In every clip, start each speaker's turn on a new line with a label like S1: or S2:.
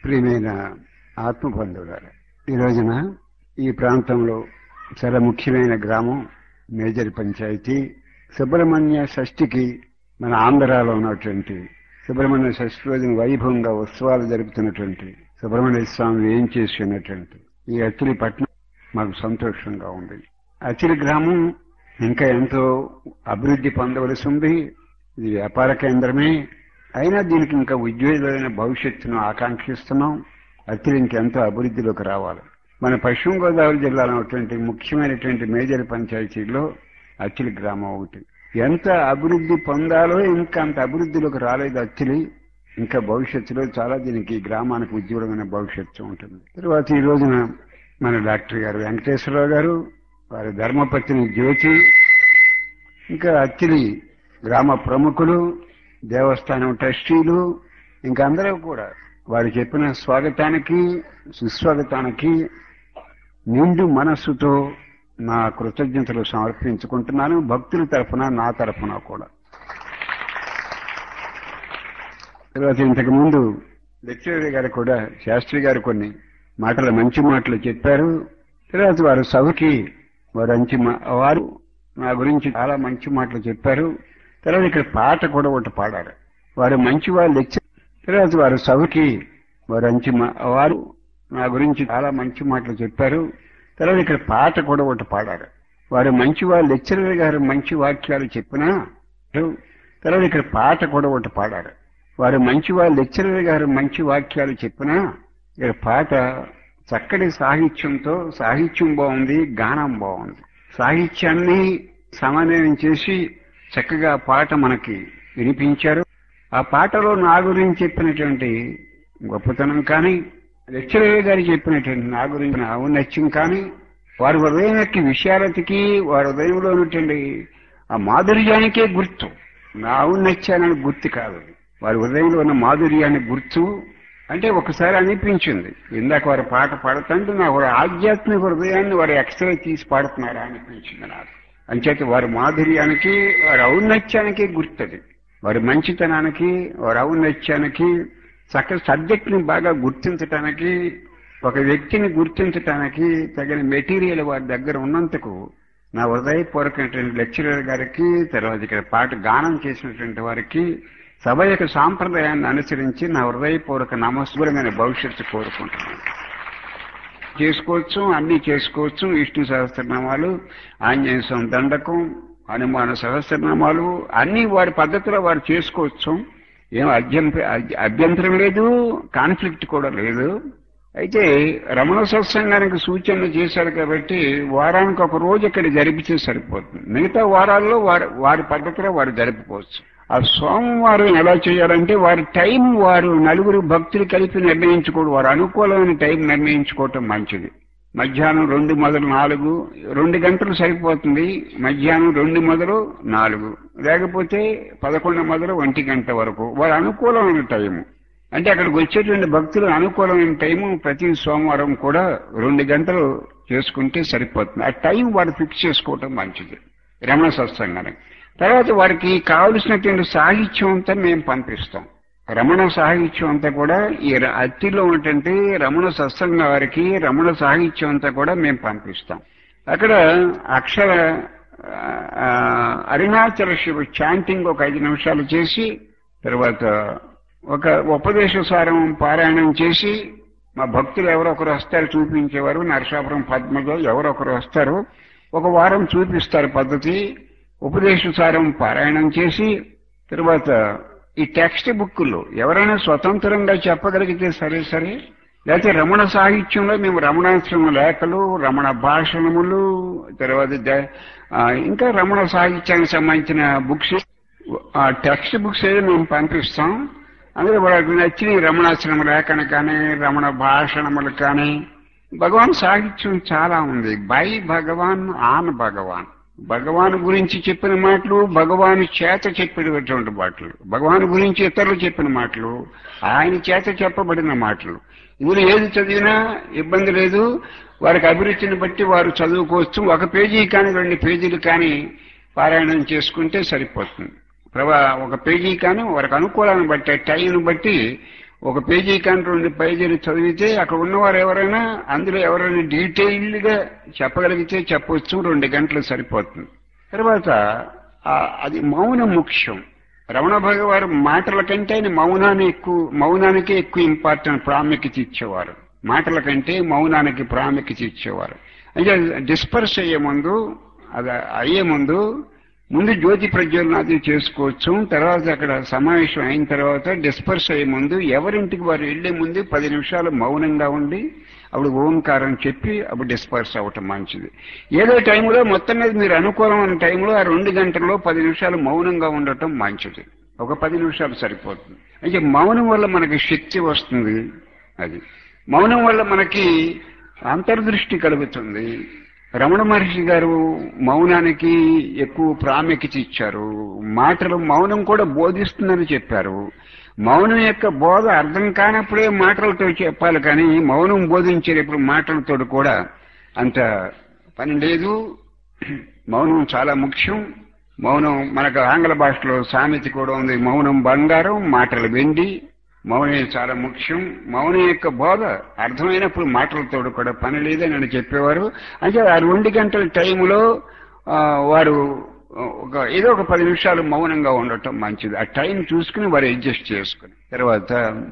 S1: ప్రియమైన ఆత్మబంధువులారా ఈ రోజున ఈ ప్రాంతంలో చాలా ముఖ్యమైన గ్రామం మేజర్ పంచాయతీ సుబ్రహ్మణ్య షష్ఠికి మన ఆంధ్రాలో ఉన్నటువంటి సుబ్రహ్మణ్య షష్ఠి రోజున వైభవంగా ఉత్సవాలు జరుపుతున్నటువంటి సుబ్రహ్మణ్య స్వామి ఏం చేసి ఉన్నటువంటి ఈ అత్తిలి పట్నం మాకు సంతోషంగా ఉంది అత్తిలి గ్రామం ఇంకా ఎంతో అభివృద్ధి పొందవలసి ఉంది ఇది వ్యాపార కేంద్రమే అయినా దీనికి ఇంకా ఉజ్వలమైన భవిష్యత్తును ఆకాంక్షిస్తున్నాం అత్తిలి ఇంకెంతో అభివృద్ధిలోకి రావాలి మన పశ్చిమ గోదావరి జిల్లాలో ఉన్నటువంటి ముఖ్యమైనటువంటి మేజర్ పంచాయతీలో అత్తిలి గ్రామం ఒకటి ఎంత అభివృద్ధి పొందాలో ఇంకా అంత అభివృద్ధిలోకి రాలేదు అత్తిలి ఇంకా భవిష్యత్తులో చాలా దీనికి ఈ గ్రామానికి ఉజ్వలమైన భవిష్యత్తు ఉంటుంది తర్వాత ఈ రోజున మన డాక్టర్ గారు వెంకటేశ్వరరావు గారు వారి ధర్మపత్ని జ్యోతి ఇంకా అత్తిలి గ్రామ ప్రముఖులు దేవస్థానం ట్రస్టీలు ఇంకా అందరూ కూడా వారు చెప్పిన స్వాగతానికి సుస్వాగతానికి నిండు మనస్సుతో నా కృతజ్ఞతలు సమర్పించుకుంటున్నాను భక్తుల తరఫున నా తరఫున కూడా తర్వాత ఇంతకు ముందు లెక్చరర్ గారు కూడా శాస్త్రి గారు కొన్ని మాటలు మంచి మాటలు చెప్పారు తర్వాత వారు సభకి వారు మంచి మా- వారు నా గురించి చాలా మంచి మాటలు చెప్పారు తర్వాత ఇక్కడ పాట కూడా ఒకటి పాడారు వారు మంచి వాళ్ళు లెక్చర్ తర్వాత వారు సభకి వారు మంచి మా- వారు నా గురించి చాలా మంచి మాటలు చెప్పారు తర్వాత ఇక్కడ పాట కూడా ఒకటి పాడారు వారు మంచి వాళ్ళు లెక్చరర్ గారు మంచి వాక్యాలు చెప్పినా తర్వాత ఇక్కడ పాట కూడా ఒకటి పాడారు వారు మంచి వాళ్ళు లెక్చరర్ గారు మంచి వాక్యాలు చెప్పినా ఇక్కడ పాట చక్కటి సాహిత్యంతో సాహిత్యం బాగుంది గానం బాగుంది సాహిత్యాన్ని సమన్వయం చేసి చక్కగా పాట మనకి వినిపించారు ఆ పాటలో నా గురించి చెప్పినటువంటి గొప్పతనం కానీ లెక్చరర్ గారు చెప్పినటువంటి నా గురించి నా ఔన్నత్యం కానీ వారి హృదయం యొక్క విశాలతకి వారి హృదయంలో ఉన్నటువంటి ఆ మాధుర్యానికే గుర్తు నా ఔన్నత్యానికి గుర్తు కాదు వారి హృదయంలో ఉన్న మాధుర్యానికి గుర్తు అంటే ఒకసారి అనిపించింది ఇందాక వారి పాట పాడుతుంటే నా వారి ఆధ్యాత్మిక హృదయాన్ని వారు ఎక్స్రే తీసి పాడుతున్నారా అనిపించింది నాకు అంచేత వారి మాధుర్యానికి వారి ఔన్నత్యానికి గుర్తది వారి మంచితనానికి వారి ఔన్నత్యానికి చక్కటి సబ్జెక్ట్ ని బాగా గుర్తించటానికి ఒక వ్యక్తిని గుర్తించటానికి తగిన మెటీరియల్ వారి దగ్గర ఉన్నందుకు నా హృదయపూర్వకమైనటువంటి లెక్చరర్ గారికి తర్వాత ఇక్కడ పాట గానం చేసినటువంటి వారికి సభ యొక్క సాంప్రదాయాన్ని అనుసరించి నా హృదయపూర్వక నమస్కరమైన భవిష్యత్తు కోరుకుంటున్నాను చేసుకోవచ్చు అన్ని చేసుకోవచ్చు విష్ణు సహస్రనామాలు ఆంజనేయ స్వామి దండకం హనుమాన సహస్రనామాలు అన్ని వారి పద్ధతిలో వారు చేసుకోవచ్చు ఏం అభ్యంత అభ్యంతరం లేదు కాన్ఫ్లిక్ట్ కూడా లేదు అయితే రమణ సత్సంగానికి సూచనలు చేశారు కాబట్టి వారానికి ఒక రోజు ఇక్కడ జరిపితే సరిపోతుంది మిగతా వారాల్లో వారి వారి పద్ధతిలో వారు జరుపుకోవచ్చు ఆ సోమవారం ఎలా చేయాలంటే వారి టైం వారు నలుగురు భక్తులు కలిపి నిర్ణయించుకోవడం వారు అనుకూలమైన టైం నిర్ణయించుకోవటం మంచిది మధ్యాహ్నం రెండు మొదలు నాలుగు రెండు గంటలు సరిపోతుంది మధ్యాహ్నం రెండు మొదలు నాలుగు లేకపోతే పదకొండు మొదలు ఒంటి గంట వరకు వారి అనుకూలమైన టైము అంటే అక్కడికి వచ్చేటువంటి భక్తులు అనుకూలమైన టైము ప్రతి సోమవారం కూడా రెండు గంటలు చేసుకుంటే సరిపోతుంది ఆ టైం వారు ఫిక్స్ చేసుకోవటం మంచిది రమణ సత్సంగానికి తర్వాత వారికి కావలసినటువంటి సాహిత్యం అంతా మేము పంపిస్తాం రమణ సాహిత్యం అంతా కూడా ఈ ర- అత్తిలో ఉన్నటువంటి రమణ సత్సంగ వారికి రమణ సాహిత్యం అంతా కూడా మేము పంపిస్తాం అక్కడ అక్షర ఆ, అరుణాచల శివ చాంటింగ్ ఒక ఐదు నిమిషాలు చేసి తర్వాత ఒక ఉపదేశ సారం పారాయణం చేసి మా భక్తులు ఎవరొకరు వస్తారు చూపించేవారు నరసాపురం పద్మజ ఎవరొకరు వస్తారు ఒక వారం చూపిస్తారు పద్ధతి ఉపదేశ సారం పారాయణం చేసి తర్వాత ఈ టెక్స్ట్ బుక్కులు ఎవరైనా స్వతంత్రంగా చెప్పగలిగితే సరే సరే లేకపోతే రమణ సాహిత్యంలో మేము రమణాశ్రమ లేఖలు రమణ భాషణములు తర్వాత ద- ఆ, ఇంకా రమణ సాహిత్యానికి సంబంధించిన బుక్స్ ఆ టెక్స్ట్ బుక్స్ ఏదో మేము పంపిస్తాం అందులో వాళ్ళకి నచ్చిన రమణాశ్రమ లేఖను కానీ రమణ భాషణములు కానీ భగవాన్ సాహిత్యం చాలా ఉంది బై భగవాన్ ఆన్ భగవాన్ భగవాన్ గురించి చెప్పిన మాటలు భగవాన్ చేత చెప్పినటువంటి మాటలు భగవాన్ గురించి ఇతరులు చెప్పిన మాటలు ఆయన చేత చెప్పబడిన మాటలు ఇందులో ఏది చదివినా ఇబ్బంది లేదు వారికి అభిరుచిని బట్టి వారు చదువుకోవచ్చు ఒక పేజీ కానీ రెండు పేజీలు కానీ పారాయణం చేసుకుంటే సరిపోతుంది ప్రభా ఒక పేజీ కానీ వారికి అనుకూలాన్ని బట్టి టైంను బట్టి ఒక పేజీ కంటే రెండు పేజీలు చదివితే అక్కడ ఉన్నవారు ఎవరైనా అందులో ఎవరైనా డీటెయిల్డ్ గా చెప్పగలిగితే చెప్పవచ్చు రెండు గంటలు సరిపోతుంది తర్వాత ఆ- అది మౌనం ముఖ్యం రమణ భగవారు మాటల కంటే ఆయన మౌనాన్ని ఎక్కువ మౌనానికే ఎక్కువ ఇంపార్టెంట్ ప్రాముఖ్యత ఇచ్చేవారు మాటల కంటే మౌనానికి ప్రాముఖ్యత ఇచ్చేవారు అయితే డిస్పర్స్ అయ్యే ముందు అది అయ్యే ముందు ముందు జ్యోతి ప్రజ్వలనాది చేసుకోవచ్చు తర్వాత అక్కడ సమావేశం అయిన తర్వాత డిస్పర్స్ అయ్యే ముందు ఎవరింటికి వారు వెళ్లే ముందు పది నిమిషాలు మౌనంగా ఉండి అప్పుడు ఓంకారం చెప్పి అప్పుడు డిస్పర్స్ అవ్వటం మంచిది ఏదో టైంలో మొత్తం మీద మీరు అనుకూలమైన టైంలో ఆ రెండు గంటల్లో పది నిమిషాలు మౌనంగా ఉండటం మంచిది ఒక పది నిమిషాలు సరిపోతుంది అయితే మౌనం వల్ల మనకి శక్తి వస్తుంది అది మౌనం వల్ల మనకి అంతర్దృష్టి కలుగుతుంది రమణ మహర్షి గారు మౌనానికి ఎక్కువ ప్రాముఖ్యత ఇచ్చారు మాటలు మౌనం కూడా బోధిస్తుందని చెప్పారు మౌనం యొక్క బోధ అర్థం కానప్పుడే మాటలతో చెప్పాలి కానీ మౌనం బోధించేటప్పుడు మాటలతో కూడా అంత పని లేదు మౌనం చాలా ముఖ్యం మౌనం మనకు ఆంగ్ల భాషలో సామెత కూడా ఉంది మౌనం బంగారం మాటలు వెండి మౌనం చాలా ముఖ్యం మౌనం యొక్క బోధ అర్థమైనప్పుడు మాటలతో కూడా పని లేదని అని చెప్పేవారు అంటే ఆ రెండు గంటల టైంలో ఆ, వారు ఒక ఏదో ఒక పది నిమిషాలు మౌనంగా ఉండటం మంచిది ఆ టైం చూసుకుని వారు అడ్జస్ట్ చేసుకుని తర్వాత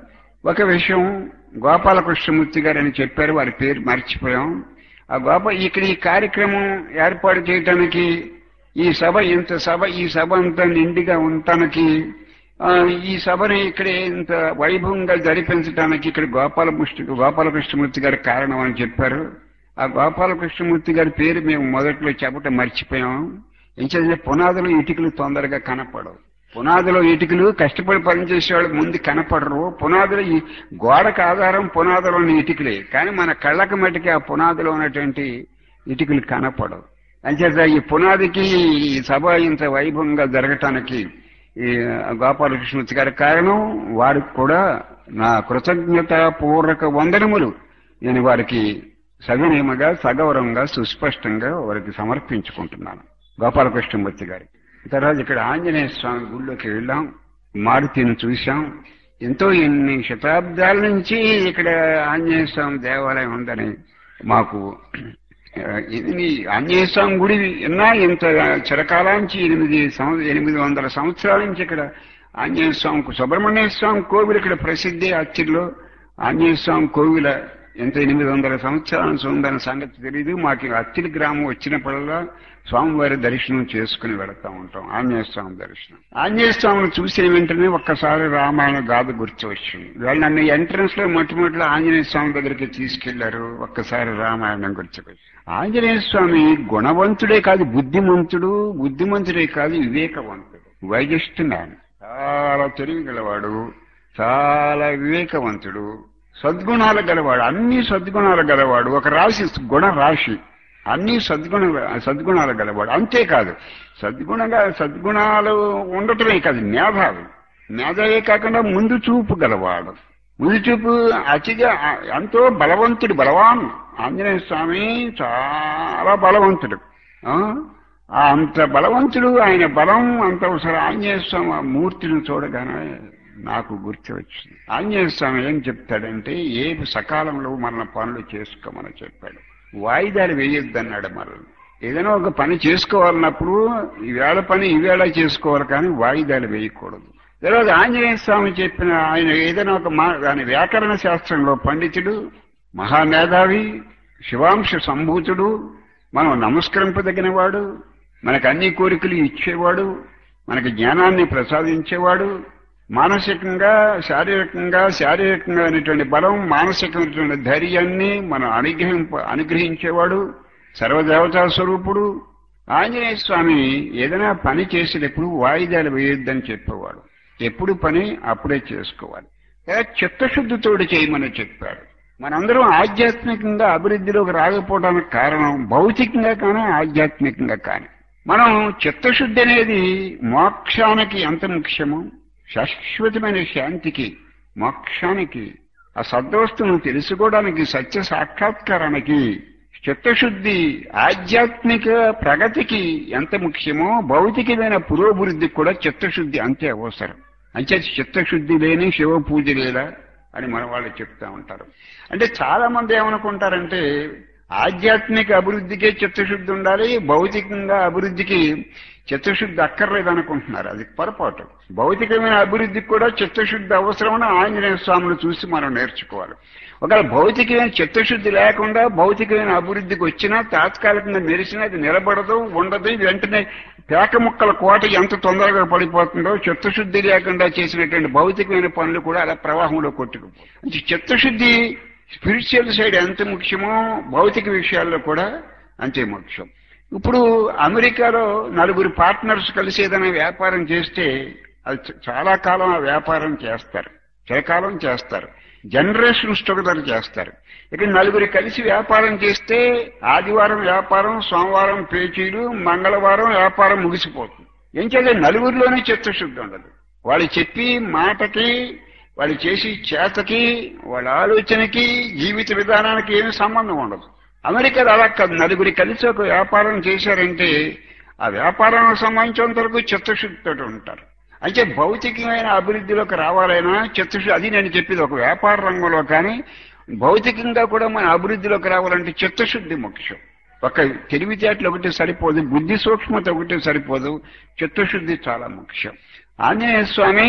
S1: ఒక విషయం గోపాలకృష్ణమూర్తి గారు అని చెప్పారు వారి పేరు మర్చిపోయాం ఆ గోప ఇక్కడ ఈ కార్యక్రమం ఏర్పాటు చేయటానికి ఈ సభ ఇంత సభ ఈ సభ అంతా నిండిగా ఉండటానికి ఆ, ఈ సభని ఇక్కడ ఇంత వైభవంగా జరిపించడానికి ఇక్కడ గోపాలకృష్ణ గోపాలకృష్ణమూర్తి గారి కారణం అని చెప్పారు ఆ గోపాలకృష్ణమూర్తి గారి పేరు మేము మొదట్లో చెప్పటం మర్చిపోయాం ఎంచేదంటే పునాదులు ఇటుకలు తొందరగా కనపడవు పునాదులో ఇటుకలు కష్టపడి పనిచేసేవాళ్ళు ముందు కనపడరు పునాదులు ఈ గోడకు ఆధారం పునాదులోని ఇటుకలే కానీ మన కళ్ళకి మటుకి ఆ పునాదిలో ఉన్నటువంటి ఇటుకలు కనపడవు అంచేత ఈ పునాదికి ఈ సభ ఇంత వైభవంగా జరగటానికి ఈ గోపాలకృష్ణమూర్తి గారి కారణం వారికి కూడా నా కృతజ్ఞత పూర్వక వందనములు నేను వారికి సవినయముగా సగౌరవంగా సుస్పష్టంగా వారికి సమర్పించుకుంటున్నాను గోపాలకృష్ణమూర్తి గారికి తర్వాత ఇక్కడ ఆంజనేయ స్వామి గుళ్ళోకి వెళ్ళాం మారుతిని చూశాం ఎంతో ఎన్ని శతాబ్దాల నుంచి ఇక్కడ ఆంజనేయ స్వామి దేవాలయం ఉందని మాకు ఆ, ఇది ఆంజనేయ స్వామి గుడి ఎన్నా ఇంత చిరకాలాంచి ఎనిమిది సంవ- ఎనిమిది వందల సంవత్సరాల నుంచి ఇక్కడ ఆంజనేయ స్వామి సుబ్రహ్మణ్య స్వామి కోవిల్ ఇక్కడ ప్రసిద్ధి అచ్చిలో ఆంజనేయ స్వామి కోవిల ఎంత ఎనిమిది వందల సంవత్సరాల నుంచి ఉందన్న సంగతి తెలియదు మాకు అత్తిలి గ్రామం వచ్చినప్పుడల్లా స్వామివారి దర్శనం చేసుకుని వెళతా ఉంటాం ఆంజనేయ స్వామి దర్శనం ఆంజనేయ స్వామిని చూసిన వెంటనే ఒక్కసారి రామాయణ గాథ గుర్తు వచ్చింది వాళ్ళు నన్ను ఎంట్రన్స్ లో మొట్టమొదటిలో ఆంజనేయ స్వామి దగ్గరికి తీసుకెళ్లారు ఒక్కసారి రామాయణం గుర్తుకొచ్చి ఆంజనేయ స్వామి గుణవంతుడే కాదు బుద్ధిమంతుడు బుద్ధిమంతుడే కాదు వివేకవంతుడు వైజస్ట్ మ్యాన్ చాలా తెలివి గలవాడు చాలా వివేకవంతుడు సద్గుణాలు గలవాడు అన్ని సద్గుణాలు గలవాడు ఒక రాశి గుణ రాశి అన్ని సద్గుణ సద్గుణాలు గలవాడు అంతేకాదు సద్గుణంగా సద్గుణాలు ఉండటమే కాదు మేధావి మేధావే కాకుండా ముందు చూపు గలవాడు ముందు చూపు అతిగా ఎంతో బలవంతుడు బలవాన్ ఆంజనేయ స్వామి చాలా బలవంతుడు ఆ? ఆ అంత బలవంతుడు ఆయన బలం అంత ఒకసారి ఆంజనేయ స్వామి ఆ మూర్తిని చూడగానే నాకు గుర్తు వచ్చింది ఆంజనేయ స్వామి ఏం చెప్తాడంటే ఏ సకాలంలో మన పనులు చేసుకోమని చెప్పాడు వాయిదాలు వేయొద్దన్నాడు మనల్ని ఏదైనా ఒక పని చేసుకోవాలన్నప్పుడు ఈవేళ పని ఈవేళ చేసుకోవాలి కానీ వాయిదాలు వేయకూడదు తర్వాత ఆంజనేయ స్వామి చెప్పిన ఆయన ఏదైనా ఒక మా ఆయన వ్యాకరణ శాస్త్రంలో పండితుడు మహామేధావి శివాంశ సంభూతుడు మనం నమస్కరింపదగిన వాడు మనకు అన్ని కోరికలు ఇచ్చేవాడు మనకి జ్ఞానాన్ని ప్రసాదించేవాడు మానసికంగా శారీరకంగా శారీరకంగా అనేటువంటి బలం మానసికమైనటువంటి ధైర్యాన్ని మనం అనుగ్రహింప అనుగ్రహించేవాడు సర్వదేవతా స్వరూపుడు ఆంజనేయ స్వామి ఏదైనా పని చేసేటప్పుడు వాయిదాలు వేయొద్దని చెప్పేవాడు ఎప్పుడు పని అప్పుడే చేసుకోవాలి లేదా చిత్తశుద్ధితోటి చేయమని చెప్పాడు మనందరం ఆధ్యాత్మికంగా అభివృద్ధిలోకి రాకపోవడానికి కారణం భౌతికంగా కానీ ఆధ్యాత్మికంగా కానీ మనం చిత్తశుద్ధి అనేది మోక్షానికి ఎంత ముఖ్యమో శాశ్వతమైన శాంతికి మోక్షానికి ఆ సద్వస్తును తెలుసుకోవడానికి సత్య సాక్షాత్కారానికి చిత్తశుద్ధి ఆధ్యాత్మిక ప్రగతికి ఎంత ముఖ్యమో భౌతికమైన పురోభివృద్ధికి కూడా చిత్తశుద్ధి అంతే అవసరం అంతే చిత్తశుద్ధి లేని శివ పూజ లేదా అని మన వాళ్ళు చెప్తా ఉంటారు అంటే చాలా మంది ఏమనుకుంటారంటే ఆధ్యాత్మిక అభివృద్ధికే చిత్తశుద్ధి ఉండాలి భౌతికంగా అభివృద్ధికి చిత్తశుద్ధి అక్కర్లేదు అనుకుంటున్నారు అది పొరపాటు భౌతికమైన అభివృద్ధికి కూడా చిత్తశుద్ధి అవసరమని ఆంజనేయ స్వామిని చూసి మనం నేర్చుకోవాలి ఒకవేళ భౌతికమైన చిత్తశుద్ధి లేకుండా భౌతికమైన అభివృద్ధికి వచ్చినా తాత్కాలికంగా మెరిసినా అది నిలబడదు ఉండదు వెంటనే పేక ముక్కల కోట ఎంత తొందరగా పడిపోతుందో చిత్తశుద్ధి లేకుండా చేసినటువంటి భౌతికమైన పనులు కూడా అలా ప్రవాహంలో కొట్టుకుపోతాయి చిత్తశుద్ధి స్పిరిచువల్ సైడ్ ఎంత ముఖ్యమో భౌతిక విషయాల్లో కూడా అంతే ముఖ్యం ఇప్పుడు అమెరికాలో నలుగురు పార్ట్నర్స్ కలిసి ఏదైనా వ్యాపారం చేస్తే అది చ- చాలా కాలం ఆ వ్యాపారం చేస్తారు చిరకాలం చేస్తారు జనరేషన్స్ టుగెదర్ చేస్తారు ఇక నలుగురు కలిసి వ్యాపారం చేస్తే ఆదివారం వ్యాపారం సోమవారం పేచీలు మంగళవారం వ్యాపారం ముగిసిపోతుంది ఏం చేయాలి నలుగురిలోనే చిత్తశుద్ధి ఉండదు వాళ్ళు చెప్పి మాటకి వాళ్ళు చేసి చేతకి వాళ్ళ ఆలోచనకి జీవిత విధానానికి ఏమి సంబంధం ఉండదు అమెరికాలో అలా కాదు నలుగురి కలిసి ఒక వ్యాపారం చేశారంటే ఆ వ్యాపారానికి సంబంధించినంత వరకు చిత్తశుద్ధితో ఉంటారు అయితే భౌతికమైన అభివృద్ధిలోకి రావాలైనా చిత్తశుద్ధి అది నేను చెప్పేది ఒక వ్యాపార రంగంలో కానీ భౌతికంగా కూడా మన అభివృద్ధిలోకి రావాలంటే చిత్తశుద్ధి ముఖ్యం ఒక తెలివితేటలు ఒకటి సరిపోదు బుద్ధి సూక్ష్మత ఒకటి సరిపోదు చిత్తశుద్ధి చాలా ముఖ్యం ఆంజనేయ స్వామి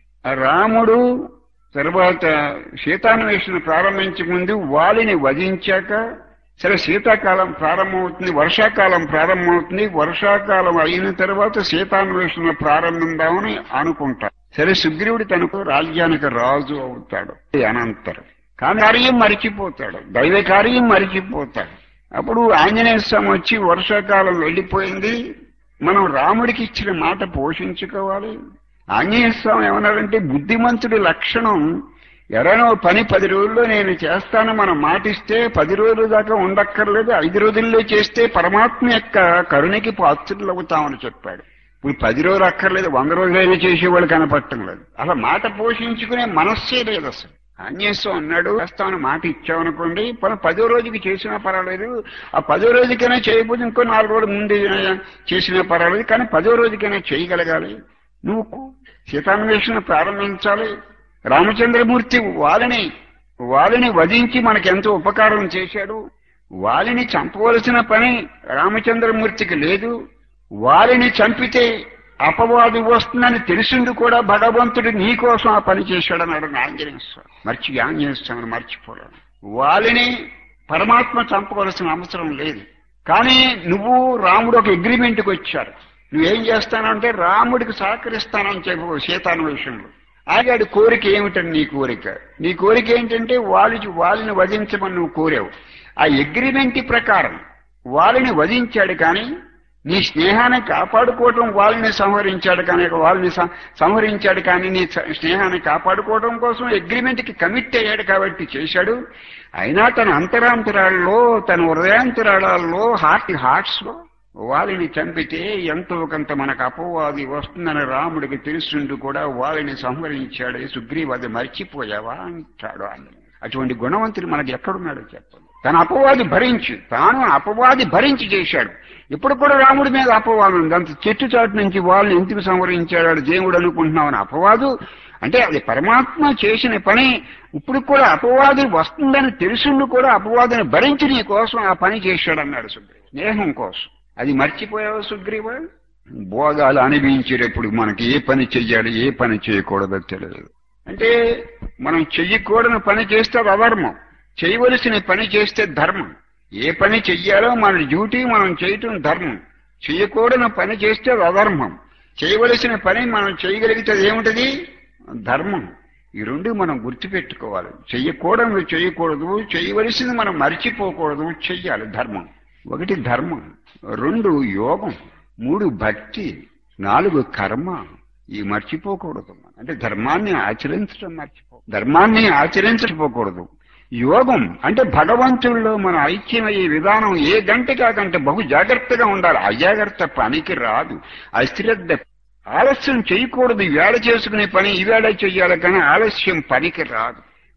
S1: రాముడు తర్వాత సీతాన్వేషణ ప్రారంభించే ముందు వాలిని వధించాక సరే శీతాకాలం ప్రారంభమవుతుంది వర్షాకాలం ప్రారంభమవుతుంది వర్షాకాలం అయిన తర్వాత సీతాన్వేషణ ప్రారంభిద్దామని అనుకుంటారు సరే సుగ్రీవుడు తనకు రాజ్యానికి రాజు అవుతాడు ఇది అనంతరం కానీ కార్యం మరిచిపోతాడు దైవ కార్యం మరిచిపోతాడు అప్పుడు ఆంజనేయ స్వామి వచ్చి వర్షాకాలం వెళ్ళిపోయింది మనం రాముడికి ఇచ్చిన మాట పోషించుకోవాలి ఆంజనేయ స్వామి ఏమన్నారంటే బుద్ధిమంతుడి లక్షణం ఎవరైనా ఓ పని పది రోజుల్లో నేను చేస్తాను మనం మాటిస్తే పది రోజుల దాకా ఉండక్కర్లేదు ఐదు రోజుల్లో చేస్తే పరమాత్మ యొక్క కరుణకి పాత్రులు అవుతామని చెప్పాడు ఇప్పుడు పది రోజులు అక్కర్లేదు వంద రోజులైనా చేసేవాళ్ళు కనపడటం లేదు అలా మాట పోషించుకునే మనస్సే లేదు అసలు ఆంజనేయం అన్నాడు చేస్తామని మాట ఇచ్చామనుకోండి పని పదో రోజుకి చేసినా పర్వాలేదు ఆ పదో రోజుకైనా చేయకపోతే ఇంకో నాలుగు రోజులు ముందు చేసినా పర్వాలేదు కానీ పదో రోజుకైనా చేయగలగాలి నువ్వు సీతాన్వేషణ ప్రారంభించాలి రామచంద్రమూర్తి వాలిని వాలిని వధించి మనకెంతో ఉపకారం చేశాడు వాలిని చంపవలసిన పని రామచంద్రమూర్తికి లేదు వాలిని చంపితే అపవాదు వస్తుందని తెలిసింది కూడా భగవంతుడు నీ కోసం ఆ పని చేశాడన్నాడు ఆంజనేయ స్వామి మర్చి ఆంజనేయ స్వామిని మర్చిపోలేను వాలిని పరమాత్మ చంపవలసిన అవసరం లేదు కానీ నువ్వు రాముడు ఒక అగ్రిమెంట్కి వచ్చారు నువ్వేం చేస్తానంటే రాముడికి సహకరిస్తానని చెప్పు సీతాన్వేషంలో ఆగాడు కోరిక ఏమిటని నీ కోరిక నీ కోరిక ఏంటంటే వాళ్ళకి వాళ్ళని వధించమని నువ్వు కోరావు ఆ అగ్రిమెంట్ ప్రకారం వాళ్ళని వధించాడు కానీ నీ స్నేహాన్ని కాపాడుకోవటం వాళ్ళని సంహరించాడు కానీ వాళ్ళని సం- సంహరించాడు కానీ నీ స- స్నేహాన్ని కాపాడుకోవడం కోసం అగ్రిమెంట్కి కమిట్ అయ్యాడు కాబట్టి చేశాడు అయినా తన అంతరాంతరాల్లో తన హృదయాంతరాళాల్లో హార్ట్ హార్ట్స్ లో వాళ్ళని చంపితే ఎంతో కొంత మనకు అపవాది వస్తుందని రాముడికి తెలుసుండు కూడా వాళ్ళని సంహరించాడు సుగ్రీవ్ అది మర్చిపోయావా అంటాడు ఆయన అటువంటి గుణవంతుడు మనకి ఎక్కడున్నాడో చెప్పండి తన అపవాది భరించి తాను అపవాది భరించి చేశాడు ఇప్పుడు కూడా రాముడి మీద అపవాదం ఉంది అంత చెట్టు చాటు నుంచి వాళ్ళని ఎందుకు సంహరించాడు దేవుడు అనుకుంటున్నామని అపవాదు అంటే అది పరమాత్మ చేసిన పని ఇప్పుడు కూడా అపవాది వస్తుందని తెలుసుండు కూడా అపవాదిని భరించి నీ కోసం ఆ పని చేశాడు అన్నాడు సుగ్రీవ్ స్నేహం కోసం అది మర్చిపోయావు సుగ్రీవ భోగాలు అనిపించేటప్పుడు మనకి ఏ పని చెయ్యాలి ఏ పని చేయకూడదో తెలియదు అంటే మనం చెయ్యకూడని పని చేస్తే అది అధర్మం చేయవలసిన పని చేస్తే ధర్మం ఏ పని చెయ్యాలో మన డ్యూటీ మనం చేయటం ధర్మం చెయ్యకూడని పని చేస్తే అది అధర్మం చేయవలసిన పని మనం చేయగలిగితే అది ఏమిటది ధర్మం ఈ రెండు మనం గుర్తుపెట్టుకోవాలి చెయ్యకూడదు చేయకూడదు చేయవలసింది మనం మర్చిపోకూడదు చెయ్యాలి ధర్మం ఒకటి ధర్మం రెండు యోగం మూడు భక్తి నాలుగు కర్మ ఈ మర్చిపోకూడదు అంటే ధర్మాన్ని ఆచరించడం మర్చిపో ధర్మాన్ని ఆచరించకపోకూడదు యోగం అంటే భగవంతుల్లో మన ఐక్యమయ్యే విధానం ఏ గంటకి ఆ గంట బహు జాగ్రత్తగా ఉండాలి అజాగ్రత్త పనికి రాదు అశ్రద్ధ ఆలస్యం చేయకూడదు ఈవేళ చేసుకునే పని ఈవేళ చెయ్యాలి కానీ ఆలస్యం పనికి రాదు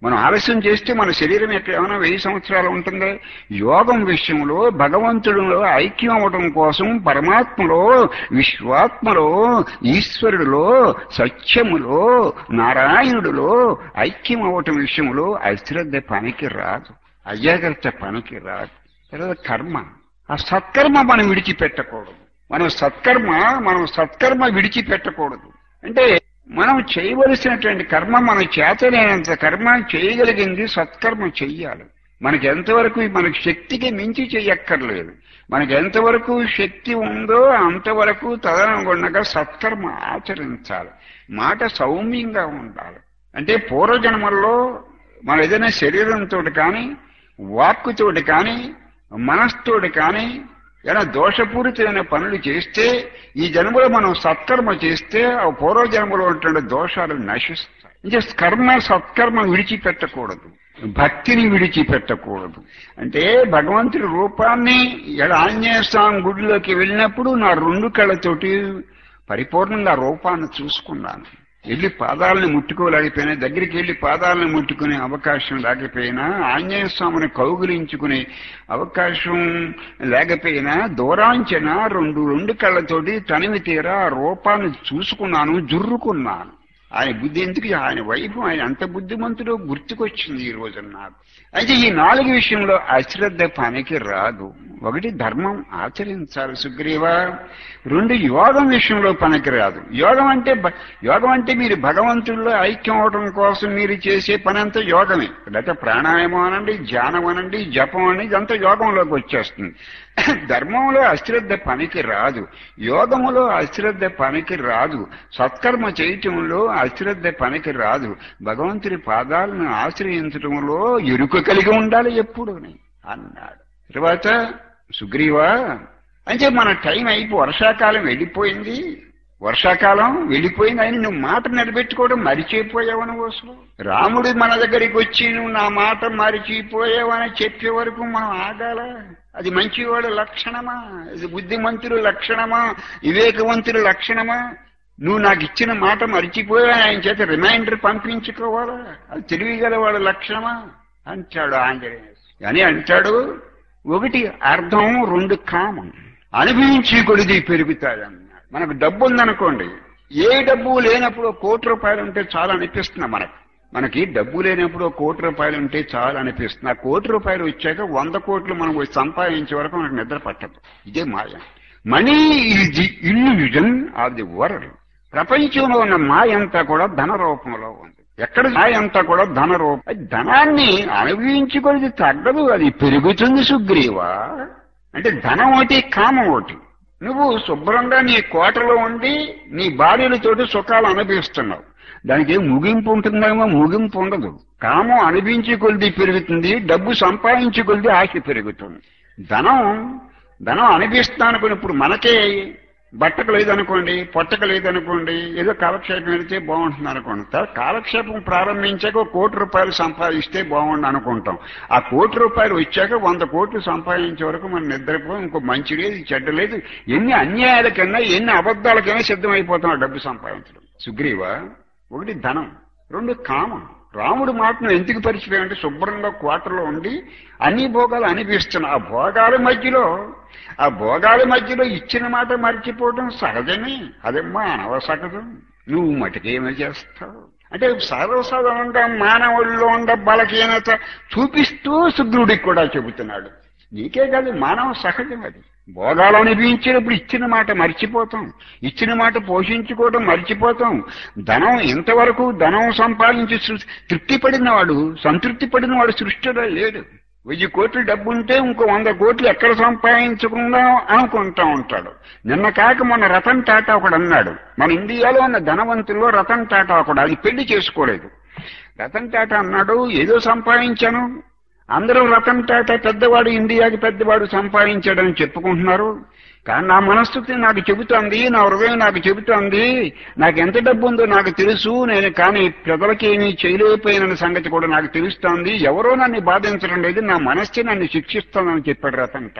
S1: మనం ఆలస్యం చేస్తే మన శరీరం ఎక్కడ ఏమైనా వెయ్యి సంవత్సరాలు ఉంటుందా యోగం విషయంలో భగవంతుడిలో ఐక్యం అవడం కోసం పరమాత్మలో విశ్వాత్మలో ఈశ్వరుడిలో సత్యములో నారాయణుడిలో ఐక్యం అవటం విషయంలో అశ్రద్ధ పనికి రాదు అజాగ్రత్త పనికి రాదు తర్వాత కర్మ ఆ సత్కర్మ మనం విడిచిపెట్టకూడదు మనం సత్కర్మ మనం సత్కర్మ విడిచిపెట్టకూడదు అంటే మనం చేయవలసినటువంటి కర్మ మన చేతనైనంత కర్మ చేయగలిగింది సత్కర్మ చెయ్యాలి మనకి ఎంతవరకు మనకి శక్తికి మించి చెయ్యక్కర్లేదు మనకి ఎంతవరకు శక్తి ఉందో అంతవరకు తదనుగుణంగా సత్కర్మ ఆచరించాలి మాట సౌమ్యంగా ఉండాలి అంటే పూర్వజన్మల్లో మన ఏదైనా శరీరంతో కానీ వాక్కుతోటి కానీ మనస్తోటి కానీ ఏదైనా దోషపూరితమైన పనులు చేస్తే ఈ జన్మలో మనం సత్కర్మ చేస్తే ఆ పూర్వ జన్మలో ఉన్నటువంటి దోషాలు నశిస్తాయి ఇంకా కర్మ సత్కర్మ విడిచిపెట్టకూడదు భక్తిని విడిచిపెట్టకూడదు అంటే భగవంతుడి రూపాన్ని ఇలా ఆంజనేయ స్వామి గుడిలోకి వెళ్ళినప్పుడు నా రెండు కళ్ళతోటి పరిపూర్ణంగా రూపాన్ని చూసుకున్నాను వెళ్ళి పాదాలను ముట్టుకోలేకపోయినా దగ్గరికి వెళ్ళి పాదాలను ముట్టుకునే అవకాశం లేకపోయినా ఆంజనేయ స్వామిని కౌగులించుకునే అవకాశం లేకపోయినా దూరాంచిన రెండు రెండు కళ్ళతోటి తనివి తీరా ఆ రూపాన్ని చూసుకున్నాను జుర్రుకున్నాను ఆయన బుద్ధి ఎందుకు ఆయన వైభవం ఆయన అంత బుద్ధిమంతుడు గుర్తుకొచ్చింది ఈ రోజు నాకు అయితే ఈ నాలుగు విషయంలో అశ్రద్ధ పనికి రాదు ఒకటి ధర్మం ఆచరించాలి సుగ్రీవా రెండు యోగం విషయంలో పనికి రాదు యోగం అంటే భ- యోగం అంటే మీరు భగవంతుల్లో ఐక్యం అవడం కోసం మీరు చేసే పని అంతా యోగమే లేకపోతే ప్రాణాయామం అనండి ధ్యానం అనండి జపం అని ఇదంతా యోగంలోకి వచ్చేస్తుంది ధర్మంలో అశ్రద్ధ పనికి రాదు యోగములో అశ్రద్ధ పనికి రాదు సత్కర్మ చేయటంలో అశ్రద్ధ పనికి రాదు భగవంతుడి పాదాలను ఆశ్రయించడంలో ఎరుక కలిగి ఉండాలి ఎప్పుడు అన్నాడు తర్వాత సుగ్రీవా అంటే మన టైం అయిపో వర్షాకాలం వెళ్ళిపోయింది వర్షాకాలం వెళ్ళిపోయింది అని నువ్వు మాట నిలబెట్టుకోవడం మరిచిపోయావు నువ్వు అసలు రాముడు మన దగ్గరికి వచ్చి నువ్వు నా మాట మరిచిపోయావని చెప్పే వరకు మనం ఆగాల అది మంచివాడు లక్షణమా ఇది బుద్ధిమంతుడు లక్షణమా వివేకవంతుడు లక్షణమా నువ్వు నాకు ఇచ్చిన మాట మరిచిపోయా ఆయన చేత రిమైండర్ పంపించుకోవాలా అది తెలివిగలవాడు లక్షణమా అంటాడు ఆంజనేయ అని అంటాడు ఒకటి అర్థం రెండు కామం అనుభవించి కొడిది పెరుగుతాడు అన్నాడు మనకు డబ్బు ఉందనుకోండి ఏ డబ్బు లేనప్పుడు ఒక కోటి రూపాయలు ఉంటే చాలా అనిపిస్తుంది మనకు మనకి డబ్బు లేనప్పుడు ఒక కోటి రూపాయలు ఉంటే చాలా అనిపిస్తుంది ఆ కోటి రూపాయలు వచ్చాక వంద కోట్లు మనం సంపాదించే వరకు మనకు నిద్ర పట్టదు ఇదే మాయ money is the illusion of the world ప్రపంచంలో ఉన్న మాయ అంతా కూడా ధన రూపంలో ఉంది ఎక్కడ మాయ అంతా కూడా ధన రూపం అది ధనాన్ని అనుభవించుకొని తగ్గదు అది పెరుగుతుంది సుగ్రీవా అంటే ధనం ఒకటి కామం ఒకటి నువ్వు శుభ్రంగా నీ కోటలో ఉండి నీ భార్యలతోటి సుఖాలు అనుభవిస్తున్నావు దానికి ఏం ముగింపు ఉంటుందేమో ముగింపు ఉండదు కామం అనిపించి కొలిది పెరుగుతుంది డబ్బు సంపాదించి కొలిది ఆశ పెరుగుతుంది ధనం ధనం అనిపిస్తా అనుకుని ఇప్పుడు మనకే బట్టకు లేదనుకోండి పొట్టకు లేదనుకోండి ఏదో కాలక్షేపం వెళితే బాగుంటుంది అనుకోండి తర్వాత కాలక్షేపం ప్రారంభించాక ఒక కోటి రూపాయలు సంపాదిస్తే బాగుండు అనుకుంటాం ఆ కోటి రూపాయలు వచ్చాక వంద కోట్లు సంపాదించే వరకు మనం నిద్రపో ఇంకో మంచి లేదు చెడ్డ లేదు ఎన్ని అన్యాయాలకన్నా ఎన్ని అబద్ధాలకైనా సిద్ధమైపోతాం ఆ డబ్బు సంపాదించడం సుగ్రీవా ఒకటి ధనం రెండు కామం రాముడు మాటను ఎందుకు పరిచయం అంటే శుభ్రంగా క్వార్టర్లో ఉండి అన్ని భోగాలు అనిపిస్తున్నా ఆ భోగాల మధ్యలో ఆ భోగాల మధ్యలో ఇచ్చిన మాట మర్చిపోవడం సహజమే అదేమ్మా అనవ సహజం నువ్వు మటుకేమీ చేస్తావు అంటే సర్వసాధారణంగా మానవుల్లో ఉండ బలహీనత చూపిస్తూ శుద్రుడికి కూడా చెబుతున్నాడు నీకే కాదు మానవ సహజం అది భోగాలు అనిపించినప్పుడు ఇచ్చిన మాట మర్చిపోతాం ఇచ్చిన మాట పోషించుకోవడం మర్చిపోతాం ధనం ఇంతవరకు ధనం సంపాదించి సృ- తృప్తి పడినవాడు సంతృప్తి పడినవాడు సృష్టిలో లేడు వెయ్యి కోట్లు డబ్బు ఉంటే ఇంకో వంద కోట్లు ఎక్కడ సంపాదించుకుందాం అనుకుంటా ఉంటాడు నిన్న కాక మొన్న రతన్ టాటా ఒకడు అన్నాడు మన ఇండియాలో ఉన్న ధనవంతుల్లో రతన్ టాటా ఒకడు అది పెళ్లి చేసుకోలేదు రతన్ టాటా అన్నాడు ఏదో సంపాదించాను అందరూ రతన్ టాటా పెద్దవాడు ఇండియాకి పెద్దవాడు సంపాదించాడని చెప్పుకుంటున్నారు కానీ నా మనస్థితి నాకు చెబుతోంది నా హృదయం నాకు చెబుతోంది నాకు ఎంత డబ్బు ఉందో నాకు తెలుసు నేను కానీ ప్రజలకి ఏమీ చేయలేకపోయిన సంగతి కూడా నాకు తెలుస్తోంది ఎవరో నన్ను బాధించడం లేదు నా మనస్సే నన్ను శిక్షిస్తోందని చెప్పాడు రతన్ టాటా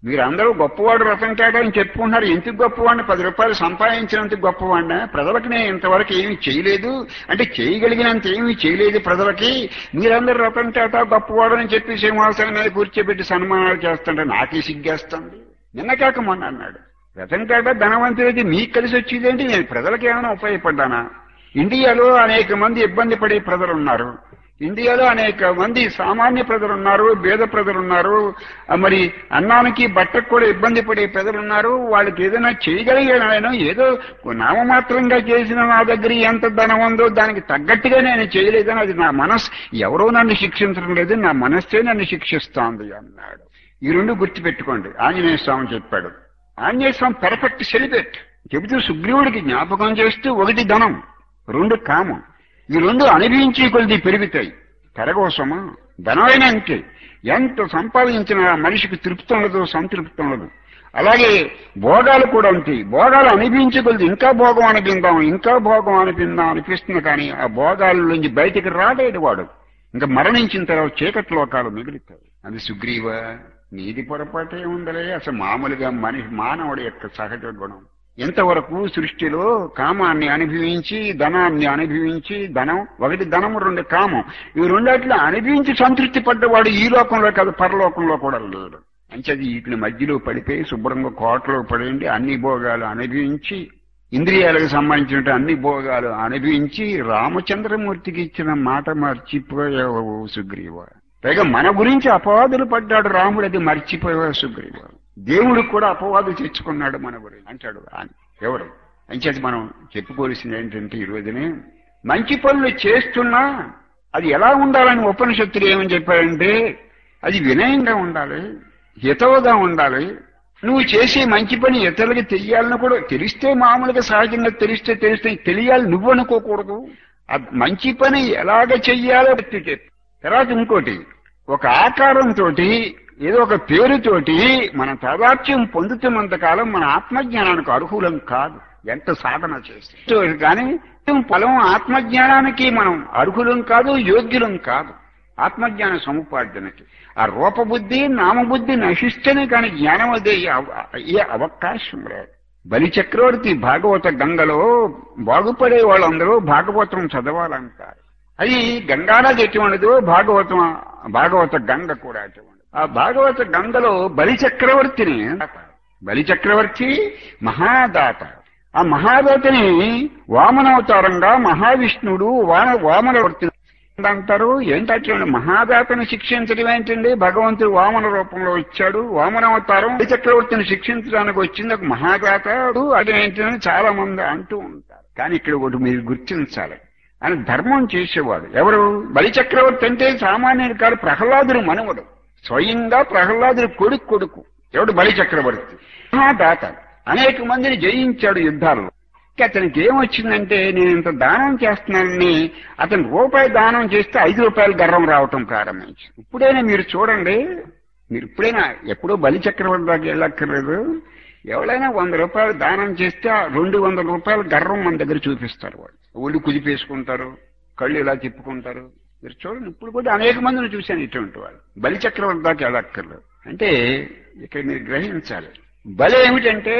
S1: మీరు అందరూ గొప్పవాడు రతన్ టాటా అని చెప్పుకుంటున్నారు ఎందుకు గొప్పవాడిని పది రూపాయలు సంపాదించినందుకు గొప్పవాడిన ప్రజలకు నేను ఇంతవరకు ఏమీ చేయలేదు అంటే చేయగలిగినంత ఏమీ చేయలేదు ప్రజలకి మీరందరూ రతన్ టాటా గొప్పవాడు అని చెప్పి సింహాసనం మీద కూర్చోబెట్టి సన్మానాలు చేస్తుంటే నాకే సిగ్గేస్తుంది నిన్న కాక మొన్న అన్నాడు రతన్ టాటా ధనవంతులైతే మీకు కలిసి వచ్చేదేంటి నేను ప్రజలకు ఏమైనా ఉపయోగపడ్డానా ఇండియాలో అనేక మంది ఇబ్బంది పడే ప్రజలు ఉన్నారు ఇండియాలో అనేక మంది సామాన్య ప్రజలు ఉన్నారు పేద ప్రజలు ఉన్నారు ఆ మరి అన్నానికి బట్టకు కూడా ఇబ్బంది పడే ప్రజలు ఉన్నారు వాళ్ళకి ఏదైనా చేయగలిగాను ఏదో నామమాత్రంగా చేసిన నా దగ్గర ఎంత ధనం ఉందో దానికి తగ్గట్టుగా నేను చేయలేదని అది నా మనస్ ఎవరో నన్ను శిక్షించడం లేదు నా మనస్సే నన్ను శిక్షిస్తోంది అన్నాడు ఈ రెండు గుర్తుపెట్టుకోండి ఆంజనేయ స్వామి చెప్పాడు ఆంజనేయ స్వామి పెర్ఫెక్ట్ సెలిబ్రేట్ చెబుతూ సుగ్రీవుడికి జ్ఞాపకం చేస్తూ ఒకటి ధనం రెండు కామం ఈ రెండు అనుభవించే కొద్ది పెరుగుతాయి తరగోసమా ధనమైన అంతే ఎంత సంపాదించిన మనిషికి తృప్తి ఉండదు సంతృప్తి ఉండదు అలాగే భోగాలు కూడా ఉంటాయి భోగాలు అనిపించే కొద్ది ఇంకా భోగం అనిపిందాం ఇంకా భోగం అనిపిందాం అనిపిస్తుంది కానీ ఆ భోగాల నుంచి బయటికి రాలేడు వాడు ఇంకా మరణించిన తర్వాత చీకటి లోకాలు మిగులుతాయి అది సుగ్రీవ నీది పొరపాటే ఉందలే అసలు మామూలుగా మనిషి మానవుడి యొక్క సహజ గుణం ఇంతవరకు సృష్టిలో కామాన్ని అనుభవించి ధనాన్ని అనుభవించి ధనం ఒకటి ధనము రెండు కామం ఈ రెండాటిలో అనుభవించి సంతృప్తి పడ్డవాడు ఈ లోకంలో కాదు పరలోకంలో కూడా లేడు అంచేది వీటిని మధ్యలో పడిపోయి శుభ్రంగా కోటలో పడండి అన్ని భోగాలు అనుభవించి ఇంద్రియాలకు సంబంధించిన అన్ని భోగాలు అనుభవించి రామచంద్రమూర్తికి ఇచ్చిన మాట మర్చిపోయావు సుగ్రీవ పైగా మన గురించి అపవాదులు పడ్డాడు రాముడు అది మర్చిపోయావు సుగ్రీవ దేవుడు కూడా అపవాదు తెచ్చుకున్నాడు మన గురించి అంటాడు అని ఎవరు అంచేది మనం చెప్పుకోవాల్సింది ఏంటంటే ఈ రోజునే మంచి పనులు చేస్తున్నా అది ఎలా ఉండాలని ఉపనిషత్తులు ఏమని చెప్పారంటే అది వినయంగా ఉండాలి హితవుగా ఉండాలి నువ్వు చేసే మంచి పని ఇతరులకి తెలియాలని కూడా తెలిస్తే మామూలుగా సహజంగా తెలిస్తే తెలిస్తే తెలియాలి నువ్వు అనుకోకూడదు ఆ మంచి పని ఎలాగ చెయ్యాలో చెప్పు తర్వాత ఇంకోటి ఒక ఆకారంతో ఏదో ఒక పేరుతోటి మన తాదాత్యం పొందుతున్నంత కాలం మన ఆత్మజ్ఞానానికి అర్హులం కాదు ఎంత సాధన చేస్తే కానీ ఫలం ఆత్మజ్ఞానానికి మనం అర్హులం కాదు యోగ్యులం కాదు ఆత్మజ్ఞాన సముపార్జనకి ఆ రూపబుద్ధి నామబుద్ధి నశిస్తేనే కానీ జ్ఞానం అదే ఏ అవకాశం లేదు బలి చక్రవర్తి భాగవత గంగలో బాగుపడే వాళ్ళందరూ భాగవతం చదవాలంటారు అది గంగానది ఎటువంటిదో భాగవతం భాగవత గంగ కూడా అటువంటి ఆ భాగవత గంగలో బలి చక్రవర్తిని బలి చక్రవర్తి మహాదాత ఆ మహాదాతని వామనవతారంగా మహావిష్ణుడు వాన వామనవర్తి అంటారు ఏంటంటే మహాదాతను శిక్షించడం ఏంటండి భగవంతుడు వామన రూపంలో వచ్చాడు వామనవతారం బలి చక్రవర్తిని శిక్షించడానికి వచ్చింది ఒక మహాదాతడు అదేంటని చాలా మంది అంటూ ఉంటారు కానీ ఇక్కడ ఒకటి మీరు గుర్తించాలి ఆయన ధర్మం చేసేవాడు ఎవరు బలిచక్రవర్తి అంటే సామాన్యుడు కాదు ప్రహ్లాదుడు మనవడు స్వయంగా ప్రహ్లాదుడు కొడుకు కొడుకు ఎవడు బలిచక్రవర్తి మహాదాత అనేక మందిని జయించాడు యుద్ధాల్లో అతనికి ఏమొచ్చిందంటే నేను ఇంత దానం చేస్తున్నానని అతను రూపాయి దానం చేస్తే ఐదు రూపాయలు గర్వం రావటం ప్రారంభించి ఇప్పుడైనా మీరు చూడండి మీరు ఇప్పుడైనా ఎప్పుడో బలి చక్రవర్తి దాకా వెళ్ళక్కర్లేదు ఎవరైనా వంద రూపాయలు దానం చేస్తే ఆ రెండు వందల రూపాయలు గర్వం మన దగ్గర చూపిస్తారు వాళ్ళు ఒళ్ళు కుదిపేసుకుంటారు కళ్ళు ఇలా తిప్పుకుంటారు మీరు చూడండి ఇప్పుడు కూడా అనేక మందిని చూశాను ఇటువంటి వాళ్ళు బలి చక్రవర్తి దాకా వెళ్ళక్కర్లేదు అంటే ఇక్కడ మీరు గ్రహించాలి బలి ఏమిటంటే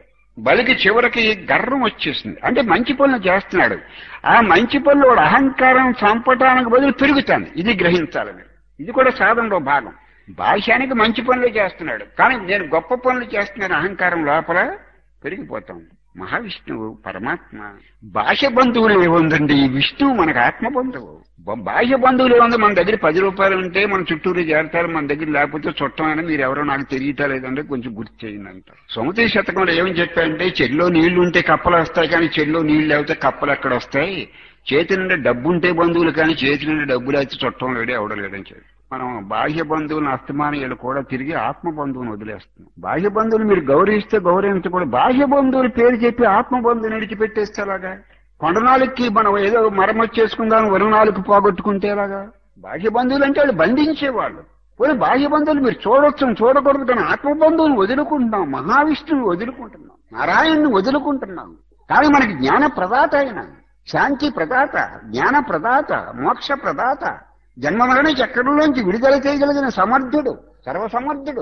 S1: బలికి చివరికి గర్వం వచ్చేసింది అంటే మంచి పనులు చేస్తున్నాడు ఆ మంచి పనులు వాడు అహంకారం చంపటానికి బదులు పెరుగుతాను ఇది గ్రహించాలి మీరు ఇది కూడా సాధనలో భాగం భాష్యానికి మంచి పనులు చేస్తున్నాడు కానీ నేను గొప్ప పనులు చేస్తున్నాను అహంకారం లోపల పెరిగిపోతాం మహావిష్ణువు పరమాత్మ బాహ్య బంధువులు ఏముందండి విష్ణువు మనకు ఆత్మ బంధువు బ- బాహ్య బంధువులు ఏముంది మన దగ్గర పది రూపాయలు ఉంటే మన చుట్టూరు చేరతారు మన దగ్గర లేకపోతే చుట్టమైన మీరు ఎవరో నాకు తెలియటా లేదంటే కొంచెం గుర్తు చేయండి అంటారు సొమతి శతకంలో ఏమని చెప్పారంటే చెల్లో నీళ్లు ఉంటే కప్పలు వస్తాయి కానీ చెల్లో నీళ్లు లేకపోతే కప్పలు ఎక్కడ వస్తాయి చేతి నిండా డబ్బు ఉంటే బంధువులు కానీ చేతి నిండా డబ్బులు అయితే చుట్టం లేడే ఎవడం లేదని చెప్పి మనం బాహ్య బంధువులను అస్తమానీయులు కూడా తిరిగి ఆత్మ బంధువుని వదిలేస్తున్నాం బాహ్య బంధువులు మీరు గౌరవిస్తే గౌరవించకూడదు బాహ్య బంధువుల పేరు చెప్పి ఆత్మ బంధువుని విడిచిపెట్టేస్తే అలాగా కొండనాలుగుకి మనం ఏదో మరమ్మతు చేసుకుందాం వరుణాలకు పోగొట్టుకుంటే ఎలాగా బాహ్య బంధువులు అంటే వాళ్ళు బంధించేవాళ్ళు పోనీ బాహ్య బంధువులు మీరు చూడొచ్చు చూడకూడదు కానీ ఆత్మ బంధువులు వదులుకుంటున్నాం మహావిష్ణువు వదులుకుంటున్నాం నారాయణ్ని వదులుకుంటున్నాం కానీ మనకి జ్ఞాన ప్రదాత ఆయన శాంతి ప్రదాత జ్ఞాన ప్రదాత మోక్ష ప్రదాత జన్మ మరణ చక్రంలోంచి విడుదల చేయగలిగిన సమర్థుడు సర్వసమర్థుడు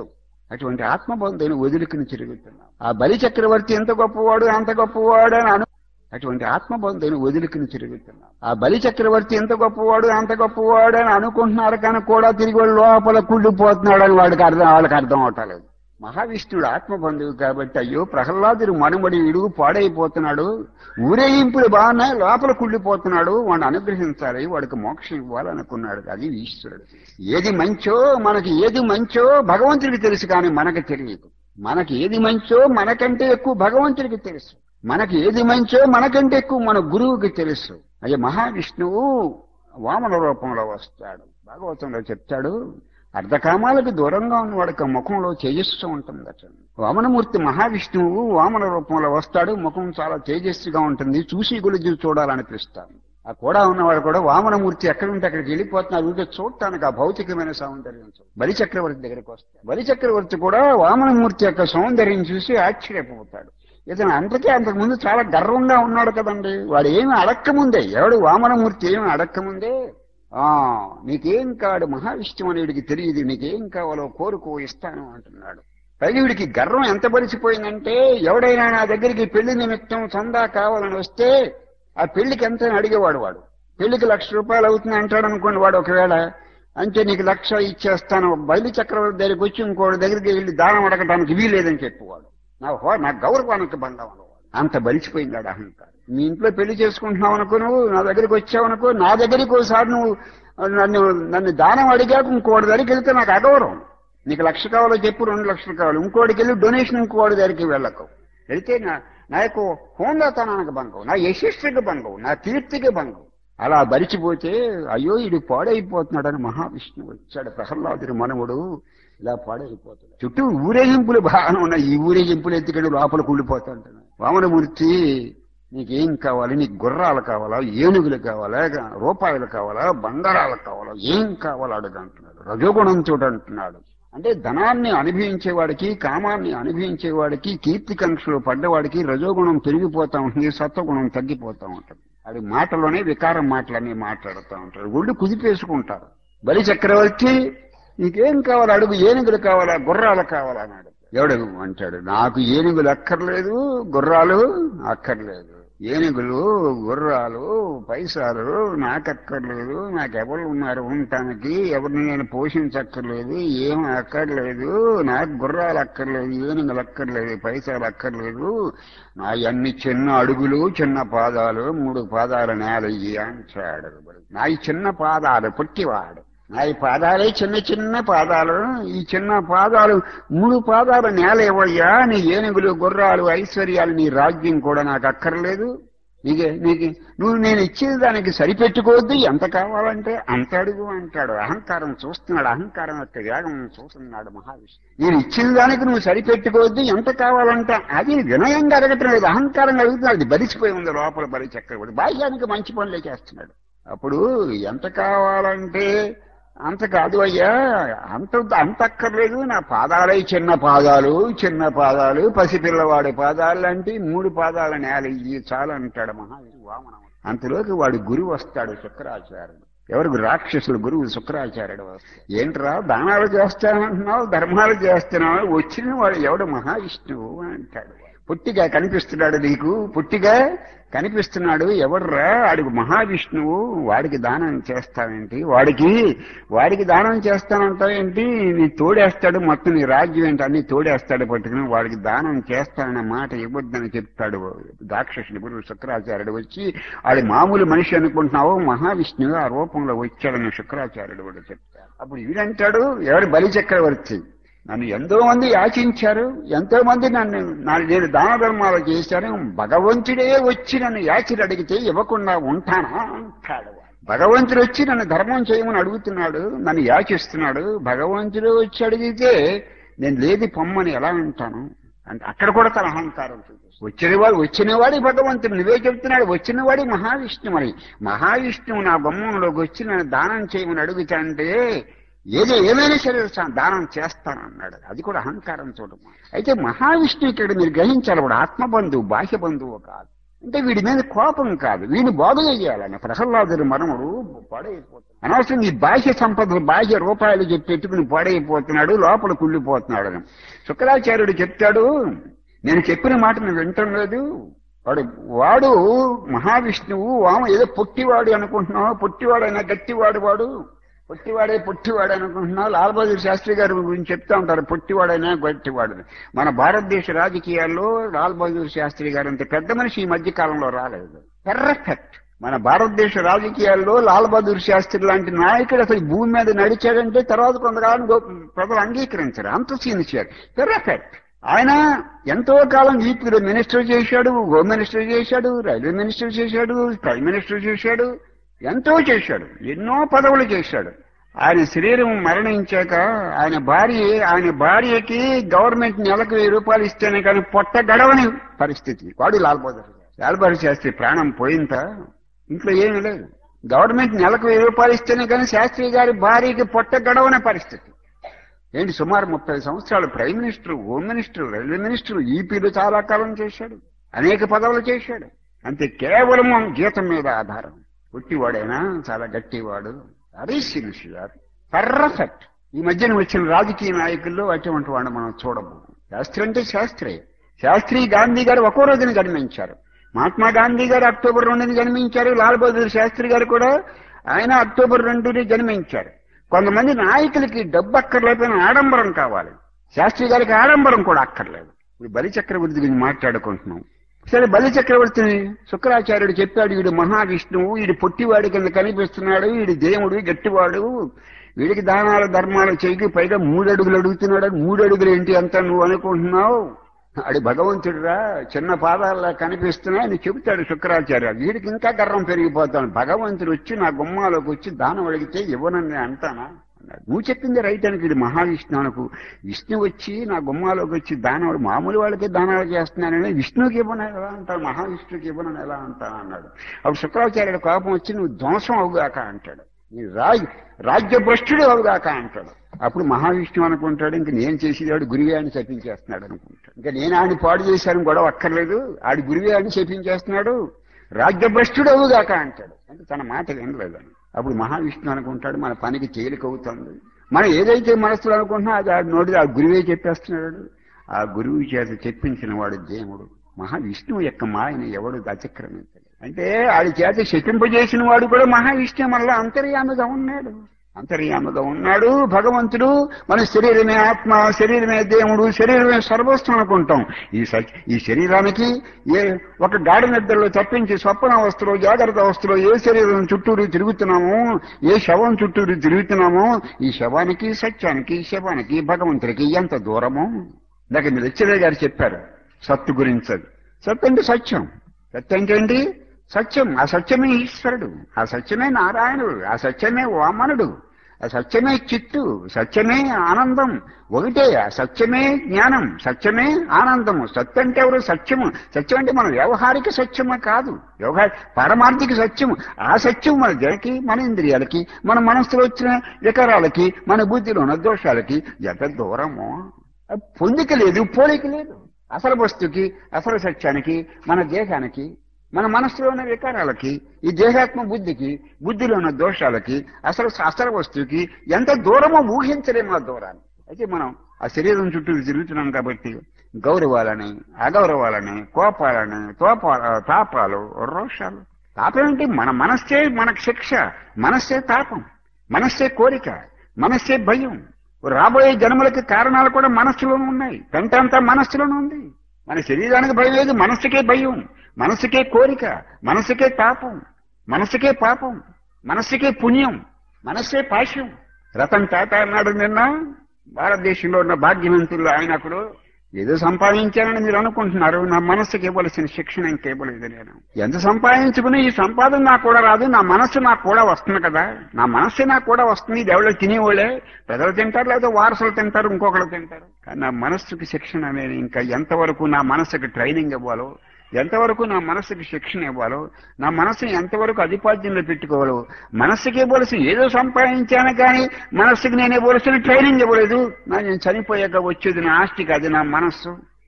S1: అటువంటి ఆత్మబంధుని వదులుకుని తిరుగుతున్నాం ఆ బలి చక్రవర్తి ఎంత గొప్పవాడు అంత గొప్పవాడు అని అను అటువంటి ఆత్మబంధుని వదులుకుని తిరుగుతున్నాం ఆ బలి చక్రవర్తి ఎంత గొప్పవాడు అంత గొప్పవాడు అని అనుకుంటున్నారు కానీ కూడా తిరిగి వాడు లోపల కుళ్ళిపోతున్నాడు అని వాడికి అర్థం వాళ్ళకి అర్థం అవటలేదు మహావిష్ణుడు ఆత్మబంధువు కాబట్టి అయ్యో ప్రహ్లాదుడు మనుమడి విడుగు పాడైపోతున్నాడు ఊరేగింపులు బాగున్నాయి లోపల కుళ్ళిపోతున్నాడు వాడిని అనుగ్రహించాలి వాడికి మోక్షం ఇవ్వాలనుకున్నాడు అది ఈశ్వరుడు ఏది మంచో మనకి ఏది మంచో భగవంతుడికి తెలుసు కానీ మనకి తెలియదు మనకి ఏది మంచో మనకంటే ఎక్కువ భగవంతుడికి తెలుసు మనకి ఏది మంచో మనకంటే ఎక్కువ మన గురువుకి తెలుసు అయ్యే మహావిష్ణువు వామన రూపంలో వస్తాడు భాగవతంలో చెప్తాడు అర్ధకామాలకు దూరంగా ఉన్న వాడికి ముఖంలో తేజస్సు ఉంటుందట వామనమూర్తి మహావిష్ణువు వామన రూపంలో వస్తాడు ముఖం చాలా తేజస్సుగా ఉంటుంది చూసి గురించి చూడాలనిపిస్తాను ఆ కూడా ఉన్నవాడు కూడా వామనమూర్తి ఎక్కడ ఉంటే అక్కడికి వెళ్ళిపోతున్నారు ఊరికే చూడటానికి ఆ భౌతికమైన సౌందర్యం చూడు. బలి చక్రవర్తి దగ్గరికి వస్తాడు బలి చక్రవర్తి కూడా వామనమూర్తి యొక్క సౌందర్యం చూసి ఆశ్చర్యపోతాడు ఇతను అంతకే అంతకు ముందు చాలా గర్వంగా ఉన్నాడు కదండి వాడు ఏమి అడక్కముందే ఎవడు వామనమూర్తి ఏమి అడక్కముందే ఆ నీకేం కాడు మహావిష్ణువు అనేడికి తెలియదు నీకేం కావాలో కోరుకో ఇస్తాను అంటున్నాడు పైగా వీడికి గర్వం ఎంత బలిసిపోయిందంటే ఎవడైనా నా దగ్గరికి పెళ్లి నిమిత్తం చందా కావాలని వస్తే ఆ పెళ్లికి ఎంత అని అడిగేవాడు వాడు పెళ్లికి లక్ష రూపాయలు అవుతుంది అంటాడు అనుకోండి వాడు ఒకవేళ అంటే నీకు లక్ష ఇచ్చేస్తాను బయలు చక్రవర్తి దగ్గరికి వచ్చి ఇంకోటి దగ్గరికి వెళ్ళి దానం అడగడానికి వీలేదని చెప్పేవాడు నా హో నా గౌరవానికి భంగం అన్నవాడు అంత బలిసిపోయింది ఆడ అహంకారం మీ ఇంట్లో పెళ్లి చేసుకుంటున్నావు అనుకో నువ్వు నా దగ్గరికి వచ్చావు అనుకో నా దగ్గరికి ఒకసారి నువ్వు నన్ను నన్ను దానం అడిగాక ఇంకోటి దగ్గరికి వెళ్తే నాకు అగౌరవం నీకు లక్ష కావాలో చెప్పు రెండు లక్షలు కావాలి ఇంకోటికి వెళ్ళి డొనేషన్ ఇంకోటి దగ్గరికి వెళ్ళకు వెళ్తే నా నా యొక్క హోందాతనానికి భంగం నా యశస్సుకి భంగం నా కీర్తికి భంగం అలా బరిచిపోతే అయ్యో ఇది పాడైపోతున్నాడని మహావిష్ణువు వచ్చాడు ప్రహ్లాదుని మనవుడు ఇలా పాడైపోతున్నాడు చుట్టూ ఊరేగింపులు బాగానే ఉన్నాయి ఈ ఊరేగింపులు ఎత్తుకెళ్ళి లోపల కుళ్ళిపోతుంటాడు వామనమూర్తి నీకేం కావాలి నీకు గుర్రాలు కావాలా ఏనుగులు కావాలా రూపాయలు కావాలా బంగారాలు కావాలా ఏం కావాలో అడుగంటున్నాడు రజోగుణంతో అంటున్నాడు అంటే ధనాన్ని అనుభవించేవాడికి కామాన్ని అనుభవించేవాడికి కీర్తికాంక్షలు పడ్డవాడికి రజోగుణం పెరిగిపోతా ఉంటుంది సత్వగుణం తగ్గిపోతా ఉంటుంది అది మాటలోనే వికారం మాటలన్నీ మాట్లాడుతూ ఉంటారు ఒళ్ళు కుదిపేసుకుంటారు బలి చక్రవర్తి నీకేం కావాలి అడుగు ఏనుగులు కావాలా గుర్రాలు కావాలా అన్నాడు ఎవడు అంటాడు నాకు ఏనుగులు అక్కర్లేదు గుర్రాలు అక్కర్లేదు ఏనుగులు గుర్రాలు పైసాలు నాకు అక్కర్లేదు నాకెవరు ఉన్నారు ఉండటానికి ఎవరిని నేను పోషించక్కర్లేదు ఏం అక్కర్లేదు నాకు గుర్రాలు అక్కర్లేదు ఏనుగులు అక్కర్లేదు పైసాలు అక్కర్లేదు నా అన్ని చిన్న అడుగులు చిన్న పాదాలు మూడు పాదాల నేల ఇయ్యి అంటాడు నా ఈ చిన్న పాదాలు పుట్టివాడు నా ఈ పాదాలే చిన్న చిన్న పాదాలు ఈ చిన్న పాదాలు మూడు పాదాల నేల ఇవ్వయ్యా నీ ఏనుగులు గుర్రాలు ఐశ్వర్యాలు నీ రాజ్యం కూడా నాకు అక్కర్లేదు నీకే నీకు నువ్వు నేను ఇచ్చేది దానికి సరిపెట్టుకోవద్దు ఎంత కావాలంటే అంత అడుగు అంటాడు అహంకారం చూస్తున్నాడు అహంకారం యొక్క వేగం చూస్తున్నాడు మహావిష్ణు నేను ఇచ్చిన దానికి నువ్వు సరిపెట్టుకోవద్దు ఎంత కావాలంటే అది వినయంగా అడగటం లేదు అహంకారంగా అడుగుతున్నాడు అది బలిసిపోయి ఉంది లోపల బలి చక్రవర్తి బాహ్యానికి మంచి పనులే చేస్తున్నాడు అప్పుడు ఎంత కావాలంటే అంత కాదు అయ్యా అంత అంత అక్కర్లేదు నా పాదాలే చిన్న పాదాలు చిన్న పాదాలు పసిపిల్లవాడి పాదాలు లాంటి మూడు పాదాల నేల ఇవి చాలు అంటాడు మహావిష్ణు వామనం అంతలోకి వాడి గురువు వస్తాడు శుక్రాచార్యుడు ఎవరికి రాక్షసులు గురువు శుక్రాచార్యుడు వస్తాడు ఏంట్రా దానాలు చేస్తానంటున్నావు ధర్మాలు చేస్తున్నావు వచ్చిన వాడు ఎవడు మహావిష్ణువు అంటాడు పుట్టిగా కనిపిస్తున్నాడు నీకు పుట్టిగా కనిపిస్తున్నాడు ఎవర్రా వాడికి మహావిష్ణువు వాడికి దానం చేస్తావేంటి వాడికి వాడికి దానం చేస్తానంటావేంటి నీ తోడేస్తాడు మొత్తం నీ రాజ్యం ఏంటి అన్ని తోడేస్తాడు పట్టుకుని వాడికి దానం చేస్తానన్న మాట ఇవ్వద్దని చెప్తాడు దాక్షసుడు గురువు శుక్రాచార్యుడు వచ్చి వాడి మామూలు మనిషి అనుకుంటున్నావు మహావిష్ణువు ఆ రూపంలో వచ్చాడని శుక్రాచార్యుడు కూడా చెప్తాడు అప్పుడు వీడంటాడు ఎవరి బలి చక్రవర్తి నన్ను ఎంతో మంది యాచించారు ఎంతో మంది నన్ను నా- నేను దాన ధర్మాలు చేశాను భగవంతుడే వచ్చి నన్ను యాచిని అడిగితే ఇవ్వకుండా ఉంటానా అంటాడు భగవంతుడు వచ్చి నన్ను ధర్మం చేయమని అడుగుతున్నాడు నన్ను యాచిస్తున్నాడు భగవంతుడు వచ్చి అడిగితే నేను లేది పొమ్మని ఎలా అంటాను అంటే అక్కడ కూడా తన అహంకారం చూపిస్తుంది వచ్చినవాడు వచ్చినవాడి భగవంతుడు నువ్వే చెప్తున్నాడు వచ్చినవాడి మహావిష్ణువు అని మహావిష్ణువు నా బొమ్మంలోకి వచ్చి నన్ను దానం చేయమని అడుగుతాంటే ఏదో ఏమైనా సరే సా- దానం చేస్తానన్నాడు అది కూడా అహంకారం చూడము అయితే మహావిష్ణువు ఇక్కడ మీరు గ్రహించాలి వాడు ఆత్మబంధువు బాహ్య బంధువు కాదు అంటే వీడి మీద కోపం కాదు వీడిని బాగు చేయాలని ప్రహ్లాదుడు మనముడు పాడైపోతున్నాడు అనవసరం ఈ బాహ్య సంపదలు బాహ్య రూపాయలు చెప్పి పెట్టుకుని పాడైపోతున్నాడు లోపల కుళ్ళిపోతున్నాడు అని శుక్రాచార్యుడు చెప్తాడు నేను చెప్పిన మాట నువ్వు వింటం లేదు వాడు వాడు మహావిష్ణువు వామ ఏదో పొట్టివాడు అనుకుంటున్నావు పొట్టివాడైనా గట్టివాడు వాడు పొట్టివాడే పొట్టివాడు అనుకుంటున్నావు లాల్ బహదూర్ శాస్త్రి గారి గురించి చెప్తా ఉంటారు పొట్టివాడైనా గట్టివాడు మన భారతదేశ రాజకీయాల్లో లాల్ బహదూర్ శాస్త్రి గారు అంత పెద్ద మనిషి ఈ మధ్య కాలంలో రాలేదు పెర్ఫెక్ట్ మన భారతదేశ రాజకీయాల్లో లాల్ బహదూర్ శాస్త్రి లాంటి నాయకుడు అసలు ఈ భూమి మీద నడిచాడంటే తర్వాత కొంతకాలం గో- ప్రజలు అంగీకరించారు అంత సీనియర్ పెర్ఫెక్ట్ ఆయన ఎంతో కాలం ఈపీలో మినిస్టర్ చేశాడు హోమ్ మినిస్టర్ చేశాడు రైల్వే మినిస్టర్ చేశాడు ప్రైమ్ మినిస్టర్ చేశాడు ఎంతో చేశాడు ఎన్నో పదవులు చేశాడు ఆయన శరీరం మరణించాక ఆయన భార్య ఆయన భార్యకి గవర్నమెంట్ నెలకు వెయ్యి రూపాయలు ఇస్తేనే కానీ పొట్ట గడవని పరిస్థితి వాడు లాల్ బహదూర్ లాల్ బహదూర్ శాస్త్రి ప్రాణం పోయిందా ఇంట్లో ఏమీ లేదు గవర్నమెంట్ నెలకు వెయ్యి రూపాయలు ఇస్తేనే కానీ శాస్త్రి గారి భార్యకి పొట్ట గడవని పరిస్థితి ఏంటి సుమారు ముప్పై సంవత్సరాలు prime minister home minister railway minister ఈపీలు చాలా కాలం చేశాడు అనేక పదవులు చేశాడు అంతే కేవలం జీతం మీద ఆధారం పుట్టివాడైనా చాలా గట్టివాడు అదే సిన్సియర్ పర్ఫెక్ట్ ఈ మధ్యన వచ్చిన రాజకీయ నాయకుల్లో అటువంటి వాడిని మనం చూడము శాస్త్రి అంటే శాస్త్రే శాస్త్రి గాంధీ గారు ఒక్కో రోజున జన్మించారు మహాత్మా గాంధీ గారు అక్టోబర్ రెండుని జన్మించారు లాల్ బహదూర్ శాస్త్రి గారు కూడా ఆయన అక్టోబర్ రెండుని జన్మించారు కొంతమంది నాయకులకి డబ్బు అక్కర్లేకపోయిన ఆడంబరం కావాలి శాస్త్రి గారికి ఆడంబరం కూడా అక్కర్లేదు ఇప్పుడు బలి చక్రవర్తి గురించి మాట్లాడుకుంటున్నాం సరే బలి చక్రవర్తిని శుక్రాచార్యుడు చెప్పాడు వీడు మహావిష్ణువు వీడు పొట్టివాడి కింద కనిపిస్తున్నాడు వీడు దేవుడు గట్టివాడు వీడికి దానాలు ధర్మాలు చేయకి పైగా మూడు అడుగులు అడుగుతున్నాడు మూడు అడుగులు ఏంటి అంత నువ్వు అనుకుంటున్నావు అడి భగవంతుడురా చిన్న పాదాల్లో కనిపిస్తున్నా అని చెబుతాడు శుక్రాచార్య వీడికి ఇంకా గర్వం పెరిగిపోతాడు భగవంతుడు వచ్చి నా గుమ్మాలోకి వచ్చి దానం అడిగితే ఇవ్వనని నేను అంటానా అన్నాడు నువ్వు చెప్పింది రైట్ అని ఇది మహావిష్ణు అనుకు విష్ణు వచ్చి నా గుమ్మాలోకి వచ్చి దానం మామూలు వాళ్ళకి దానాలు చేస్తున్నానని విష్ణువుకి ఇవ్వను ఎలా అంటాడు మహావిష్ణువుకి ఇవ్వనని ఎలా అంటాను అన్నాడు అప్పుడు శుక్రాచార్యుడు కోపం వచ్చి నువ్వు ధ్వంసం అవుగాక అంటాడు నీ రాజ్ రాజ్య భ్రష్టుడు అవుగాక అంటాడు అప్పుడు మహావిష్ణువు అనుకుంటాడు ఇంక నేను చేసేవాడు గురువే అని శపించేస్తున్నాడు అనుకుంటాడు ఇంకా నేను ఆడిని పాడు చేశాను గొడవ అక్కర్లేదు ఆడి గురువే అని శపించేస్తున్నాడు రాజ్యభ్రష్టుడు అవుగాక అంటాడు అంటే తన మాట వినలేదని అప్పుడు మహావిష్ణువు అనుకుంటాడు మన పనికి తేలిక అవుతుంది మనం ఏదైతే మనసులో అనుకుంటున్నా అది ఆ నోటి ఆ గురువే చెప్పేస్తున్నాడు ఆ గురువు చేత చెప్పించిన వాడు దేవుడు మహావిష్ణువు యొక్క మాయని ఎవడు అతిక్రమించలేదు అంటే ఆడి చేత శపింపజేసిన వాడు కూడా మహావిష్ణువు మళ్ళా అంతర్యామిగా ఉన్నాడు అంతర్యామిగా ఉన్నాడు భగవంతుడు మన శరీరమే ఆత్మ శరీరమే దేవుడు శరీరమే సర్వస్వం అనుకుంటాం ఈ స- ఈ శరీరానికి ఏ ఒక గాఢ నిద్రలో తప్పించి స్వప్న అవస్థలో జాగ్రత్త అవస్థలో ఏ శరీరం చుట్టూరు తిరుగుతున్నామో ఏ శవం చుట్టూరు తిరుగుతున్నామో ఈ శవానికి సత్యానికి శవానికి భగవంతుడికి ఎంత దూరమో ఇందాక మీరు లెక్చరర్ గారు చెప్పారు సత్తు గురించి అది. సత్తు అంటే సత్యం సత్యం అంటే ఏంటి సత్యం ఆ సత్యమే ఈశ్వరుడు ఆ సత్యమే నారాయణుడు ఆ సత్యమే వామనుడు ఆ సత్యమే చిత్తు సత్యమే ఆనందం ఒకటే ఆ సత్యమే జ్ఞానం సత్యమే ఆనందము సత్యం అంటే ఎవరు సత్యము సత్యం అంటే మన వ్యవహారిక సత్యము కాదు వ్యవహార పారమార్థిక సత్యము ఆ సత్యం మన జనకి మన ఇంద్రియాలకి మన మనసులో వచ్చిన వికారాలకి మన బుద్ధిలో ఉన్న దోషాలకి ఎంత దూరమో అది పొందిక లేదు పోలిక లేదు అసలు వస్తుకి అసలు సత్యానికి మన దేహానికి మన మనసులో ఉన్న వికారాలకి ఈ దేహాత్మ బుద్ధికి బుద్ధిలో ఉన్న దోషాలకి అసలు అసలు వస్తువుకి ఎంత దూరమో ఊహించలేము ఆ దూరాన్ని అయితే మనం ఆ శరీరం చుట్టూ తిరుగుతున్నాం కాబట్టి గౌరవాలని అగౌరవాలని కోపాలని తోపా తాపాలు రోషాలు తాపం ఏంటి మన మనస్సే మనకు శిక్ష మనస్సే తాపం మనస్సే కోరిక మనస్సే భయం రాబోయే జన్మలకి కారణాలు కూడా మనస్సులోనే ఉన్నాయి పెంటంతా మనస్సులోనే ఉంది మన శరీరానికి భయం లేదు మనస్సుకే భయం మనస్సుకే కోరిక మనస్సుకే తాపం మనస్సుకే పాపం మనస్సుకే పుణ్యం మనస్సే పాశ్యం రతన్ టాటా అన్నాడు నిన్న భారతదేశంలో ఉన్న భాగ్యవంతులు ఆయనకుడు ఏదో సంపాదించానని మీరు అనుకుంటున్నారు నా మనస్సుకి ఇవ్వవలసిన శిక్షణ ఇంకేవ్వలేదు నేను ఎంత సంపాదించుకుని ఈ సంపాదన నాకు కూడా రాదు నా మనస్సు నాకు కూడా వస్తుంది కదా నా మనస్సు నాకు కూడా వస్తుంది ఇది ఎవరో తినేవాళ్ళే ప్రజలు తింటారు లేదా వారసులు తింటారు ఇంకొకరు తింటారు కానీ నా మనస్సుకి శిక్షణ అనేది ఇంకా ఎంతవరకు నా మనస్సుకి ట్రైనింగ్ ఇవ్వాలో ఎంతవరకు నా మనస్సుకి శిక్షణ ఇవ్వాలో నా మనస్సుని ఎంతవరకు అధిపాద్యంలో పెట్టుకోవాలో మనస్సుకి ఇవ్వవలసిన ఏదో సంపాదించాను కానీ మనస్సుకి నేను ఇవ్వవలసిన ట్రైనింగ్ ఇవ్వలేదు నా నేను చనిపోయాక వచ్చేది నా ఆస్తి కాదు నా మనస్సు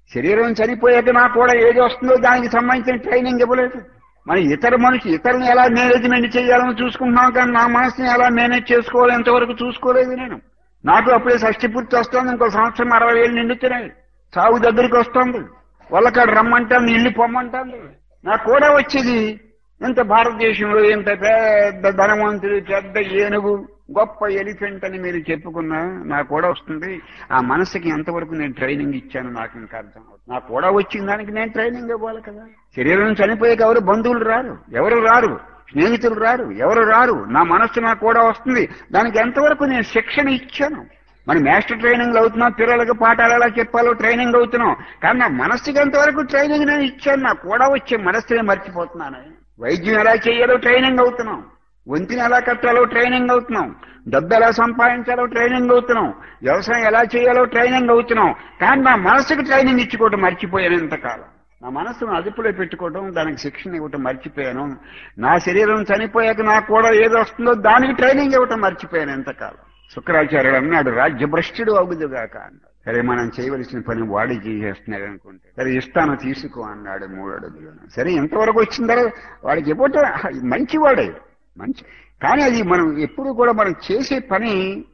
S1: శరీరం చనిపోయాక నాకు కూడా ఏది వస్తుందో దానికి సంబంధించిన ట్రైనింగ్ ఇవ్వలేదు మన ఇతర మనిషి ఇతరులను ఎలా మేనేజ్మెంట్ చేయాలని చూసుకుంటున్నాం కానీ నా మనసుని ఎలా మేనేజ్ చేసుకోవాలి ఎంతవరకు చూసుకోలేదు నేను నాకు అప్పుడే షష్టి పూర్తి వస్తుంది ఇంకో సంవత్సరం అరవై ఏళ్ళు నిండుతున్నాయి సాగు దగ్గరికి వస్తుంది వాళ్ళకాడ రమ్మంటాను ఇల్లు పొమ్మంటాను నాకు కూడా వచ్చేది ఇంత భారతదేశంలో ఇంత పెద్ద ధనవంతుడు పెద్ద ఏనుగు గొప్ప ఎలిఫెంట్ అని మీరు చెప్పుకున్నా నాకు కూడా వస్తుంది ఆ మనసుకి ఎంతవరకు నేను ట్రైనింగ్ ఇచ్చాను నాకు ఇంకా అర్థం అవుతుంది నాకు కూడా వచ్చిన దానికి నేను ట్రైనింగ్ ఇవ్వాలి కదా శరీరం చనిపోయాక ఎవరు బంధువులు రారు ఎవరు రారు స్నేహితులు రారు ఎవరు రారు నా మనస్సు నాకు కూడా వస్తుంది దానికి ఎంతవరకు నేను శిక్షణ ఇచ్చాను మనం మాస్టర్ ట్రైనింగ్ అవుతున్నాం పిల్లలకి పాఠాలు ఎలా చెప్పాలో ట్రైనింగ్ అవుతున్నాం కానీ నా మనస్సుకి ఎంతవరకు ట్రైనింగ్ నేను ఇచ్చాను నాకు కూడా వచ్చే మనస్సునే మర్చిపోతున్నాను వైద్యం ఎలా చేయాలో ట్రైనింగ్ అవుతున్నాం ఒంటిని ఎలా కట్టాలో ట్రైనింగ్ అవుతున్నాం డబ్బు ఎలా సంపాదించాలో ట్రైనింగ్ అవుతున్నాం వ్యవసాయం ఎలా చేయాలో ట్రైనింగ్ అవుతున్నాం కానీ నా మనసుకు ట్రైనింగ్ ఇచ్చుకోవటం మర్చిపోయాను ఇంతకాలం నా మనసును అదుపులో పెట్టుకోవడం దానికి శిక్షణ ఇవ్వటం మర్చిపోయాను నా శరీరం చనిపోయాక నాకు కూడా ఏది వస్తుందో దానికి ట్రైనింగ్ ఇవ్వటం మర్చిపోయాను ఎంతకాలం శుక్రాచార్యుడు అన్నాడు రాజ్యభ్రష్టుడు అవుదుగాక అన్నాడు సరే మనం చేయవలసిన పని వాడి చేసేస్తున్నాడు అనుకుంటే సరే ఇస్తాను తీసుకో అన్నాడు మూడు అడుగులు సరే ఎంతవరకు వచ్చిందో వాడికి ఇవ్వటం మంచివాడే మంచి కానీ అది మనం ఎప్పుడు కూడా మనం చేసే పని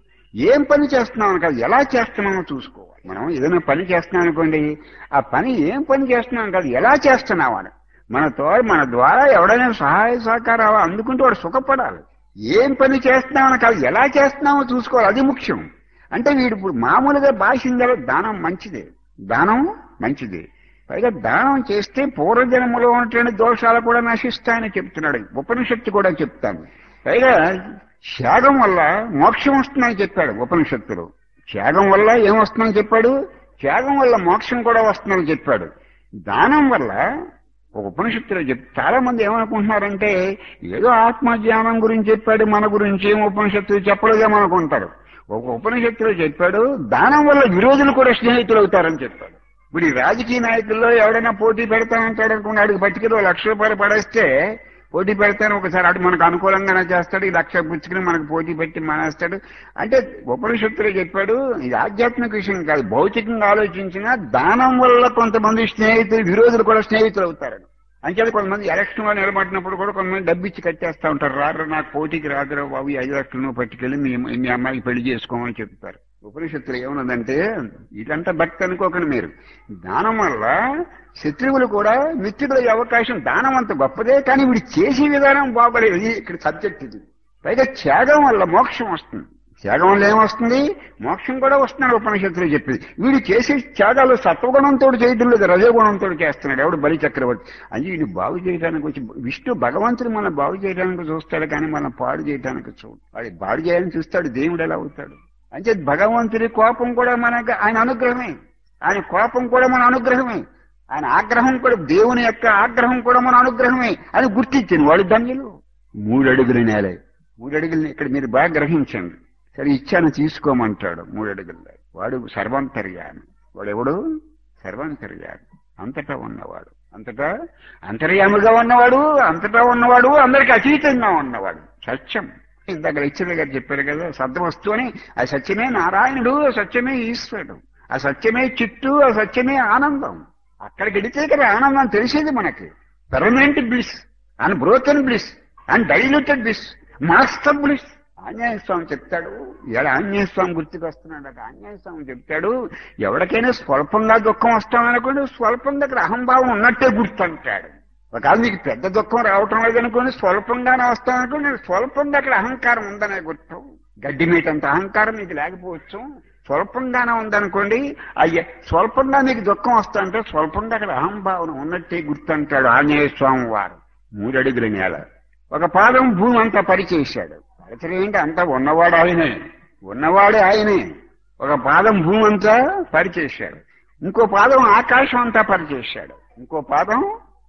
S1: ఏం పని చేస్తున్నాం కాదు ఎలా చేస్తున్నామో చూసుకోవాలి మనం ఏదైనా పని చేస్తున్నాం అనుకోండి ఆ పని ఏం పని చేస్తున్నాం కాదు ఎలా చేస్తున్నాం అని మనతో మన ద్వారా ఎవడైనా సహాయ సహకారాలు అందుకుంటే వాడు సుఖపడాలి ఏం పని చేస్తున్నామని కాదు ఎలా చేస్తున్నామో చూసుకోవాలి అది ముఖ్యం అంటే వీడు ఇప్పుడు మామూలుగా భాషించాలి దానం మంచిదే దానం మంచిదే పైగా దానం చేస్తే పూర్వజన్మలో ఉన్నటువంటి దోషాలు కూడా నశిస్తాయని చెప్తున్నాడు ఉపనిషత్తు కూడా చెప్తాను పైగా త్యాగం వల్ల మోక్షం వస్తుందని చెప్పాడు ఉపనిషత్తులు త్యాగం వల్ల ఏమొస్తుందని చెప్పాడు త్యాగం వల్ల మోక్షం కూడా వస్తుందని చెప్పాడు దానం వల్ల ఒక ఉపనిషత్తులో చెప్ చాలా మంది ఏమనుకుంటున్నారంటే ఏదో ఆత్మజ్ఞానం గురించి చెప్పాడు మన గురించి ఏం ఉపనిషత్తులు చెప్పలేదేమో అనుకుంటారు ఒక ఉపనిషత్తులో చెప్పాడు దానం వల్ల విరోధులు కూడా స్నేహితులు అవుతారని చెప్పాడు ఇప్పుడు ఈ రాజకీయ నాయకుల్లో ఎవడైనా పోటీ పెడతానంటాడు అనుకుని అడిగి పట్టుకుని లక్ష రూపాయలు పడేస్తే పోటీ పెడతాను ఒకసారి అటు మనకు అనుకూలంగానే చేస్తాడు ఈ లక్ష పుచ్చుకుని మనకు పోటీ పెట్టి మానేస్తాడు అంటే ఉపనిషత్తులు చెప్పాడు ఇది ఆధ్యాత్మిక విషయం కాదు భౌతికంగా ఆలోచించినా దానం వల్ల కొంతమంది స్నేహితులు విరోధులు కూడా స్నేహితులు అవుతారని అంచేది కొంతమంది ఎలక్షన్ లో నిలబడినప్పుడు కూడా కొంతమంది డబ్బు ఇచ్చి కట్టేస్తా ఉంటారు రారు నాకు పోటీకి రాదురా బాబు ఈ ఐదు లక్షలు నువ్వు పట్టుకెళ్ళి మీ మీ అమ్మాయికి పెళ్లి చేసుకోమని చెప్తారు ఉపనిషత్తులు ఏమన్నదంటే ఇదంతా భక్తి అనుకోకండి మీరు దానం వల్ల శత్రువులు కూడా మిత్రులయ్యే అవకాశం దానం అంత గొప్పదే కానీ వీడు చేసే విధానం బాగోలేదు ఇది ఇక్కడ సబ్జెక్ట్ ఇది పైగా త్యాగం వల్ల మోక్షం వస్తుంది త్యాగం వల్ల ఏమొస్తుంది మోక్షం కూడా వస్తున్నాడు ఉపనిషత్తులు చెప్పింది వీడు చేసే త్యాగాలు సత్వగుణంతో చేయడం లేదు రజోగుణంతో చేస్తున్నాడు ఎవడు బలి చక్రవర్తి అది వీడు బాగు చేయడానికి వచ్చి విష్ణు భగవంతుడు మనం బాగు చేయడానికి చూస్తాడు కానీ మనం పాడు చేయడానికి చూడు వాడి బాడు చేయాలని చూస్తాడు దేవుడు ఎలా అవుతాడు అంటే భగవంతుడి కోపం కూడా మనకు ఆయన అనుగ్రహమే ఆయన కోపం కూడా మన అనుగ్రహమే ఆయన ఆగ్రహం కూడా దేవుని యొక్క ఆగ్రహం కూడా మన అనుగ్రహమే అని గుర్తించింది వాడు ధన్యులు మూడు అడుగుల నేల మూడు అడుగులు ఇక్కడ మీరు బాగా గ్రహించండి సరే ఇచ్చాను తీసుకోమంటాడు మూడు అడుగుల వాడు సర్వాంతర్యామి వాడెవడు సర్వాంతర్యామి అంతటా ఉన్నవాడు అంతటా అంతర్యామిగా ఉన్నవాడు అంతటా ఉన్నవాడు అందరికి అతీతంగా ఉన్నవాడు సత్యం ఇందాక లెక్చర్ గారు చెప్పారు కదా సత్యవస్తు అని ఆ సత్యమే నారాయణుడు ఆ సత్యమే ఈశ్వరుడు ఆ సత్యమే చిట్టు ఆ సత్యమే ఆనందం అక్కడికి వెడితే కదా ఆనందం తెలిసేది మనకి permanent bliss and broken bliss and diluted bliss master bliss Anjaneya Swami చెప్తాడు ఇలా ఆంజనేయ స్వామి గుర్తుకొస్తున్నాడు అక్కడ ఆంజనేయ స్వామి చెప్తాడు ఎవరికైనా స్వల్పంగా దుఃఖం వస్తామనుకోండి స్వల్పంగా అక్కడ అహంభావం ఉన్నట్టే గుర్తుంటాడు ఒకవేళ మీకు పెద్ద దుఃఖం రావటం లేదనుకోండి స్వల్పంగానే వస్తామనుకోండి స్వల్పంగా అక్కడ అహంకారం ఉందనే గుర్తు గడ్డి మీటంత అహంకారం మీకు లేకపోవచ్చు స్వల్పంగానే ఉందనుకోండి అయ్యే స్వల్పంగా మీకు దుఃఖం వస్తుంటే స్వల్పంగా అక్కడ అహంభావన ఉన్నట్టే గుర్తుంటాడు ఆంజనేయ స్వామి వారు మూడడుగుల నేల ఒక పాదం భూమి అంతా పరిచేశాడు పరిచయం ఏంటి అంతా ఉన్నవాడు ఆయనే ఉన్నవాడు ఆయనే ఒక పాదం భూమి అంతా పరిచేశాడు ఇంకో పాదం ఆకాశం అంతా పరిచేశాడు ఇంకో పాదం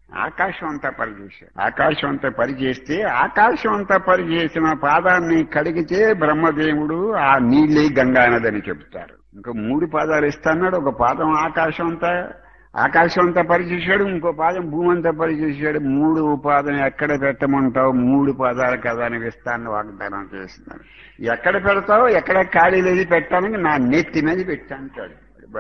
S1: ఆకాశం అంతా పరిచేశాడు ఆకాశం అంతా పరిచేస్తే ఆకాశం అంతా పరిచేసిన పాదాన్ని కడిగితే బ్రహ్మదేవుడు ఆ నీళ్ళే గంగానదని చెప్తారు ఇంకా మూడు పాదాలు ఇస్తాన్నాడు ఒక పాదం ఆకాశం అంతా ఆకాశం అంతా పరిచేశాడు ఇంకో పాదం భూమి అంతా పరిచేశాడు మూడు పాదం ఎక్కడ పెట్టమంటావు మూడు పాదాలు కదా అని ఇస్తాను వాగ్దానం చేస్తున్నాను ఎక్కడ పెడతావు ఎక్కడ ఖాళీ లేదు పెట్టాలని నా నెత్తి మీద పెట్టాంటాడు బలి చక్రం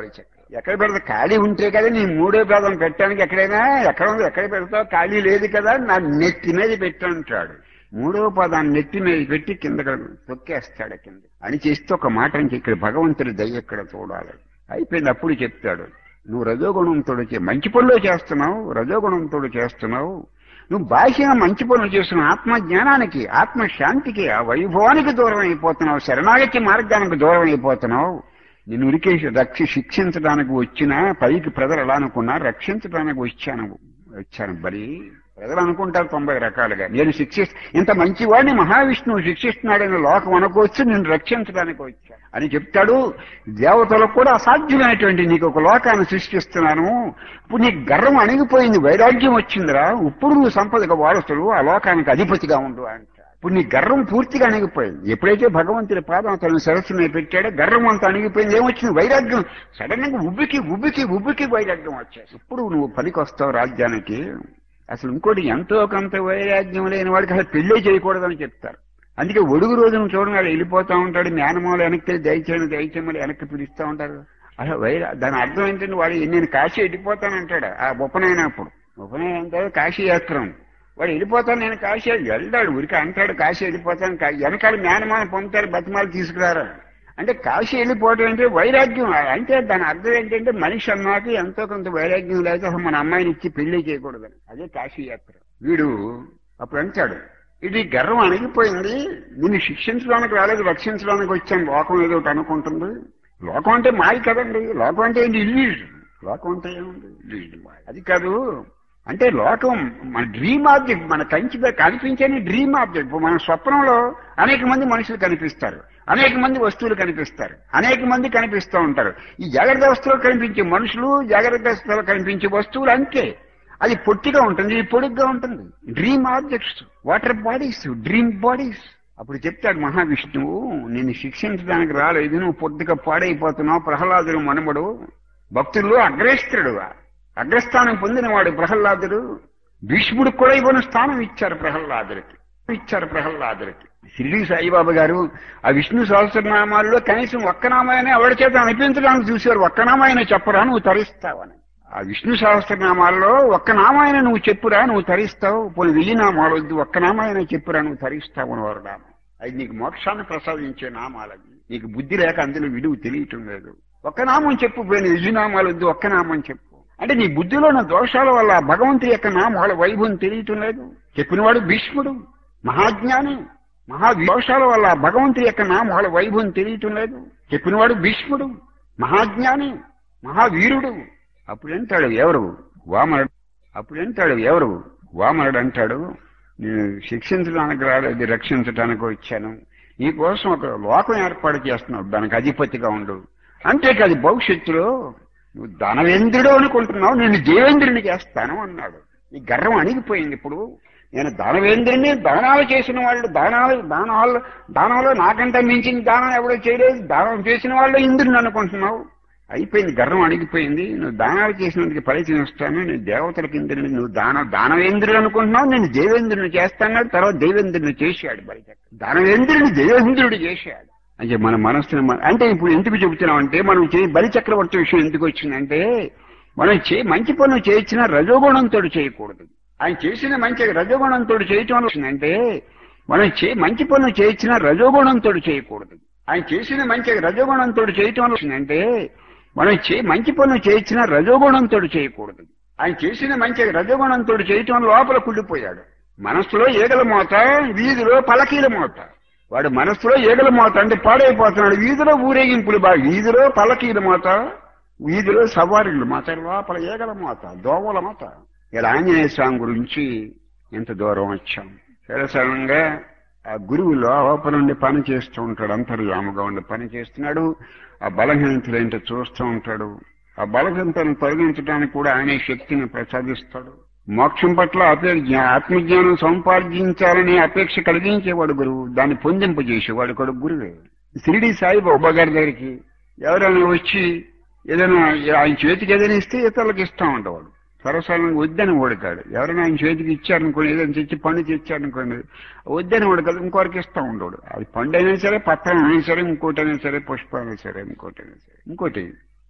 S1: ఎక్కడ పెడతా ఖాళీ ఉంటే కదా నీ మూడో పేదం పెట్టడానికి ఎక్కడైనా ఎక్కడ ఉంది ఎక్కడ పెడతావు ఖాళీ లేదు కదా నా నెత్తి మీద పెట్టంటాడు మూడో పదాన్ని నెత్తి మీద పెట్టి కింద తొక్కేస్తాడు కింద అని చేస్తే ఒక మాట నుంచి ఇక్కడ భగవంతుడి దయ ఇక్కడ చూడాలి అయిపోయింది అప్పుడు చెప్తాడు నువ్వు రజోగుణంతో చే- మంచి పనులు చేస్తున్నావు రజోగుణంతో చేస్తున్నావు నువ్వు బాహ్యంగా మంచి పనులు చేస్తున్నావు ఆత్మ జ్ఞానానికి ఆత్మ శాంతికి ఆ వైభవానికి దూరం అయిపోతున్నావు శరణాగతి మార్గానికి దూరం అయిపోతున్నావు నేను ఉరికేసి రక్షి శిక్షించడానికి వచ్చినా పైకి ప్రజలు ఎలా అనుకున్నా రక్షించడానికి వచ్చాను వచ్చాను బలి ప్రజలు అనుకుంటారు తొంభై రకాలుగా నేను శిక్షి ఇంత మంచివాడిని మహావిష్ణువు శిక్షిస్తున్నాడని లోకం అనుకోవచ్చు నేను రక్షించడానికి వచ్చాను అని చెప్తాడు దేవతలకు కూడా అసాధ్యమైనటువంటి నీకు ఒక లోకాన్ని సృష్టిస్తున్నాను ఇప్పుడు నీకు గర్వం అణిగిపోయింది వైరాగ్యం వచ్చిందిరా ఇప్పుడు నువ్వు సంపదకు వారసుడు ఆ లోకానికి అధిపతిగా ఉండు అంట ఇప్పుడు నీ గర్వం పూర్తిగా అణిగిపోయింది ఎప్పుడైతే భగవంతుడి పాదం అతను సరస్సు మీద పెట్టాడో గర్వం అంతా అణిగిపోయింది ఏమొచ్చింది వైరాగ్యం సడన్ గా ఉబ్బికి ఉబ్బికి ఉబ్బికి వైరాగ్యం వచ్చేసి ఇప్పుడు నువ్వు పనికి వస్తావు రాజ్యానికి అసలు ఇంకోటి ఎంతో కొంత వైరాగ్యం లేని వాడికి అసలు పెళ్ళే చేయకూడదని చెప్తారు అందుకే ఒడుగు రోజున చూడండి వాడు వెళ్ళిపోతా ఉంటాడు జ్ఞానమాలు వెనక్కి దయచేయని దయచేయమని వెనక్కి పిలుస్తూ ఉంటారు అసలు వైరా దాని అర్థం ఏంటంటే వాడు నేను కాశీ వెళ్ళిపోతానంటాడు ఆ ఉపనయనప్పుడు ఉపనయనం అంటే కాశీ యాత్రం వాడు వెళ్ళిపోతాను నేను కాశీ వెళ్తాడు ఉరికి అంటాడు కాశీ వెళ్ళిపోతాను కా- వెనకాల జ్ఞానమానం పొందుతారు బతిమాలు తీసుకురారు అంటే కాశీ వెళ్ళిపోవడం అంటే వైరాగ్యం అంటే దాని అర్థం ఏంటంటే మనిషి అన్నాక ఎంతో కొంత వైరాగ్యం లేక అసలు మన అమ్మాయిని ఇచ్చి పెళ్లి చేయకూడదని అదే కాశీ యాత్ర వీడు అప్పుడు అంటాడు ఇది గర్వం అణిగిపోయింది నిన్ను శిక్షించడానికి రాలేదు రక్షించడానికి వచ్చాను లోకం ఏదో ఒకటి అనుకుంటుంది లోకం అంటే మాయ కదండి లోకం అంటే ఏంటి ఇల్యూజన్ లోకం అంటే ఏముంది ఇల్యూజన్ మాయ అది కాదు అంటే లోకం మన డ్రీమ్ ఆబ్జెక్ట్ మన కంచిగా కనిపించని డ్రీమ్ ఆబ్జెక్ట్ ఇప్పుడు మన స్వప్నంలో అనేక మంది మనుషులు కనిపిస్తారు అనేక మంది వస్తువులు కనిపిస్తారు అనేక మంది కనిపిస్తూ ఉంటారు ఈ జాగ్రత్త అవస్థలో కనిపించే మనుషులు జాగ్రత్త అవస్థలో కనిపించే వస్తువులు అంతే అది పొట్టిగా ఉంటుంది ఇది పొడుగ్గా ఉంటుంది dream objects water bodies dream bodies అప్పుడు చెప్తాడు మహావిష్ణువు నిన్ను శిక్షించడానికి రాలేదు నువ్వు పొద్దుగా పాడైపోతున్నావు ప్రహ్లాదుడు మనమడు భక్తుల్లో అగ్రేస్తుడు అగ్రస్థానం పొందినవాడు ప్రహ్లాదుడు భీష్ముడికి కూడా ఇవ్వని స్థానం ఇచ్చారు ప్రహ్లాదుడికి ఇచ్చారు ప్రహ్లాదుడికి షిరిడి సాయిబాబా గారు ఆ విష్ణు సహస్రనామాల్లో కనీసం ఒక్క నామాయనే ఎవరి చేత అనిపించడానికి చూశారు ఒక్క నామాయన చెప్పరా నువ్వు తరిస్తావని ఆ విష్ణు సహస్రనామాల్లో ఒక్క నామాయన నువ్వు చెప్పురా నువ్వు తరిస్తావు పోనీ వెయ్యి నామాలు వద్దు ఒక్క నామాయన చెప్పురా నువ్వు తరిస్తావు అని వారు నామం అది నీకు మోక్షాన్ని ప్రసాదించే నామాలవి నీకు బుద్ధి లేక అందులో విలువ తెలియటం లేదు ఒక్క నామం చెప్పు పోయిన వెయ్యి నామాలు వద్దు ఒక్క నామం చెప్పు అంటే నీ బుద్ధిలో ఉన్న దోషాల వల్ల ఆ భగవంతుడి యొక్క నామాల వైభవం తెలియటం లేదు చెప్పినవాడు భీష్ముడు మహాజ్ఞాని మహా దోషాల వల్ల ఆ భగవంతుడి యొక్క నామాల వైభవం తెలియటం లేదు చెప్పినవాడు భీష్ముడు మహాజ్ఞాని మహావీరుడు అప్పుడంటాడు ఎవరు వామనుడు అప్పుడంటాడు ఎవరు వామనుడు అంటాడు నేను శిక్షించడానికి రాలేదు రక్షించడానికి వచ్చాను నీ కోసం ఒక లోకం ఏర్పాటు చేస్తున్నావు దానికి అధిపతిగా ఉండు అంతేకాదు భవిష్యత్తులో నువ్వు దానవేంద్రుడు అనుకుంటున్నావు నేను దేవేంద్రుని చేస్తాను అన్నాడు ఈ గర్వం అణిగిపోయింది ఇప్పుడు నేను దానవేంద్రుని దానాలు చేసిన వాళ్ళు దానాలు దానాలు దానంలో నాకంటే మించిన దానం ఎవడో చేయలేదు దానం చేసిన వాళ్ళు ఇంద్రుని అనుకుంటున్నావు అయిపోయింది గర్వం అణిగిపోయింది నువ్వు దానాలు చేసినందుకు ఫలితం ఇస్తాను నేను దేవతలకి ఇంద్రుని నువ్వు దాన దానవేంద్రుడు అనుకుంటున్నావు నేను దేవేంద్రుని చేస్తాను తర్వాత దేవేంద్రుని చేశాడు బయట దానవేంద్రుని దేవేంద్రుడు చేశాడు అంటే మన మనస్సుని మన- అంటే ఇప్పుడు ఎందుకు చెబుతున్నాం అంటే మనం చే బలి చక్రవర్తి విషయం ఎందుకు వచ్చిందంటే మనం చే మంచి పనులు చేయించిన రజోగుణంతో చేయకూడదు ఆయన చేసిన మంచి రజోగుణంతో చేయటం వల్ల వచ్చిందంటే మనం చే మంచి పనులు చేయించిన రజోగుణంతో చేయకూడదు ఆయన చేసిన మంచి రజోగుణంతో చేయటం వల్ల వచ్చిందంటే మనం చే మంచి పనులు చేయించిన రజోగుణంతో చేయకూడదు ఆయన చేసిన మంచి రజోగుణంతో చేయటం వల్ల లోపల కుళ్ళిపోయాడు మనస్సులో ఏగల మోత వీధిలో పలకీల మోత వాడు మనస్సులో ఏగల మోత అంటే పాడైపోతున్నాడు వీధిలో ఊరేగింపులు బాగా వీధిలో పలకీల మోత వీధిలో సవారీలు మోత లోపల ఏగల మోత దోమల మోత ఇలా ఆంజనేయ స్వామి గురించి ఎంత దూరం వచ్చాం సరసరంగా ఆ గురువు లోపల నుండి పని చేస్తూ ఉంటాడు అంతర్యాముగా ఉండి పని చేస్తున్నాడు ఆ బలహీనతలు ఏంటో చూస్తూ ఉంటాడు ఆ బలహీనతను తొలగించడానికి కూడా ఆయనే శక్తిని ప్రసాదిస్తాడు మోక్షం పట్ల అపేక్ష ఆత్మజ్ఞానం సంపాదించాలనే అపేక్ష కలిగించేవాడు గురువు దాన్ని పొందింపజేసేవాడు కూడా గురువే షిరిడి సాయిబాబా గారి దగ్గరికి ఎవరైనా వచ్చి ఏదైనా ఆయన చేతికి ఏదైనా ఇస్తే ఇతరులకు ఇస్తా ఉండేవాడు సరసాలను వద్దని ఓడకాడు ఎవరైనా ఆయన చేతికి ఇచ్చారనుకోండి ఏదైనా తెచ్చి పండు తెచ్చారనుకోండి వద్దని ఓడకాదు ఇంకొకరికి ఇస్తా ఉండేవాడు అది పండు అయినా సరే పత్రం అయినా సరే ఇంకోటి అయినా సరే పుష్పం అయినా సరే ఇంకోటి అయినా సరే ఇంకోటి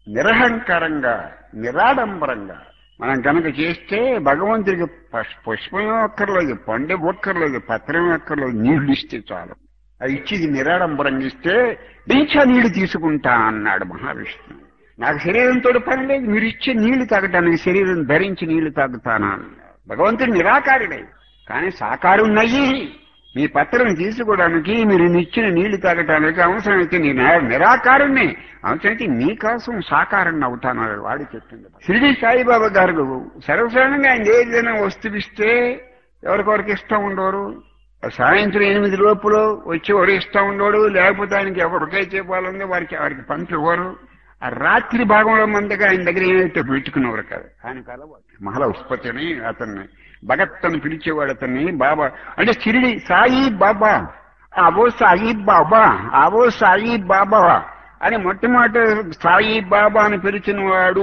S1: నిరహంకారంగా నిరాడంబరంగా మనం కనుక చేస్తే భగవంతుడికి పష్- పుష్పం అక్కర్లేదు పండు ఒక్కర్లేదు పత్రం అక్కర్లేదు నీళ్లు ఇస్తే చాలు అది ఇచ్చి నిరాడంబరంగా ఇస్తే ఇంకా నీళ్లు తీసుకుంటా అన్నాడు మహావిష్ణువు నాకు శరీరంతో పని లేదు మీరు ఇచ్చే నీళ్లు తాగటానికి శరీరం ధరించి నీళ్లు తాగుతానా అన్నాడు భగవంతుడు నిరాకారుడే కానీ సాకారున్నయ్యి మీ పత్రం తీసుకోవడానికి మీరు ఇచ్చిన నీళ్లు తాగటానికి అవసరమైతే నేను నిరాకారుణ్ణి అవసరమైతే నీ కోసం సాకారాన్ని అవుతాను అని వాడు చెప్పింది షిరిడి సాయిబాబా గారు సర్వసాధారణంగా ఆయన ఏదైనా వస్తువు ఇస్తే ఎవరికొరికి ఇష్టం ఉండరు సాయంత్రం ఎనిమిది లోపల వచ్చి ఎవరు ఇష్టం ఉండడు లేకపోతే ఆయనకి ఎవరికైతే చెప్పాలంటే వారికి వారికి పంపివ్వరు ఆ రాత్రి భాగంలో మందిగా ఆయన దగ్గర ఏమైతే పెట్టుకునేవారు కాదు ఆయనకు అలవాటు మహల ఉత్పత్తిని అతన్ని భగత్ అని పిలిచేవాడు అతన్ని బాబా అంటే షిరిడి సాయి బాబా అవో సాయి బాబా అవో సాయి బాబా అని మొట్టమొదటి సాయి బాబా అని పిలిచిన వాడు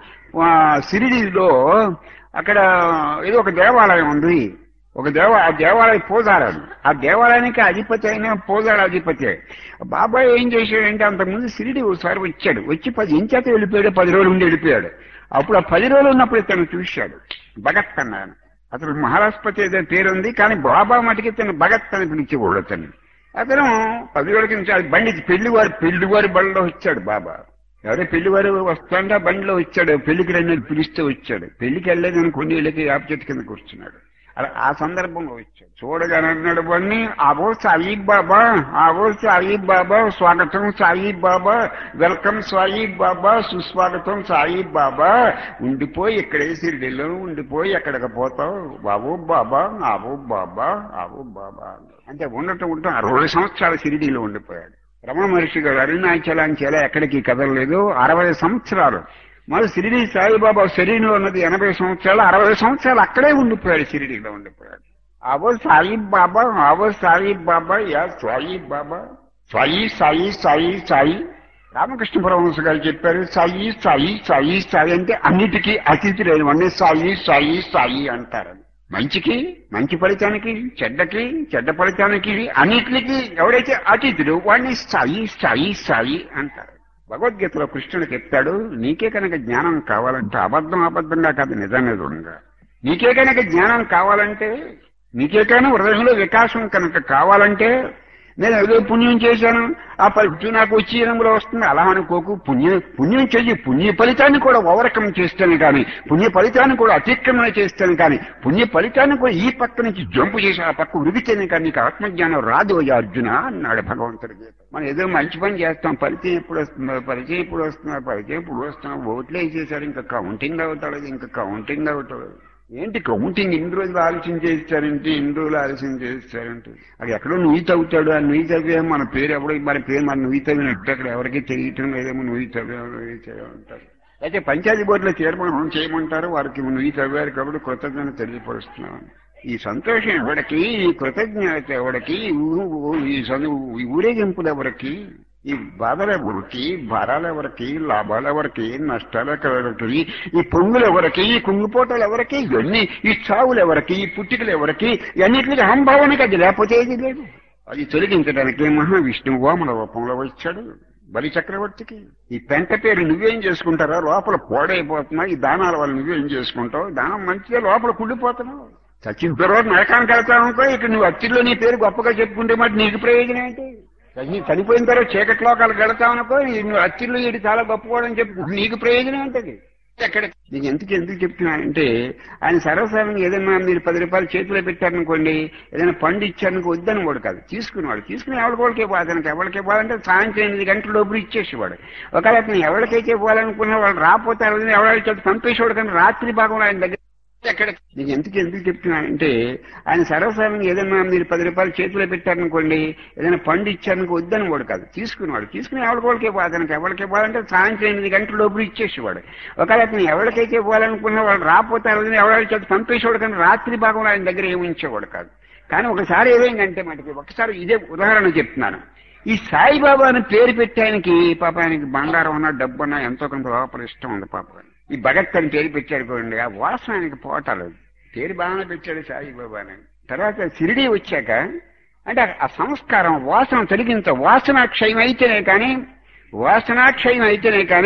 S1: ఆ, షిరిడిలో అక్కడ ఏదో ఒక దేవాలయం ఉంది ఒక దేవ ఆ దేవాలయ పూజారాడు ఆ దేవాలయానికి అధిపతి అయిన పూజార అధిపతి బాబాయ్ ఏం చేశాడంటే అంతకుముందు సిరిడి ఒకసారి వచ్చాడు వచ్చి పది ఇంచేత వెళ్ళిపోయాడు పది రోజులు ఉండి వెళ్ళిపోయాడు అప్పుడు ఆ పది రోజులు ఉన్నప్పుడు ఇతను చూశాడు భగత్ అన్నాను అతను మహారాష్ట్రపతి ఏదో పేరుంది కానీ బాబా మటుకి ఇతను భగత్ అని పిలిచేవాడు అతను అతను పది రోజుల కింద అది బండి పెళ్లివారి పెళ్లివారి బండిలో వచ్చాడు బాబా ఎవరో పెళ్లివారు వస్తాండా బండిలో వచ్చాడు పెళ్లికి రండి పిలిస్తే వచ్చాడు పెళ్లికి వెళ్ళలేదు అని కొన్ని ఏళ్ళకి యాప చెట్టు కింద కూర్చున్నాడు అలా ఆ సందర్భంలో వచ్చాడు చూడగానే అన్నాడు వాడిని ఆవో సాయి బాబా ఆవో సాయి బాబా స్వాగతం సాయి బాబా వెల్కమ్ సాయి బాబా సుస్వాగతం సాయి బాబా ఉండిపోయి ఇక్కడే సిరిడిలో ఉండిపోయి ఎక్కడికి పోతావు బాబు బాబా ఆవో బాబా ఆవో బాబా అన్నాడు. అంటే ఉండటం ఉండటం అరవై సంవత్సరాలు సిరిడిలో ఉండిపోయాడు రమణ మహర్షి గారు అరుణాచలాంచేలా ఎక్కడికి కదలలేదు అరవై సంవత్సరాలు మరి షిరిడి సాయిబాబా శరీరంలో ఉన్నది ఎనభై సంవత్సరాలు అరవై సంవత్సరాలు అక్కడే ఉండిపోయాడు షిరిడిలో ఉండిపోయాడు అవో సాయి బాబా అవో సాయి బాబా యా సాయి బాబా సాయి సాయి సాయి సాయి రామకృష్ణ పరమహంస గారు చెప్పారు సాయి సాయి సాయి సాయి అంటే అన్నిటికీ అతిథి లేని వాడిని సాయి సాయి సాయి అంటారు మంచికి మంచి ఫలితానికి చెడ్డకి చెడ్డ ఫలితానికి అన్నిటికి ఎవరైతే అతిథులు వాడిని సాయి సాయి సాయి అంటారు భగవద్గీతలో కృష్ణుడు చెప్తాడు నీకే కనుక జ్ఞానం కావాలంటే అబద్ధం అబద్ధంగా కాదు నిజం నిజంగా నీకే కనుక జ్ఞానం కావాలంటే నీకే కనుక హృదయంలో వికాసం కనుక కావాలంటే నేను ఏదో పుణ్యం చేశాను ఆ ఫలితం నాకు వచ్చి ఎనంలో వస్తుంది అలా అనుకోకు పుణ్యం పుణ్యం చెయ్యి పుణ్య ఫలితాన్ని కూడా ఓవర్కం చేస్తాను కానీ పుణ్య ఫలితాన్ని కూడా అతిక్రమణ చేస్తాను కానీ పుణ్య ఫలితాన్ని కూడా ఈ పక్క నుంచి జంపు చేసి ఆ పక్క ఉరిగితేనే కానీ నీకు ఆత్మజ్ఞానం రాదు అయ్యా అర్జున అన్నాడు భగవంతుడి గీత మనం ఏదో మంచి పని చేస్తాం ఫలితం ఎప్పుడు వస్తుందో పరిచయం ఎప్పుడు వస్తుందో పరిచయం ఎప్పుడు వస్తున్నా ఓట్లు వేసేసారు ఇంకా కౌంటింగ్ అవుతాడు ఇంకా కౌంటింగ్ అవుతాడు ఏంటి కౌంటింగ్ ఇన్ని రోజులు ఆలోచన చేస్తారంటే ఇన్ని రోజులు ఆలోచన చేస్తారంటే అది ఎక్కడో నువ్వు తవ్వుతాడు ఆ నువ్వు తవ్వే మన పేరు ఎవడో మన పేరు మన నువ్వు తవ్వినట్టు అక్కడ ఎవరికి తెలియటం లేదేమో నువ్వు తవ్వేమంటారు అయితే పంచాయతీ బోర్డులో చైర్మన్ చేయమంటారు వారికి నువ్వు తవ్వారు కాబట్టి కృతజ్ఞత తెలియపరుస్తున్నాను ఈ సంతోషం ఎవరికి ఈ కృతజ్ఞత ఎవరికి ఈ ఊ- ఊ- ఈ చదువు ఈ ఊరేగింపులు ఎవరికి ఈ బాధలు ఎవరికి భారాలు ఎవరికి లాభాలు ఎవరికి నష్టాలు ఎవరికి ఈ పొంగులు ఎవరికి ఈ కుంగిపోటలు ఎవరికి ఇవన్నీ ఈ చావులు ఎవరికి ఈ పుట్టికలు ఎవరికి ఇవన్నిటికి అహంభావానికి అది లేకపోతే ఏది లేదు అది తొలగించడానికి మహావిష్ణువు వామన రూపంలో వచ్చాడు బలి చక్రవర్తికి ఈ పెంట పేరు నువ్వేం చేసుకుంటారా లోపల పోడైపోతున్నావు ఈ దానాల వల్ల నువ్వేం చేసుకుంటావు దానం మంచిగా లోపల కుళ్ళిపోతున్నావు చచ్చిన తర్వాత నరకానికి వెళ్తావు అనుకో ఇక నువ్వు అచ్చిలో నీ పేరు గొప్పగా చెప్పుకుంటే మరి నీకు ప్రయోజనం ఏంటి చచ్చి చనిపోయిన తర్వాత చీకటి లోకాలకు వెళ్తావు అనుకో ఈ నువ్వు అచ్చిలో ఇది చాలా గొప్పవాడని చెప్పు నీకు ప్రయోజనం ఏంటది ఎక్కడ నీకు ఎందుకు ఎందుకు చెప్తున్నానంటే ఆయన సర్వసాధారణంగా ఏదైనా మీరు పది రూపాయలు చేతిలో పెట్టారనుకోండి ఏదైనా పండు ఇచ్చారనుకో వద్దని వాడు కాదు తీసుకునేవాడు తీసుకుని ఎవరికోళ్ళకి ఇవ్వాలి అతనికి ఎవరికి ఇవ్వాలంటే సాయంత్రం ఎనిమిది గంటల లోపల ఇచ్చేసేవాడు ఒకవేళ అతను ఎవరికైతే ఇవ్వాలనుకున్నా వాళ్ళు రాకపోతే ఎవరైతే పంపేసేవాడు కానీ రాత్రి భాగంలో ఆయన దగ్గర ఎక్కడ నీకు ఎందుకు ఎందుకు చెప్తున్నానంటే ఆయన సర్వసాధారణంగా ఏదైనా మీరు పది రూపాయలు చేతిలో పెట్టారనుకోండి ఏదైనా పండు ఇచ్చారనుకో వద్దని వాడు కాదు తీసుకునేవాడు తీసుకుని ఎవరికోళ్ళకి ఇవ్వాలి అతనికి ఎవరికి ఇవ్వాలంటే సాయంత్రం ఎనిమిది గంటల లోపల ఇచ్చేసేవాడు ఒకవేళ అతను ఎవరికైతే ఇవ్వాలనుకున్నా వాళ్ళు రాకపోతే ఎవరైతే పంపేసేవాడు కానీ రాత్రి భాగంలో ఆయన దగ్గర ఏమి ఉంచేవాడు కాదు కానీ ఒకసారి ఏమైందంటే మనకి ఒకసారి ఇదే ఉదాహరణ చెప్తున్నాను ఈ సాయిబాబా అని పేరు పెట్టి ఆయనకి పాప ఆయనకి బంగారం ఉన్నా డబ్బు ఉన్నా ఎంతో కొంత లోపల ఇష్టం ఉంది పాప ఈ భగత్ అని పేరు పెట్టారు చూడండి ఆ వాసన ఆయనకి పోటాలు పేరు బాగానే పెట్టాడు సాయిబాబా అని తర్వాత షిరిడి వచ్చాక అంటే ఆ సంస్కారం వాసన తొలగింత వాసనాక్షయం అయితేనే కానీ వాసనాక్షయం అయితేనే కానీ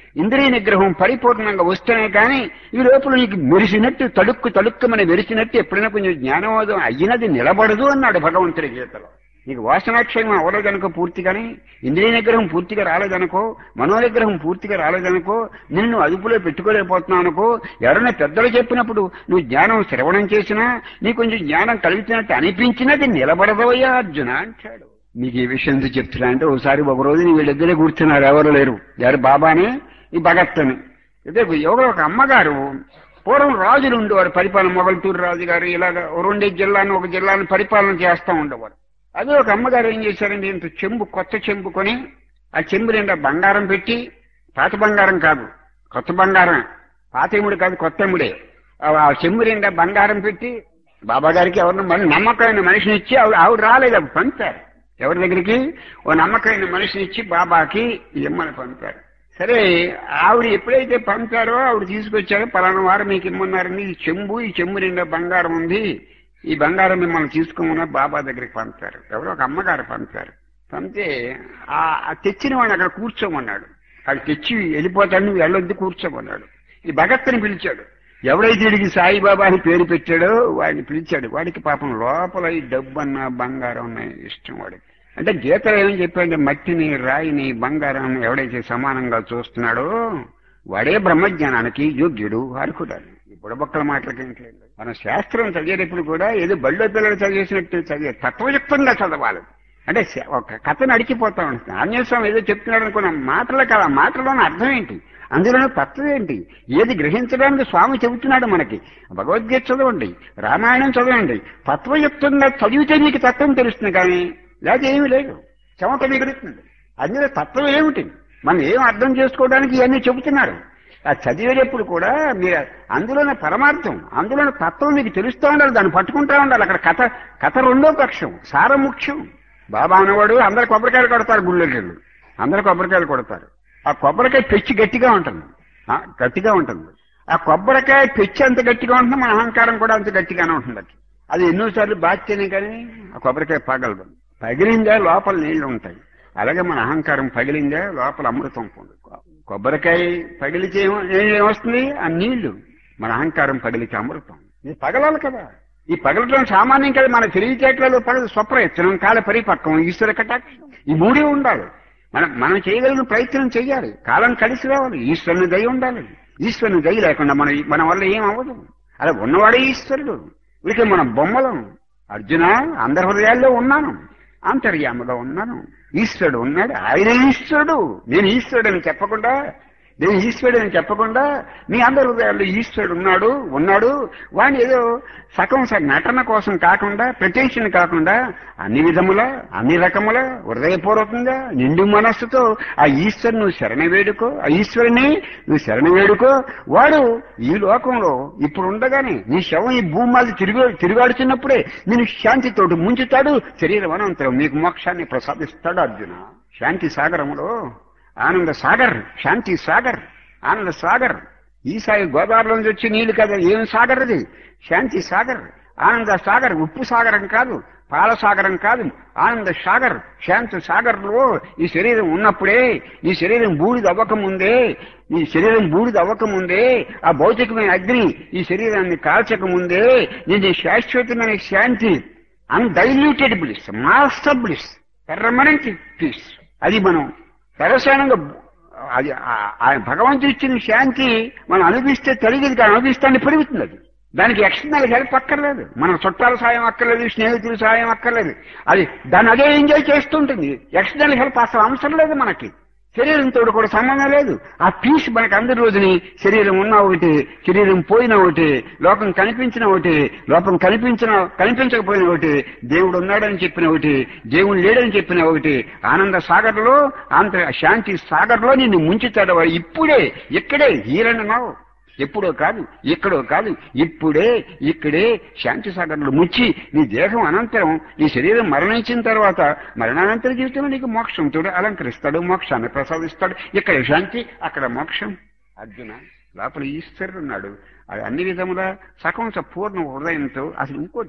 S1: ఇంద్రియ నిగ్రహం పరిపూర్ణంగా వస్తేనే కానీ ఈ లోపల నీకు మెరిసినట్టు తడుక్కు తడుక్కుమని మెరిసినట్టు ఎప్పుడైనా కొంచెం జ్ఞానోదయం అయ్యినది నిలబడదు అన్నాడు భగవంతుడి గీతలో నీకు వాసనాక్షయం అవ్వలేదనుకో పూర్తిగాని ఇంద్రియ నిగ్రహం పూర్తిగా రాలేదనుకో మనోనిగ్రహం పూర్తిగా రాలేదనుకో నిన్ను అదుపులో పెట్టుకోలేకపోతున్నావు అనుకో ఎవరైనా పెద్దలు చెప్పినప్పుడు నువ్వు జ్ఞానం శ్రవణం చేసినా నీకు కొంచెం జ్ఞానం కలిగినట్టు అనిపించినది నిలబడదవయ్యా అర్జున అంటాడు మీకు ఈ విషయం ఎందుకు చెప్తున్నా అంటే ఒకసారి ఒక రోజు నీ వీళ్ళిద్దరే కూర్చున్నారు ఎవరు లేరు ఎవరు బాబాని ఈ భగత్ అని అయితే ఎవరో ఒక అమ్మగారు పూర్వం రాజులు ఉండేవారు పరిపాలన మొగల్తూరు రాజు గారు ఇలాగ ఓ రెండే జిల్లాను ఒక జిల్లాను పరిపాలన చేస్తూ ఉండేవారు అదే ఒక అమ్మగారు ఏం చేశారండి ఇంత చెంబు కొత్త చెంబు కొని ఆ చెంబు నిండా బంగారం పెట్టి పాత బంగారం కాదు కొత్త బంగారం పాత ఎముడు కాదు కొత్త ఎముడే ఆ ఆ చెంబు నిండా బంగారం పెట్టి బాబా గారికి ఎవరిని మళ్ళీ నమ్మకమైన మనిషిని ఇచ్చి ఆవిడ ఆవిడ రాలేదు అప్పుడు పంపారు ఎవరి దగ్గరికి ఓ నమ్మకమైన మనిషిని ఇచ్చి బాబాకి ఇమ్మని పంపారు సరే ఆవిడ ఎప్పుడైతే పంపారో ఆవిడ తీసుకొచ్చారో పలానా వారు మీకు ఇమ్మన్నారని ఈ చెంబు ఈ చెంబు నిండా బంగారం ఉంది ఈ బంగారం మిమ్మల్ని తీసుకోమని బాబా దగ్గరికి పంపారు ఎవరో ఒక అమ్మగారు పంపారు పంపితే ఆ ఆ తెచ్చిన వాడిని అక్కడ కూర్చోమన్నాడు అక్కడ తెచ్చి వెళ్ళిపోతాడు నువ్వు వెళ్ళొద్దు కూర్చోమన్నాడు ఈ భగత్ని పిలిచాడు ఎవడైతే వీడికి సాయిబాబా అని పేరు పెట్టాడో వాడిని పిలిచాడు వాడికి పాపం లోపల ఈ డబ్బు అన్న బంగారం అన్న ఇష్టం వాడికి అంటే గీతలో ఏమని చెప్పాడంటే మట్టిని రాయిని బంగారం ఎవడైతే సమానంగా చూస్తున్నాడో వాడే బ్రహ్మజ్ఞానానికి యోగ్యుడు అర్హుడాలి ఈ బుడబొక్కల మాటలకి ఏంట్లేదు మన శాస్త్రం చదివేటప్పుడు కూడా ఏదో బళ్ళో పిల్లలు చదివేసినట్టు చదివే తత్వయుక్తంగా చదవాలి అంటే శ- ఒక కథను అడిగిపోతా ఉంటుంది ఆంజనేయస్వామి ఏదో చెప్తున్నాడు అనుకున్న మాటలు కదా ఆ మాటలోని అర్థం ఏంటి అందులోనే తత్వం ఏంటి ఏది గ్రహించడానికి స్వామి చెబుతున్నాడు మనకి భగవద్గీత చదవండి రామాయణం చదవండి తత్వయుక్తంగా చదివితే మీకు తత్వం తెలుస్తుంది కానీ లేకపోతే ఏమీ లేదు చెమట మిగులుతుంది అందులో తత్వం ఏమిటి మనం ఏం అర్థం చేసుకోవడానికి ఇవన్నీ చెబుతున్నారు ఆ చదివేటప్పుడు కూడా మీరు అందులోనే పరమార్థం అందులోనే తత్వం మీకు తెలుస్తూ ఉండాలి దాన్ని పట్టుకుంటా ఉండాలి అక్కడ కథ కథ రెండో పక్షం సారం ముఖ్యం బాబా అనేవాడు అందరు కొబ్బరికాయలు కొడతారు గుళ్ళెళ్ళు అందరు కొబ్బరికాయలు కొడతారు ఆ కొబ్బరికాయ పెచ్చి గట్టిగా ఉంటుంది ఆ, గట్టిగా ఉంటుంది ఆ కొబ్బరికాయ పెచ్చి అంత గట్టిగా ఉంటుంది మన అహంకారం కూడా అంత గట్టిగానే ఉంటుంది అది. అది ఎన్నోసార్లు బాధ్యనే కానీ ఆ కొబ్బరికాయ పగలదు పగిలిందే లోపల నీళ్లు ఉంటాయి అలాగే మన అహంకారం పగిలిందే లోపల అమృతం పొందు కొబ్బరికాయ పగిలితే ఏమ- ఏం- ఏమొస్తుంది ఆ నీళ్లు మన అహంకారం పగిలితే అమృతం ఇది పగలాలి కదా ఈ పగలటం సామాన్యం కదా మన తెలివితేటలలో పగల స్వప్రయత్నం కాల పరిపక్వం ఈశ్వర కటాక్షం ఈ మూడే ఉండాలి మనం మనం చేయగలిగిన ప్రయత్నం చేయాలి కాలం కలిసి రావాలి ఈశ్వరుని దయ ఉండాలి ఈశ్వరుని దయ లేకుండా మన మన వల్ల ఏం అవ్వదు అలా ఉన్నవాడే ఈశ్వరుడు వీటికి మన బొమ్మలం అర్జున అందరి హృదయాల్లో ఉన్నాను అంతర్యాముగా ఉన్నాను ఈశ్వరుడు ఉన్నాడు ఆయన ఈశ్వరుడు నేను ఈశ్వరుడని చెప్పకుండా నేను ఈశ్వరుడని చెప్పకుండా మీ అందరి హృదయాల్లో ఈశ్వరుడు ఉన్నాడు ఉన్నాడు వాడిని ఏదో సగం సగం నటన కోసం కాకుండా ప్రత్యక్షణ కాకుండా అన్ని విధముల అన్ని రకముల హృదయపూర్వకంగా నిండు మనస్సుతో ఆ ఈశ్వరుని నువ్వు శరణ వేడుకో ఆ ఈశ్వరుని నువ్వు శరణ వేడుకో వాడు ఈ లోకంలో ఇప్పుడు ఉండగానే నీ శవం ఈ భూమి మీద తిరుగు తిరుగాడుతున్నప్పుడే నేను శాంతితోటి ముంచుతాడు శరీరం అనంతరం మీకు మోక్షాన్ని ప్రసాదిస్తాడు అర్జున శాంతి సాగరములో ఆనంద సాగర్ శాంతి సాగర్ ఆనంద సాగర్ ఈ సాయి గోదావరిలోంచి వచ్చి నీళ్లు కదా ఏం సాగర్ అది శాంతి సాగర్ ఆనంద సాగర్ ఉప్పు సాగరం కాదు పాల సాగరం కాదు ఆనంద సాగర్ శాంతి సాగర్లో ఈ శరీరం ఉన్నప్పుడే ఈ శరీరం బూడిద అవ్వకముందే ఈ శరీరం బూడిద అవ్వకముందే ఆ భౌతికమైన అగ్ని ఈ శరీరాన్ని కాల్చక ముందే నేను శాశ్వతమైన శాంతి undiluted bliss master bliss permanent peace అది మనం సరసానంగా అది ఆ- ఆ భగవంతుడు ఇచ్చిన శాంతి మనం అనుభవిస్తే తెలియదు కానీ అనుభవిస్తాన్ని పెరుగుతుంది అది దానికి ఎక్స్టర్నల్ హెల్ప్ అక్కర్లేదు మన చుట్టాల సాయం అక్కర్లేదు స్నేహితుల సాయం అక్కర్లేదు అది దాన్ని అదే ఎంజాయ్ చేస్తుంటుంది ఎక్స్టర్నల్ హెల్ప్ అసలు అవసరం లేదు మనకి శరీరంతో కూడా సంబంధం లేదు ఆ పీస్ మనకి అందరి రోజుని శరీరం ఉన్న ఒకటి శరీరం పోయిన ఒకటి లోకం కనిపించిన ఒకటి లోకం కనిపించిన కనిపించకపోయిన ఒకటి దేవుడు ఉన్నాడని చెప్పిన ఒకటి దేవుడు లేడని చెప్పిన ఒకటి ఆనంద సాగర్లో ఆంత శాంతి సాగర్లో నిన్ను ముంచుతాడు వాడు ఇప్పుడే ఇక్కడే హీరణ నావు ఎప్పుడో కాదు ఇక్కడో కాదు ఇప్పుడే ఇక్కడే శాంతి సాగర్లో ముచ్చి నీ దేహం అనంతరం నీ శరీరం మరణించిన తర్వాత మరణానంతర జీవితంలో నీకు మోక్షంతో అలంకరిస్తాడు మోక్షాన్ని ప్రసాదిస్తాడు ఇక్కడ శాంతి అక్కడ మోక్షం అర్జున లోపల ఈశ్వరుడు ఉన్నాడు అది అన్ని విధముల సకం పూర్ణ హృదయంతో అసలు ఇంకోటి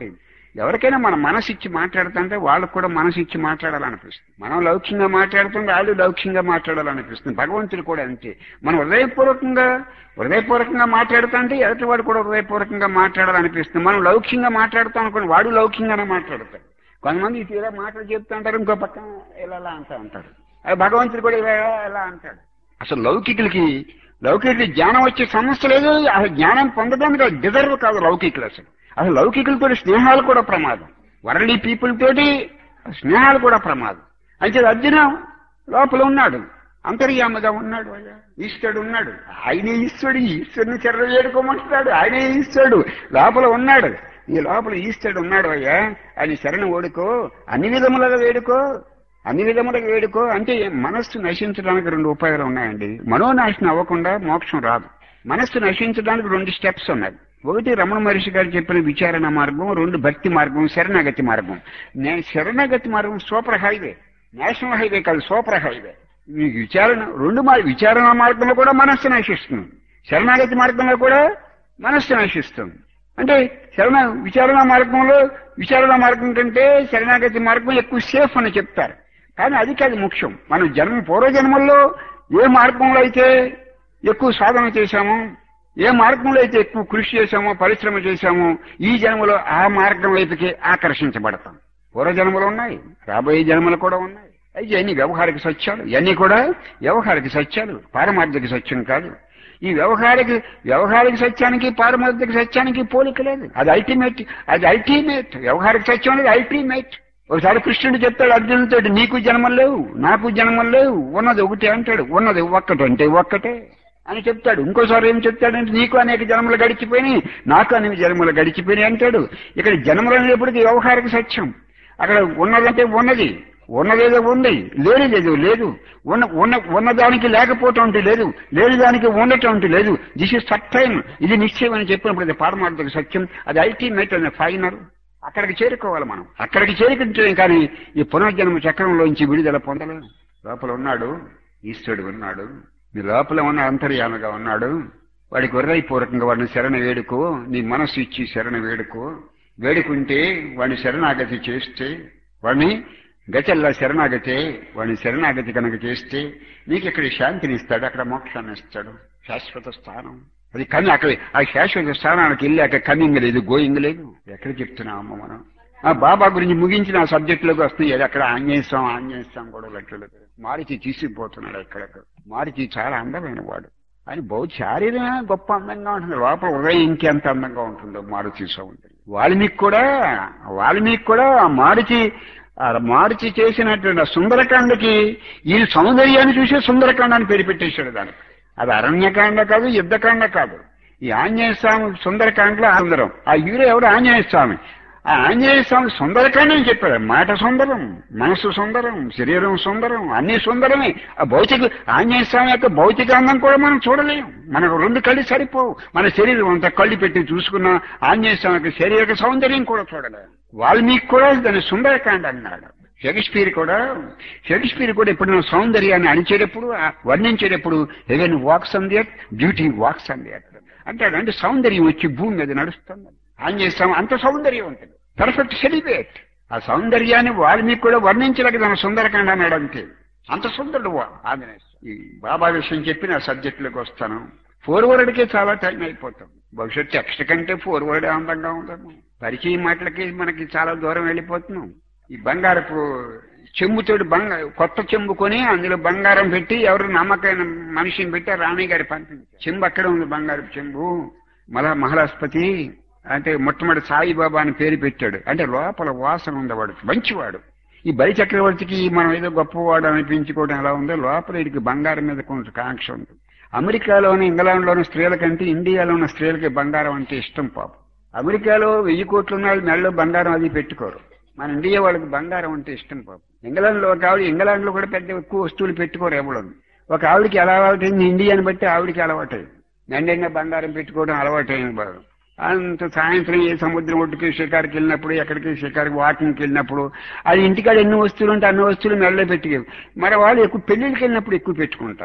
S1: ఎవరికైనా మన మనసు ఇచ్చి మాట్లాడుతుంటే వాళ్ళకు కూడా మనసు ఇచ్చి మాట్లాడాలనిపిస్తుంది మనం లౌక్యంగా మాట్లాడుతుంటే వాళ్ళు లౌక్యంగా మాట్లాడాలనిపిస్తుంది భగవంతుడు కూడా అంతే మనం హృదయపూర్వకంగా హృదయపూర్వకంగా మాట్లాడుతుంటే ఎదుటి వాడు కూడా హృదయపూర్వకంగా మాట్లాడాలనిపిస్తుంది మనం లౌక్యంగా మాట్లాడుతాం అనుకోండి వాడు లౌక్యంగానే మాట్లాడతాడు కొంతమంది ఇది ఇలా మాటలు చెప్తుంటారు ఇంకో పక్కన ఇలా ఇలా అంటూ ఉంటారు అది భగవంతుడు కూడా ఇలా ఇలా అంటాడు అసలు లౌకికులకి లౌకికులకి జ్ఞానం వచ్చే సమస్య లేదు అసలు జ్ఞానం పొందడానికి అది డిజర్వ్ కాదు లౌకికులు అసలు అసలు లౌకికులతో స్నేహాలు కూడా ప్రమాదం వరల్డీ పీపుల్ తోటి స్నేహాలు కూడా ప్రమాదం అయితే అర్జున లోపల ఉన్నాడు అంతర్యామగా ఉన్నాడు అయ్యా ఈశ్వరుడు ఉన్నాడు ఆయనే ఈశ్వరుడు ఈశ్వరుని చెర్ర వేడుకోమంటున్నాడు ఆయనే ఈశ్వరుడు లోపల ఉన్నాడు ఈ లోపల ఈశ్వరుడు ఉన్నాడు అయ్యా ఆయన శరణ ఓడుకో అన్ని విధములుగా వేడుకో అన్ని విధములుగా వేడుకో అంటే మనస్సు నశించడానికి రెండు ఉపాయాలు ఉన్నాయండి మనోనాశనం అవ్వకుండా మోక్షం రాదు మనస్సు నశించడానికి రెండు స్టెప్స్ ఉన్నాయి ఒకటి రమణ మహర్షి గారు చెప్పిన విచారణ మార్గం రెండు భక్తి మార్గం శరణాగతి మార్గం నేను శరణాగతి మార్గం సూపర్ హైవే నేషనల్ హైవే కాదు సూపర్ హైవే ఈ విచారణ రెండు మా విచారణ మార్గంలో కూడా మనస్సు నశిస్తుంది శరణాగతి మార్గంలో కూడా మనస్సు నశిస్తుంది అంటే శరణ విచారణ మార్గంలో విచారణ మార్గం కంటే శరణాగతి మార్గం ఎక్కువ సేఫ్ అని చెప్తారు కానీ అది కాదు ముఖ్యం మనం జన్మ పూర్వజన్మల్లో ఏ మార్గంలో అయితే ఎక్కువ సాధన చేశామో ఏ మార్గంలో అయితే ఎక్కువ కృషి చేశామో పరిశ్రమ చేశామో ఈ జన్మలో ఆ మార్గం వైపుకి ఆకర్షించబడతాం పూర్వజన్మలు ఉన్నాయి రాబోయే జన్మలు కూడా ఉన్నాయి అయితే ఇవన్నీ వ్యవహారిక సత్యాలు ఇవన్నీ కూడా వ్యవహారిక సత్యాలు పారమార్థిక సత్యం కాదు ఈ వ్యవహారిక వ్యవహారిక సత్యానికి పారమార్థిక సత్యానికి పోలిక లేదు అది అల్టిమేట్ అది అల్టిమేట్ వ్యవహారిక సత్యం అనేది అల్టిమేట్ ఒకసారి కృష్ణుడు చెప్తాడు అర్జునుడితో నీకు జన్మలు లేవు నాకు జన్మలు లేవు ఉన్నది ఒకటి అంటాడు ఉన్నది ఒక్కటంటే ఒక్కటే అని చెప్తాడు ఇంకోసారి ఏం చెప్తాడంటే నీకు అనేక జన్మలు గడిచిపోయినాయి నాకు అనేక జన్మలు గడిచిపోయినాయి అంటాడు ఇక్కడ జన్మలు అనేప్పటికీ వ్యవహారిక సత్యం అక్కడ ఉన్నదంటే ఉన్నది ఉన్నదేదో ఉంది లేనిదేదో లేదు ఉన్న ఉన్న ఉన్నదానికి లేకపోవటం అంటే లేదు లేని దానికి ఉండటం అంటే లేదు దిస్ ఇస్ సత్యం ఇది నిశ్చయం అని చెప్పినప్పుడు అది పారమార్థిక సత్యం అది అల్టిమేట్ అనే ఫైనల్ అక్కడికి చేరుకోవాలి మనం అక్కడికి చేరుకుంటే కానీ ఈ పునర్జన్మ చక్రంలోంచి విడుదల పొందలేము లోపల ఉన్నాడు ఈశ్వరుడు ఉన్నాడు నీ లోపల ఉన్న అంతర్యామగా ఉన్నాడు వాడికి హృదయపూర్వకంగా వాడిని శరణ వేడుకో నీ మనస్సు ఇచ్చి శరణ వేడుకో వేడుకుంటే వాడిని శరణాగతి చేస్తే వాడిని గచల్లా శరణాగతే వాడిని శరణాగతి కనుక చేస్తే నీకు ఇక్కడ శాంతిని ఇస్తాడు అక్కడ మోక్షాన్ని ఇస్తాడు శాశ్వత స్థానం అది కానీ అక్కడ ఆ శాశ్వత స్థానానికి వెళ్ళాక కమింగ్ లేదు గోయింగ్ లేదు ఎక్కడ చెప్తున్నామమ్మ మనం ఆ బాబా గురించి ముగించిన ఆ సబ్జెక్టులోకి వస్తుంది అది అక్కడ ఆంజనేయస్వామి ఆంజనేయస్వామి కూడా లెక్కలు మారిచి తీసుకుపోతున్నాడు ఎక్కడ మారిచి చాలా అందమైన వాడు ఆయన బహు శారీరమే గొప్ప అందంగా ఉంటుంది లోపల ఉదయం ఇంకెంత అందంగా ఉంటుందో మారుతి సౌందర్యం వాల్మీకి కూడా వాల్మీకి కూడా ఆ మారుతి ఆ మారుతి చేసినటువంటి సుందరకాండకి ఈ సౌందర్యాన్ని చూసే సుందరకాండ అని పేరు పెట్టేశాడు దానికి అది అరణ్యకాండ కాదు యుద్ధకాండ కాదు ఈ ఆంజనేయ స్వామి సుందరకాండలో సుందరం ఆ హీరో ఎవడు ఆంజనేయ స్వామి ఆ ఆంజనేయ స్వామి సుందరకాండ అని చెప్పాడు మాట సుందరం మనసు సుందరం శరీరం సుందరం అన్ని సుందరమే ఆ భౌతిక ఆంజనేయ స్వామి యొక్క భౌతిక అందం కూడా మనం చూడలేం మనకు రెండు కళ్ళు సరిపోవు మన శరీరం అంతా కళ్ళు పెట్టి చూసుకున్న ఆంజనేయ స్వామి యొక్క శరీర సౌందర్యం కూడా చూడలేం వాల్మీకి కూడా దాన్ని సుందరకాండ అన్నాడు షేక్స్పియర్ కూడా షేక్స్పియర్ కూడా ఎప్పుడైనా సౌందర్యాన్ని అణిచేటప్పుడు వర్ణించేటప్పుడు heaven walks in the beauty walks in the అంటాడు అంటే సౌందర్యం వచ్చి భూమి మీద నడుస్తుంది ఆంజనేయ అంత సౌందర్యం ఉంటుంది పర్ఫెక్ట్ సెలిబ్రేట్ ఆ సౌందర్యాన్ని వాల్మీకి కూడా వర్ణించలేక దాని సుందరకాండ అన్నాడు అంతే అంత సుందరుడు ఆంజనేయ ఈ బాబా విషయం చెప్పి నా సబ్జెక్టులోకి వస్తాను ఫోర్వర్డ్కే చాలా టైం అయిపోతుంది భవిష్యత్ టెక్స్ట్ కంటే ఫోర్వర్డ్ అందంగా ఉందము పరిచయం మాటలకి మనకి చాలా దూరం వెళ్ళిపోతున్నాం ఈ బంగారపు చెంబుతోటి బంగ కొత్త చెంబు కొని అందులో బంగారం పెట్టి ఎవరు నమ్మకమైన మనిషిని పెట్టి రాణి గారి పంపించారు చెంబు అక్కడ ఉంది బంగారపు చెంబు మళ్ళా మహారాష్ట్రపతి అంటే మొట్టమొదటి సాయిబాబా అని పేరు పెట్టాడు అంటే లోపల వాసన ఉండవాడు మంచివాడు ఈ బలి చక్రవర్తికి మనం ఏదో గొప్పవాడు అనిపించుకోవడం ఎలా ఉందో లోపల వీడికి బంగారం మీద కొంచెం కాంక్ష ఉంది అమెరికాలోని ఇంగ్లాండ్లోని స్త్రీల కంటే ఇండియాలో ఉన్న స్త్రీలకి బంగారం అంటే ఇష్టం పాపం అమెరికాలో వెయ్యి కోట్లు ఉన్న వాళ్ళు మెడలో బంగారం అది పెట్టుకోరు మన ఇండియా వాళ్ళకి బంగారం అంటే ఇష్టం పాపం ఇంగ్లాండ్ లో ఒక ఆవిడ ఇంగ్లాండ్ లో కూడా పెద్ద ఎక్కువ వస్తువులు పెట్టుకోరు ఎవరు ఒక ఆవిడకి ఎలా అలవాటైంది ఇండియాని బట్టి ఆవిడకి అలవాటైంది మెండైనా బంగారం పెట్టుకోవడం అలవాటైంది బాగా అంత సాయంత్రం ఏ సముద్రం ఒడ్డుకి షికారుకి వెళ్ళినప్పుడు ఎక్కడికి షికారుకి వాకింగ్కి వెళ్ళినప్పుడు అది ఇంటికాడ ఎన్ని వస్తువులు ఉంటే అన్ని వస్తువులు మెడలో పెట్టి మరి వాళ్ళు ఎక్కువ పెళ్లిళ్ళకి వెళ్ళినప్పుడు ఎక్కువ పెట్టుకుంటారు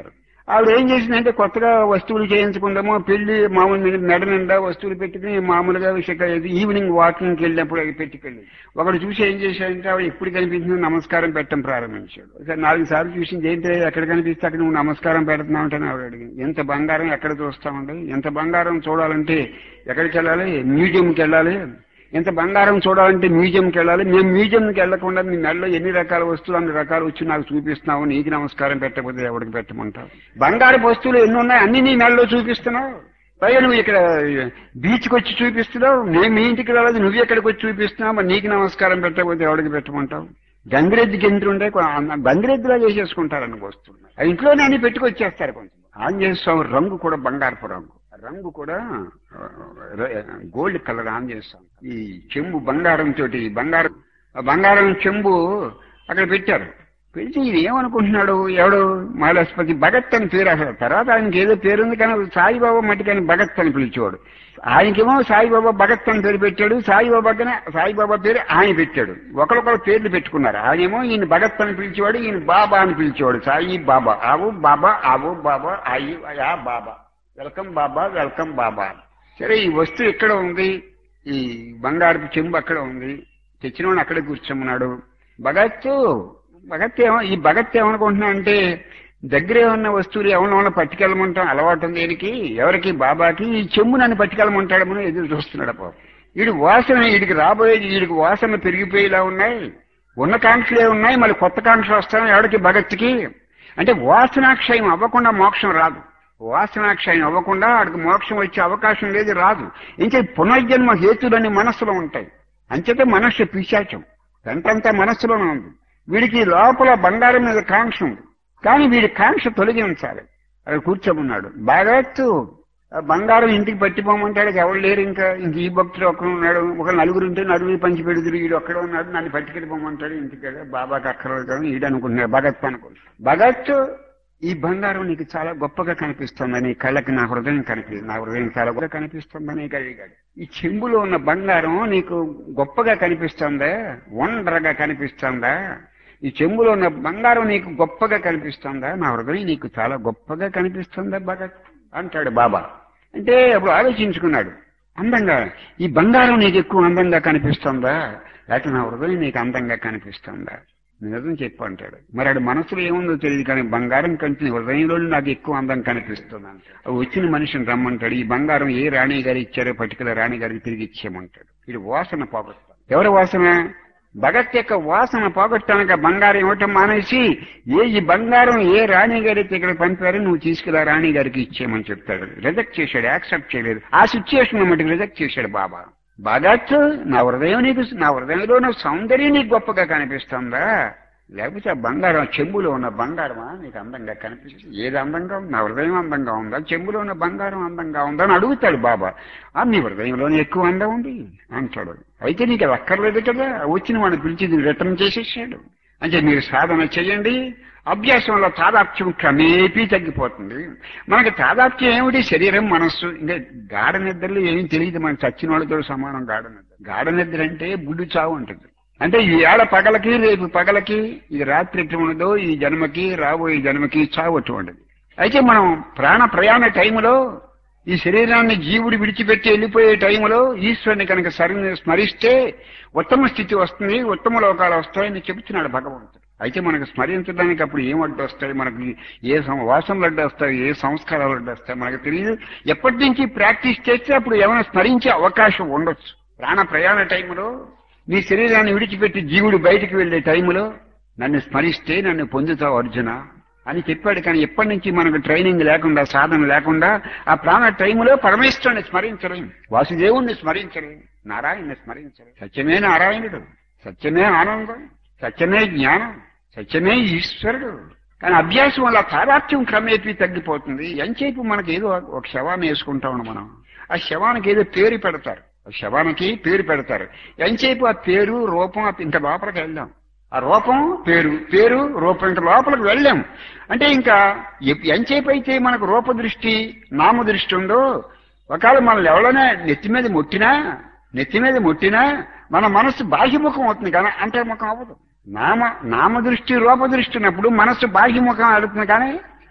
S1: ఆవిడ ఏం చేసిందంటే కొత్తగా వస్తువులు చేయించుకుందాము పెళ్లి మామూలు మీద మెడ నిండా వస్తువులు పెట్టుకుని మామూలుగా విషయ ఈవినింగ్ వాకింగ్కి వెళ్ళినప్పుడు అవి పెట్టుకెళ్ళి ఒకడు చూసి ఏం చేశాడంటే ఆవిడ ఎప్పుడు కనిపించిందో నమస్కారం పెట్టడం ప్రారంభించాడు ఒకసారి నాలుగు సార్లు చూసింది ఏంటి ఎక్కడ కనిపిస్తే అక్కడ నువ్వు నమస్కారం పెడుతున్నావు అంటే ఆవిడ అడిగింది ఎంత బంగారం ఎక్కడ చూస్తామండి ఎంత బంగారం చూడాలంటే ఎక్కడికి వెళ్ళాలి మ్యూజియంకి వెళ్ళాలి ఎంత బంగారం చూడాలంటే మ్యూజియంకి వెళ్ళాలి మేము మ్యూజియంకి వెళ్లకుండా మీ మెడలో ఎన్ని రకాల వస్తువులు అన్ని రకాలు వచ్చి నాకు చూపిస్తున్నావు నీకు నమస్కారం పెట్టకపోతే ఎవరికి పెట్టమంటావు బంగారు వస్తువులు ఎన్ని ఉన్నాయి అన్ని నీ మెడలో చూపిస్తున్నావు పైగా నువ్వు ఇక్కడ బీచ్కి వచ్చి చూపిస్తున్నావు నేను మీ ఇంటికి రాలేదు నువ్వు ఎక్కడికి వచ్చి చూపిస్తున్నావు మరి నీకు నమస్కారం పెట్టకపోతే ఎవరికి పెట్టమంటావు గంగిరెద్ది గింతులుంటే గంగిరెద్దిలా చేసేసుకుంటారని వస్తువులు ఆ ఇంట్లోనే అన్ని పెట్టుకొచ్చేస్తారు కొంచెం ఆంజనేయ స్వామి రంగు కూడా బంగారపు రంగు రంగు కూడా గోల్డ్ కలర్ ఆన్ చేస్తాం ఈ చెంబు బంగారం తోటి బంగారం బంగారం చెంబు అక్కడ పెట్టారు పెట్టి ఈయన ఏమనుకుంటున్నాడు ఎవడు మాలాస్పతి భగత్ అని పేరు అసలు తర్వాత ఆయనకి ఏదో పేరుంది కానీ సాయిబాబా మట్టికని భగత్ అని పిలిచేవాడు ఆయనకేమో సాయిబాబా భగత్ అని పేరు పెట్టాడు సాయిబాబా కన్నా సాయిబాబా పేరు ఆయన పెట్టాడు ఒకరికొకరు పేర్లు పెట్టుకున్నారు ఆయనేమో ఈయన భగత్ అని పిలిచేవాడు ఈయన బాబా అని పిలిచేవాడు సాయి బాబా ఆవు బాబా ఆవు బాబా అయ్యి యా బాబా వెల్కమ్ బాబా వెల్కమ్ బాబా సరే ఈ వస్తువు ఎక్కడ ఉంది ఈ బంగారపు చెంబు అక్కడ ఉంది తెచ్చినవాడు అక్కడే కూర్చోమన్నాడు భగత్ భగత్ ఏమో ఈ భగత్ ఏమనుకుంటున్నా అంటే దగ్గరే ఉన్న వస్తువులు ఎవరినో పట్టుకెళ్ళమంటాం అలవాటు ఉంది దీనికి ఎవరికి బాబాకి ఈ చెంబు నన్ను పట్టుకెళ్ళమంటాడమని ఎదురు చూస్తున్నాడు పాప వీడి వాసన వీడికి రాబోయేది వీడికి వాసన పెరిగిపోయేలా ఉన్నాయి ఉన్న కాంక్షలే ఉన్నాయి మళ్ళీ కొత్త కాంక్షలు వస్తాయి ఎవరికి భగత్కి అంటే వాసనాక్షయం అవ్వకుండా మోక్షం రాదు వాసనాక్షయం అవ్వకుండా వాడికి మోక్షం వచ్చే అవకాశం లేదు రాదు ఇంకా పునర్జన్మ హేతులన్నీ మనస్సులో ఉంటాయి అంచేతే మనస్సు పిశాచం వెంటంతా మనస్సులోనే ఉంది వీడికి లోపల బంగారం మీద కాంక్ష ఉంది కానీ వీడి కాంక్ష తొలగించాలి అక్కడ కూర్చోమన్నాడు బాగాత్తు బంగారం ఇంటికి పట్టిపోమంటాడు ఎవరు లేరు ఇంకా ఇంక ఈ భక్తుడు ఒక్కడు ఉన్నాడు ఒక నలుగురు ఉంటే నలుగురు పంచి పెడుతురు వీడు ఒక్కడ ఉన్నాడు నన్ను పట్టుకెళ్ళిపోమంటాడు ఇంటికి బాబాకి అక్కర్లేదు కదా ఈడు అనుకుంటున్నాడు భగత్ అనుకుంటున్నాడు భగత్ ఈ బంగారం నీకు చాలా గొప్పగా కనిపిస్తుందని కళ్ళకి నా హృదయం కనిపి నా హృదయం చాలా గొప్పగా కనిపిస్తుందని అడిగాడు ఈ చెంబులో ఉన్న బంగారం నీకు గొప్పగా కనిపిస్తుందా వండరగా కనిపిస్తుందా ఈ చెంబులో ఉన్న బంగారం నీకు గొప్పగా కనిపిస్తుందా నా హృదయం నీకు చాలా గొప్పగా కనిపిస్తుందా భగత్ అంటాడు బాబా అంటే అప్పుడు ఆలోచించుకున్నాడు అందంగా ఈ బంగారం నీకు ఎక్కువ అందంగా కనిపిస్తుందా లేకపోతే నా హృదయం నీకు అందంగా కనిపిస్తుందా నిజం చెప్పు అంటాడు మరి ఆడు మనసులో ఏముందో తెలియదు కానీ బంగారం కంటే హృదయంలో నాకు ఎక్కువ అందం కనిపిస్తుంది అంటాడు వచ్చిన మనిషిని రమ్మంటాడు ఈ బంగారం ఏ రాణి గారు ఇచ్చారో పర్టికులర్ రాణి గారికి తిరిగి ఇచ్చేయమంటాడు ఇది వాసన పోగొట్టాడు ఎవరి వాసన భగత్ యొక్క వాసన పోగొట్టడానికి ఆ బంగారం ఇవ్వటం మానేసి ఏ ఈ బంగారం ఏ రాణి గారైతే ఇక్కడ పంపారో నువ్వు తీసుకురా రాణి గారికి ఇచ్చేయమని చెప్తాడు రిజెక్ట్ చేశాడు యాక్సెప్ట్ చేయలేదు ఆ సిచ్యుయేషన్ మటుకు రిజెక్ట్ చేశాడు బాబా భగత్ నా హృదయం నీకు నా హృదయంలో ఉన్న సౌందర్యం నీకు గొప్పగా కనిపిస్తుందా లేకపోతే ఆ బంగారం చెంబులో ఉన్న బంగారమా నీకు అందంగా కనిపిస్తుంది ఏది అందంగా ఉంది నా హృదయం అందంగా ఉందా చెంబులో ఉన్న బంగారం అందంగా ఉందా అని అడుగుతాడు బాబా ఆ నీ హృదయంలోనే ఎక్కువ అందం ఉంది అంటాడు అయితే నీకు అది అక్కర్లేదు కదా వచ్చిన వాడిని పిలిచి రిటర్న్ చేసేసాడు అంటే మీరు సాధన చేయండి అభ్యాసంలో తాదాప్యం క్రమేపీ తగ్గిపోతుంది మనకి తాదాప్యం ఏమిటి శరీరం మనస్సు ఇంకా గాఢ నిద్రలో ఏమీ తెలియదు మనకి చచ్చిన వాళ్ళతో సమానం గాఢ నిద్ర గాఢ నిద్ర అంటే బుడ్డు చావు ఉంటుంది అంటే ఈ ఏడ పగలకి రేపు పగలకి ఇది రాత్రి ఎటువంటిదో ఈ జన్మకి రాబోయే జన్మకి చావు అటువంటిది అయితే మనం ప్రాణ ప్రయాణ టైంలో ఈ శరీరాన్ని జీవుడు విడిచిపెట్టి వెళ్ళిపోయే టైంలో ఈశ్వరుని కనుక సరిని స్మరిస్తే ఉత్తమ స్థితి వస్తుంది ఉత్తమ లోకాలు వస్తాయని చెబుతున్నాడు భగవంతుడు అయితే మనకు స్మరించడానికి అప్పుడు ఏం అడ్డు వస్తాయి మనకి ఏ వాసనలు అడ్డు వస్తాయి ఏ సంస్కారాలు అడ్డు వస్తాయి మనకు తెలియదు ఎప్పటి నుంచి ప్రాక్టీస్ చేస్తే అప్పుడు ఏమైనా స్మరించే అవకాశం ఉండొచ్చు ప్రాణ ప్రయాణ టైంలో నీ శరీరాన్ని విడిచిపెట్టి జీవుడు బయటికి వెళ్లే టైంలో నన్ను స్మరిస్తే నన్ను పొందుతావు అర్జున అని చెప్పాడు కానీ ఎప్పటి నుంచి మనకు ట్రైనింగ్ లేకుండా సాధన లేకుండా ఆ ప్రాణ టైంలో పరమేశ్వరుని స్మరించలేం వాసుదేవుణ్ణి స్మరించలేం నారాయణ్ణి స్మరించలేం సత్యమే నారాయణుడు సత్యమే ఆనందం సత్యమే జ్ఞానం సత్యమే ఈశ్వరుడు కానీ అభ్యాసం వల్ల తాదాత్యం క్రమేపీ తగ్గిపోతుంది ఎంచేపు మనకి ఏదో ఒక శవాన్ని వేసుకుంటా ఉన్నాం మనం ఆ శవానికి ఏదో పేరు పెడతారు ఆ శవానికి పేరు పెడతారు ఎంచేపు ఆ పేరు రూపం ఇంకా లోపలికి వెళ్దాం ఆ రూపం పేరు పేరు రూపం ఇంకా లోపలికి వెళ్ళాం అంటే ఇంకా ఎంచేపు అయితే మనకు రూప దృష్టి నామ దృష్టి ఉందో ఒకవేళ మనల్ని ఎవరైనా నెత్తి మీద ముట్టినా నెత్తి మీద ముట్టినా మన మనస్సు బాహ్యముఖం అవుతుంది కానీ అంతర్ముఖం అవ్వదు నామ నామ దృష్టి రూప దృష్టి ఉన్నప్పుడు మనస్సు బాహ్యముఖం అడుగుతుంది కానీ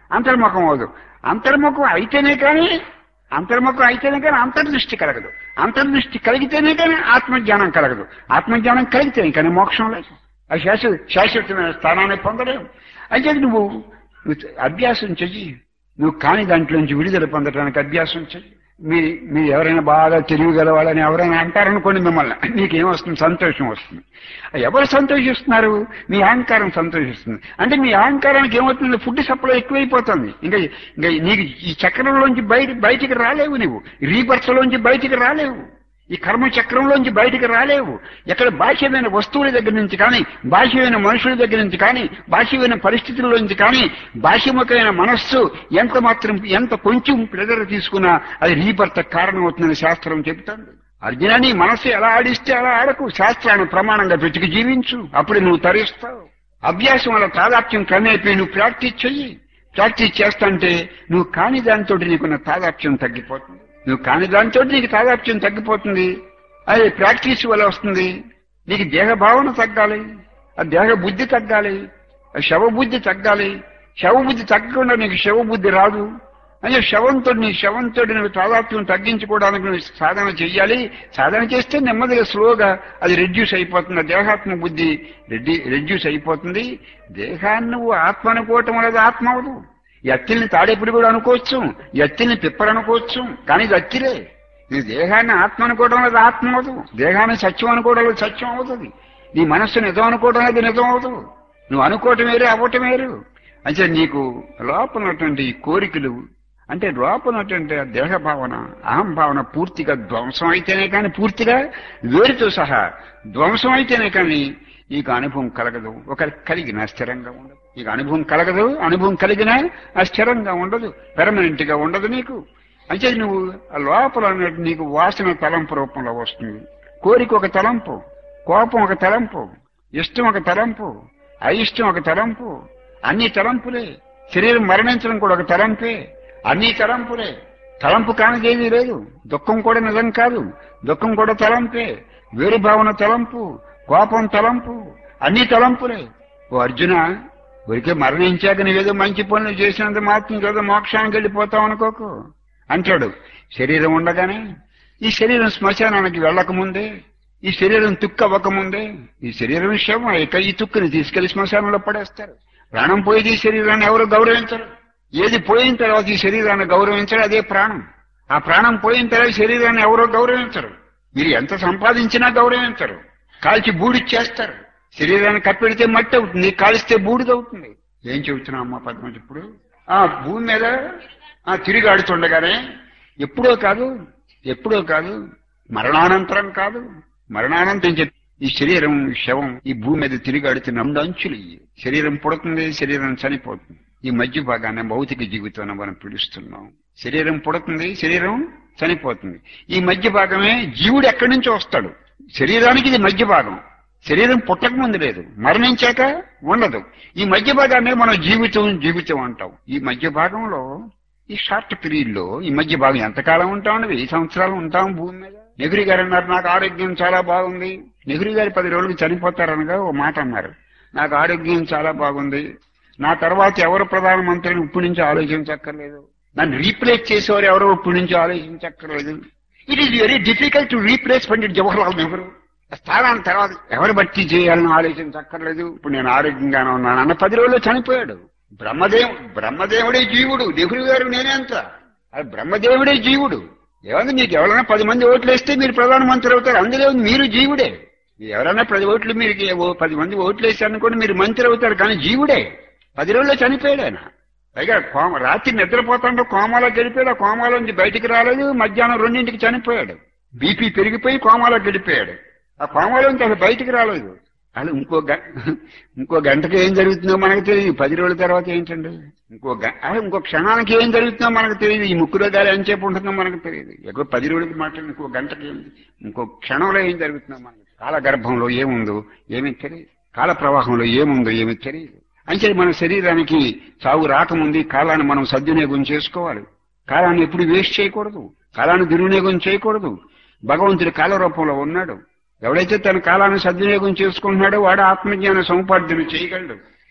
S1: అంతర్ముఖం అవదు అంతర్ముఖం అయితేనే కానీ అంతర్ముఖం అయితేనే కానీ అంతర్దృష్టి కలగదు అంతర్దృష్టి కలిగితేనే కానీ ఆత్మజ్ఞానం కలగదు ఆత్మజ్ఞానం కలిగితేనే కానీ మోక్షం లేదు అది శాశ్వత శాశ్వతమైన స్థానాన్ని పొందలేవు అయితే నువ్వు నువ్వు అభ్యాసం చెయ్యి నువ్వు కాని దాంట్లోంచి విడుదల పొందడానికి అభ్యాసం చెయ్యి మీ మీరు ఎవరైనా బాగా తెలివిగల వాళ్ళని ఎవరైనా అంటారనుకోండి మిమ్మల్ని మీకేం వస్తుంది సంతోషం వస్తుంది ఎవరు సంతోషిస్తున్నారు మీ అహంకారం సంతోషిస్తుంది అంటే మీ అహంకారానికి ఏమవుతుంది ఫుడ్ సప్లై ఎక్కువైపోతుంది ఇంకా ఇంకా నీకు ఈ చక్రంలోంచి బయట బయటికి రాలేవు నువ్వు రీబర్త్లోంచి బయటికి రాలేవు ఈ కర్మ చక్రంలోంచి బయటికి రాలేవు ఎక్కడ బాహ్యమైన వస్తువుల దగ్గర నుంచి కానీ బాహ్యమైన మనుషుల దగ్గర నుంచి కానీ బాహ్యమైన పరిస్థితుల్లోంచి కానీ బాహ్యముఖమైన మనస్సు ఎంత మాత్రం ఎంత కొంచెం ప్రెజర్ తీసుకున్నా అది రీబర్త కారణం అవుతుందని శాస్త్రం చెబుతుంది అర్జున నీ మనస్సు ఎలా ఆడిస్తే అలా ఆడకు శాస్త్రాన్ని ప్రమాణంగా పెట్టుకు జీవించు అప్పుడు నువ్వు తరిస్తావు అభ్యాసం వల్ల తాదాప్యం క్రమేపీ నువ్వు ప్రాక్టీస్ చెయ్యి ప్రాక్టీస్ చేస్తాంటే నువ్వు కాని దానితో నీకున్న తాదాప్యం తగ్గిపోతుంది నువ్వు కాని దాంతో నీకు తాదాప్యం తగ్గిపోతుంది అది ప్రాక్టీస్ వల్ల వస్తుంది నీకు దేహ భావన తగ్గాలి ఆ దేహ బుద్ధి తగ్గాలి ఆ శవ బుద్ధి తగ్గాలి శవ బుద్ధి తగ్గకుండా నీకు శవ బుద్ధి రాదు అంటే శవంతో నీ శవంతో నువ్వు తాదాత్మ్యం తగ్గించుకోవడానికి నువ్వు సాధన చెయ్యాలి సాధన చేస్తే నెమ్మదిగా స్లోగా అది రెడ్యూస్ అయిపోతుంది ఆ దేహాత్మ బుద్ధి రెడ్డి రెడ్యూస్ అయిపోతుంది దేహాన్ని నువ్వు ఆత్మ అనుకోవటం అనేది ఆత్మ అవదు ఎత్తిల్ని తాడేపుడు కూడా అనుకోవచ్చు ఎత్తిల్ని పిప్పర్ అనుకోవచ్చు కానీ ఇది అత్తిరే నీ దేహాన్ని ఆత్మ అనుకోవడం అనేది ఆత్మ అవదు దేహాన్ని సత్యం అనుకోవడం అనేది సత్యం అవుతుంది నీ మనస్సు నిజం అనుకోవడం అనేది నిజం అవుతుంది నువ్వు అనుకోవటం వేరు అవ్వటం వేరు అంటే నీకు లోపల ఉన్నటువంటి ఈ కోరికలు అంటే లోపల ఉన్నటువంటి ఆ దేహ భావన అహం భావన పూర్తిగా ధ్వంసం అయితేనే కానీ పూర్తిగా వేరుతో సహా ధ్వంసం అయితేనే కానీ నీకు అనుభవం కలగదు ఒక కలిగిన స్థిరంగా ఉండదు నీకు అనుభవం కలగదు అనుభవం కలిగినా స్థిరంగా ఉండదు పెర్మనెంట్ గా ఉండదు నీకు అంటే నువ్వు ఆ లోపల ఉన్నట్టు నీకు వాసన తలంపు రూపంలో వస్తుంది కోరిక ఒక తలంపు కోపం ఒక తలంపు ఇష్టం ఒక తలంపు అయిష్టం ఒక తలంపు అన్ని తలంపులే శరీరం మరణించడం కూడా ఒక తలంపే అన్ని తలంపులే తలంపు కానిదేమీ లేదు దుఃఖం కూడా నిజం కాదు దుఃఖం కూడా తలంపే వేరు భావన తలంపు కోపం తలంపు అన్ని తలంపులే ఓ అర్జున ఊరికే మరణించాక నువ్వేదో మంచి పనులు చేసినంత మాత్రం ఏదో మోక్షానికి వెళ్ళిపోతావు అనుకోకు అంటాడు శరీరం ఉండగానే ఈ శరీరం శ్మశానానికి వెళ్ళకముందే ఈ శరీరం తుక్కు అవ్వకముందే ఈ శరీరం శవం ఇక ఈ తుక్కుని తీసుకెళ్లి శ్మశానంలో పడేస్తారు ప్రాణం పోయేది ఈ శరీరాన్ని ఎవరు గౌరవించరు ఏది పోయిన తర్వాత ఈ శరీరాన్ని గౌరవించరు అదే ప్రాణం ఆ ప్రాణం పోయిన తర్వాత శరీరాన్ని ఎవరో గౌరవించరు మీరు ఎంత సంపాదించినా గౌరవించరు కాల్చి బూడిచ్చేస్తారు శరీరాన్ని కప్పెడితే మట్టి అవుతుంది కాలిస్తే బూడిదవుతుంది ఏం చెబుతున్నావు అమ్మా పద్మజ ఇప్పుడు ఆ భూమి మీద ఆ తిరిగి ఆడుతుండగానే ఎప్పుడో కాదు ఎప్పుడో కాదు మరణానంతరం కాదు మరణానంతరం చెప్పి ఈ శరీరం ఈ శవం ఈ భూమి మీద తిరిగి ఆడుతున్న రెండు అంచులు ఇవి శరీరం పుడుతుంది శరీరం చనిపోతుంది ఈ మధ్య భాగాన్ని భౌతిక జీవితాన్ని మనం పిలుస్తున్నాం శరీరం పుడుతుంది శరీరం చనిపోతుంది ఈ మధ్య భాగమే జీవుడు ఎక్కడి నుంచి వస్తాడు శరీరానికి ఇది మధ్య భాగం శరీరం పుట్టక ముందు లేదు మరణించాక ఉండదు ఈ మధ్య భాగాన్ని మనం జీవితం జీవితం అంటాం ఈ మధ్య భాగంలో ఈ షార్ట్ పీరియడ్ లో ఈ మధ్య భాగం ఎంతకాలం ఉంటాం వెయ్యి సంవత్సరాలు ఉంటాం భూమి మీద నెహ్రూ గారు అన్నారు నాకు ఆరోగ్యం చాలా బాగుంది నెహ్రూ గారు పది రోజులకు చనిపోతారనగా ఓ మాట అన్నారు నాకు ఆరోగ్యం చాలా బాగుంది నా తర్వాత ఎవరు ప్రధానమంత్రిని ఇప్పటి నుంచి ఆలోచించక్కర్లేదు నన్ను రీప్లేస్ చేసేవారు ఎవరో ఇప్పటి నుంచి ఆలోచించక్కర్లేదు it is very difficult to replace Pandit Jawaharlal Nehru స్థానాన్ని తర్వాత ఎవరు బట్టి చేయాలని ఆలోచించక్కర్లేదు ఇప్పుడు నేను ఆరోగ్యంగానే ఉన్నాను అన్న పది రోజుల్లో చనిపోయాడు బ్రహ్మదేవు బ్రహ్మదేవుడే జీవుడు నెహ్రూ గారు నేనే అంత అది బ్రహ్మదేవుడే జీవుడు ఏమంది మీకు ఎవరైనా పది మంది ఓట్లు వేస్తే మీరు ప్రధానమంత్రి అవుతారు అందులో మీరు జీవుడే ఎవరైనా పది ఓట్లు మీరు ఓ పది మంది ఓట్లు వేసారనుకోండి మీరు మంత్రి అవుతారు కానీ జీవుడే పది రోజుల్లో చనిపోయాడు ఆయన పైగా కోమ రాత్రి నిద్రపోతాంటే కోమాలోకి వెళ్ళిపోయాడు ఆ కోమాలోంచి బయటికి రాలేదు మధ్యాహ్నం రెండింటికి చనిపోయాడు బీపీ పెరిగిపోయి కోమాలోకి వెళ్ళిపోయాడు ఆ కోమాలోంచి అసలు బయటికి రాలేదు అది ఇంకో గ ఇంకో గంటకి ఏం జరుగుతుందో మనకు తెలియదు పది రోజుల తర్వాత ఏంటండి ఇంకో గ అదే ఇంకో క్షణానికి ఏం జరుగుతుందో మనకు తెలియదు ఈ ముక్కులో గాలి ఎంతసేపు ఉంటుందో మనకు తెలియదు ఎక్కువ పది రోజులకి మాట్లాడి ఇంకో గంటకి ఏంది ఇంకో క్షణంలో ఏం జరుగుతుందో మనకు కాల గర్భంలో ఏముందో ఏమీ తెలియదు కాల ప్రవాహంలో ఏముందో ఏమీ తెలియదు అంటే మన శరీరానికి సాగు రాకముందు ఈ కాలాన్ని మనం సద్వినియోగం చేసుకోవాలి కాలాన్ని ఎప్పుడు వేస్ట్ చేయకూడదు కాలాన్ని దుర్వినియోగం చేయకూడదు భగవంతుడి కాల రూపంలో ఉన్నాడు ఎవడైతే తన కాలాన్ని సద్వినియోగం చేసుకుంటున్నాడో వాడు ఆత్మజ్ఞాన సముపార్జన చేయగలడు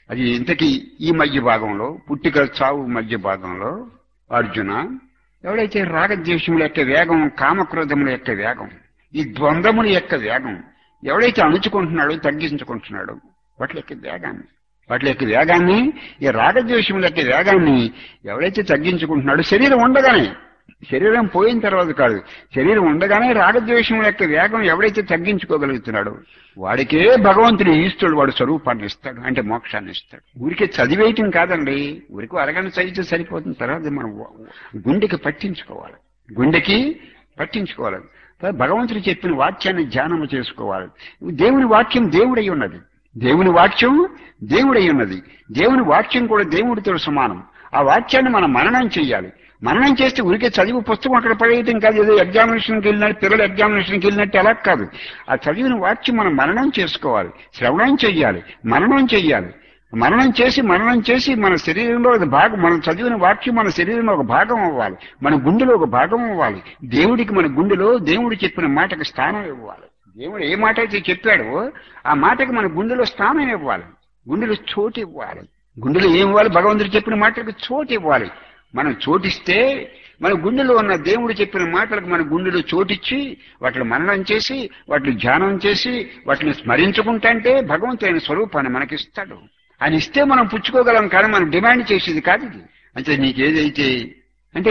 S1: అది ఇంతకీ ఈ మధ్య భాగంలో పుట్టిక చావు మధ్య భాగంలో అర్జున ఎవడైతే రాగద్వేషముల యొక్క వేగం కామక్రోధముల యొక్క వేగం ఈ ద్వంద్వముల యొక్క వేగం ఎవడైతే అణుచుకుంటున్నాడో తగ్గించుకుంటున్నాడో వాటి యొక్క వేగాన్ని వాటి యొక్క వేగాన్ని ఈ రాగద్వేషముల యొక్క వేగాన్ని ఎవడైతే తగ్గించుకుంటున్నాడో శరీరం ఉండగానే శరీరం పోయిన తర్వాత కాదు శరీరం ఉండగానే రాగద్వేషముల యొక్క వేగం ఎవడైతే తగ్గించుకోగలుగుతున్నాడో వాడికే భగవంతుడు ఈశ్వరుడు వాడు స్వరూపాన్ని ఇస్తాడు అంటే మోక్షాన్ని ఇస్తాడు ఊరికే చదివేయటం కాదండి ఊరికి అరగంట చదివితే సరిపోతుంది తర్వాత మనం గుండెకి పట్టించుకోవాలి గుండెకి పట్టించుకోవాలి భగవంతుడు చెప్పిన వాక్యాన్ని ధ్యానము చేసుకోవాలి దేవుని వాక్యం దేవుడై ఉన్నది దేవుని వాక్యం దేవుడై ఉన్నది దేవుని వాక్యం కూడా దేవుడితో సమానం ఆ వాక్యాన్ని మనం మననం చెయ్యాలి మననం చేస్తే ఊరికే చదివి పుస్తకం అక్కడ పడేయటం కాదు ఏదో ఎగ్జామినేషన్కి వెళ్ళినట్టు పిల్లలు ఎగ్జామినేషన్కి వెళ్ళినట్టు అలా కాదు ఆ చదివిన వాక్యం మనం మననం చేసుకోవాలి శ్రవణం చెయ్యాలి మననం చెయ్యాలి మననం చేసి మననం చేసి మన శరీరంలో ఒక భాగం మనం చదివిన వాక్యం మన శరీరంలో ఒక భాగం అవ్వాలి మన గుండెలో ఒక భాగం అవ్వాలి దేవుడికి మన గుండెలో దేవుడు చెప్పిన మాటకి స్థానం ఇవ్వాలి దేవుడు ఏ మాట అయితే చెప్పాడో ఆ మాటకి మన గుండెలో స్థానం ఇవ్వాలి గుండెలో చోటు ఇవ్వాలి గుండెలో ఏం ఇవ్వాలి భగవంతుడు చెప్పిన మాటలకు చోటు ఇవ్వాలి మనం చోటిస్తే మన గుండెలో ఉన్న దేవుడు చెప్పిన మాటలకు మన గుండెలో చోటిచ్చి వాటిని మననం చేసి వాటిని ధ్యానం చేసి వాటిని స్మరించుకుంటే భగవంతుడైన స్వరూపాన్ని మనకిస్తాడు ఆయన ఇస్తే మనం పుచ్చుకోగలం కానీ మనం డిమాండ్ చేసేది కాదు ఇది అంటే నీకేదైతే అంటే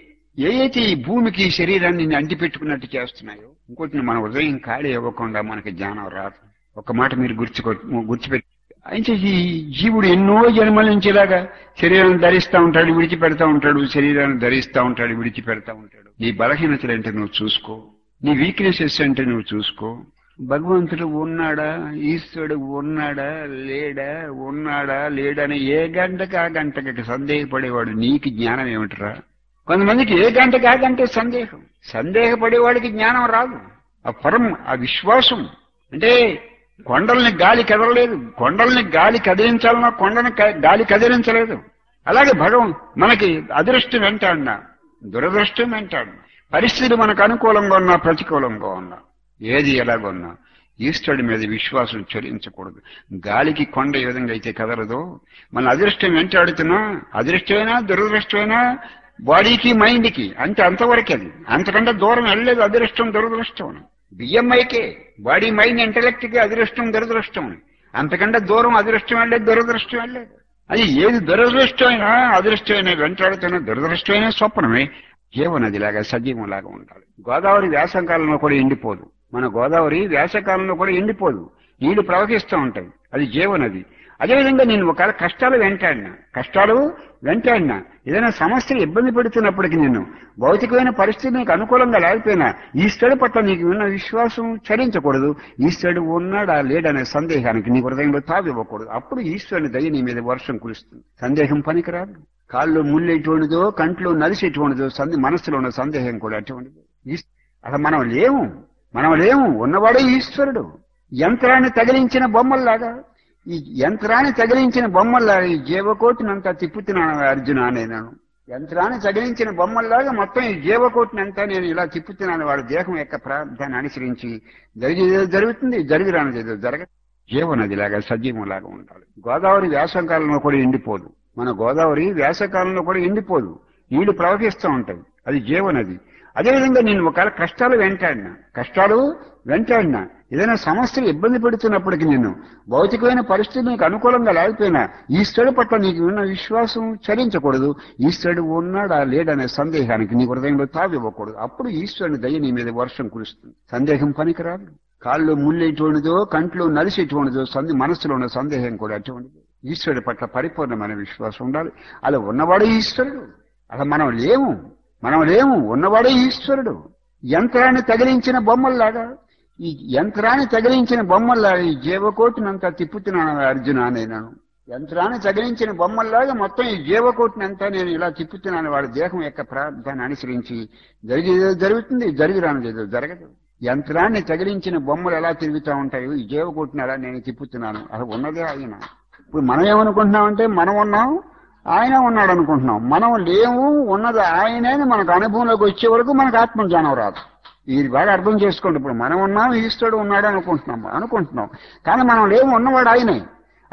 S1: ఏ అయితే ఈ భూమికి ఈ శరీరాన్ని నిన్ను అంటిపెట్టుకున్నట్టు చేస్తున్నాయో ఇంకోటి మన ఉదయం ఖాళీ ఇవ్వకుండా మనకి జ్ఞానం రాదు ఒక మాట మీరు గుర్తుకో గుర్తుపెట్టి అయితే ఈ జీవుడు ఎన్నో జన్మల నుంచి ఇలాగా శరీరాన్ని ధరిస్తా ఉంటాడు విడిచిపెడతా ఉంటాడు శరీరాన్ని ధరిస్తా ఉంటాడు విడిచిపెడతా ఉంటాడు నీ బలహీనతలు అంటే నువ్వు చూసుకో నీ వీక్నెసెస్ అంటే నువ్వు చూసుకో భగవంతుడు ఉన్నాడా ఈశ్వరుడు ఉన్నాడా లేడా ఉన్నాడా లేడని ఏ గంటకి ఆ గంటకి సందేహపడేవాడు నీకు జ్ఞానం ఏమిటరా కొంతమందికి ఏ గంటకి ఆ గంటే సందేహం సందేహపడేవాడికి జ్ఞానం రాదు ఆ పరం ఆ విశ్వాసం అంటే కొండల్ని గాలి కదలలేదు కొండల్ని గాలి కదిలించాలన్నా కొండని గాలి కదిలించలేదు అలాగే భగవం మనకి అదృష్టం వెంటాడినా దురదృష్టం వెంటాడు పరిస్థితులు మనకు అనుకూలంగా ఉన్నా ప్రతికూలంగా ఉన్నా ఏది ఎలాగున్నా ఈశ్వరుడి మీద విశ్వాసం చెల్లించకూడదు గాలికి కొండ ఏ విధంగా అయితే కదలదో మన అదృష్టం వెంటాడుతున్నా అదృష్టమైనా దురదృష్టమైనా బాడీకి మైండ్కి అంతే అంతవరకు అది అంతకంటే దూరం వెళ్ళలేదు అదృష్టం దురదృష్టం బియ్యంఐకే బాడీ మైండ్ ఇంటలెక్ట్ కి అదృష్టం దురదృష్టం అంతకంటే దూరం అదృష్టం వెళ్ళలేదు దురదృష్టం వెళ్ళలేదు అది ఏది దురదృష్టమైనా అదృష్టమైన వెంటాడుతున్నా దురదృష్టమైన స్వప్నమే జీవనదిలాగా సజీవంలాగా ఉండాలి గోదావరి వేసవకాలంలో కూడా ఎండిపోదు మన గోదావరి వేసవకాలంలో కూడా ఎండిపోదు నీళ్లు ప్రవహిస్తూ ఉంటాయి అది జీవనది అదేవిధంగా నేను ఒకవేళ కష్టాలు వెంటాడినా కష్టాలు వెంటాడినా ఏదైనా సమస్యలు ఇబ్బంది పెడుతున్నప్పటికీ నేను భౌతికమైన పరిస్థితి నీకు అనుకూలంగా లేకపోయినా ఈశ్వరుడు పట్ల నీకు ఉన్న విశ్వాసం చరించకూడదు ఈశ్వరుడు ఉన్నాడా లేడనే సందేహానికి నీ హృదయంలో తావివ్వకూడదు అప్పుడు ఈశ్వరుని దయ నీ మీద వర్షం కురుస్తుంది సందేహం పనికిరాదు కాళ్ళు ముళ్ళు ఎటువంటిదో కంట్లో నలిసి ఎటువంటిదో సందే మనసులో ఉన్న సందేహం కూడా అటువంటిది అసలు మనం లేము మనం లేము ఉన్నవాడే ఈశ్వరుడు యంత్రాన్ని తగిలించిన బొమ్మల్లాగా ఈ యంత్రాన్ని తగిలించిన బొమ్మల్లాగా ఈ జీవకోటినంతా తిప్పుతున్నాను అర్జున నేను యంత్రాన్ని తగిలించిన బొమ్మల్లాగా మొత్తం ఈ జీవకోటినంతా నేను ఇలా తిప్పుతున్నాను వాడి దేహం యొక్క ప్రార్థాన్ని అనుసరించి జరిగేదో జరుగుతుంది జరిగిరానిది ఏదో జరగదు జీవనదిలాగా సజీవంలాగా ఉండాలి గోదావరి వేసవకాలంలో కూడా ఎండిపోదు మన గోదావరి వేసవకాలంలో కూడా ఎండిపోదు నీళ్లు ప్రవహిస్తూ ఉంటాయి అది జీవనది అదేవిధంగా నేను ఒకవేళ కష్టాలు వెంటాడినా కష్టాలు వెంటాడినా ఏదైనా సమస్యలు ఇబ్బంది పెడుతున్నప్పటికీ నేను భౌతికమైన పరిస్థితి నీకు అనుకూలంగా లేకపోయినా ఈశ్వరుడు పట్ల నీకు ఉన్న విశ్వాసం చరించకూడదు ఈశ్వరుడు ఉన్నాడా లేడనే సందేహానికి నీ హృదయంలో తావివ్వకూడదు అప్పుడు ఈశ్వరుని దయ నీ మీద వర్షం కురుస్తుంది సందేహం పనికిరాదు కాళ్ళు ముళ్ళేటువంటిదో కంట్లో నలిసేటువంటిదో సంది మనసులో ఉన్న సందేహం కూడా అటువంటిది ఈశ్వరుడి పట్ల పరిపూర్ణమైన విశ్వాసం ఉండాలి అలా ఉన్నవాడు ఈశ్వరుడు అలా మనం లేము మనం లేము ఉన్నవాడే ఈశ్వరుడు యంత్రాన్ని తగిలించిన బొమ్మల్లాగా ఈ యంత్రాన్ని తగిలించిన బొమ్మల్లాగా ఈ జీవకోటినంతా తిప్పుతున్నాను అర్జున నేను యంత్రాన్ని తగిలించిన బొమ్మల్లాగా మొత్తం ఈ జీవకోటినంతా నేను ఇలా తిప్పుతున్నాను వాడి దేహం యొక్క ప్రార్థాన్ని అనుసరించి జరిగేదో జరుగుతుంది జరిగిరానిది ఏదో జరగదు యంత్రాన్ని తగిలించిన బొమ్మలు ఎలా తిరుగుతూ ఉంటాయో ఈ జీవకోటిని అలా నేను తిప్పుతున్నాను అసలు ఉన్నదే ఆయన ఇప్పుడు మనం ఏమనుకుంటున్నామంటే మనం ఉన్నాం ఆయన ఉన్నాడు అనుకుంటున్నాం మనం లేవు ఉన్నది ఆయనే అని మనకు అనుభవంలోకి వచ్చే వరకు మనకు ఆత్మజ్ఞానం రాదు ఇది బాగా అర్థం చేసుకోండి ఇప్పుడు మనం ఉన్నాం ఈశ్వరుడు ఉన్నాడు అనుకుంటున్నాం అనుకుంటున్నాం కానీ మనం లేవు ఉన్నవాడు ఆయనే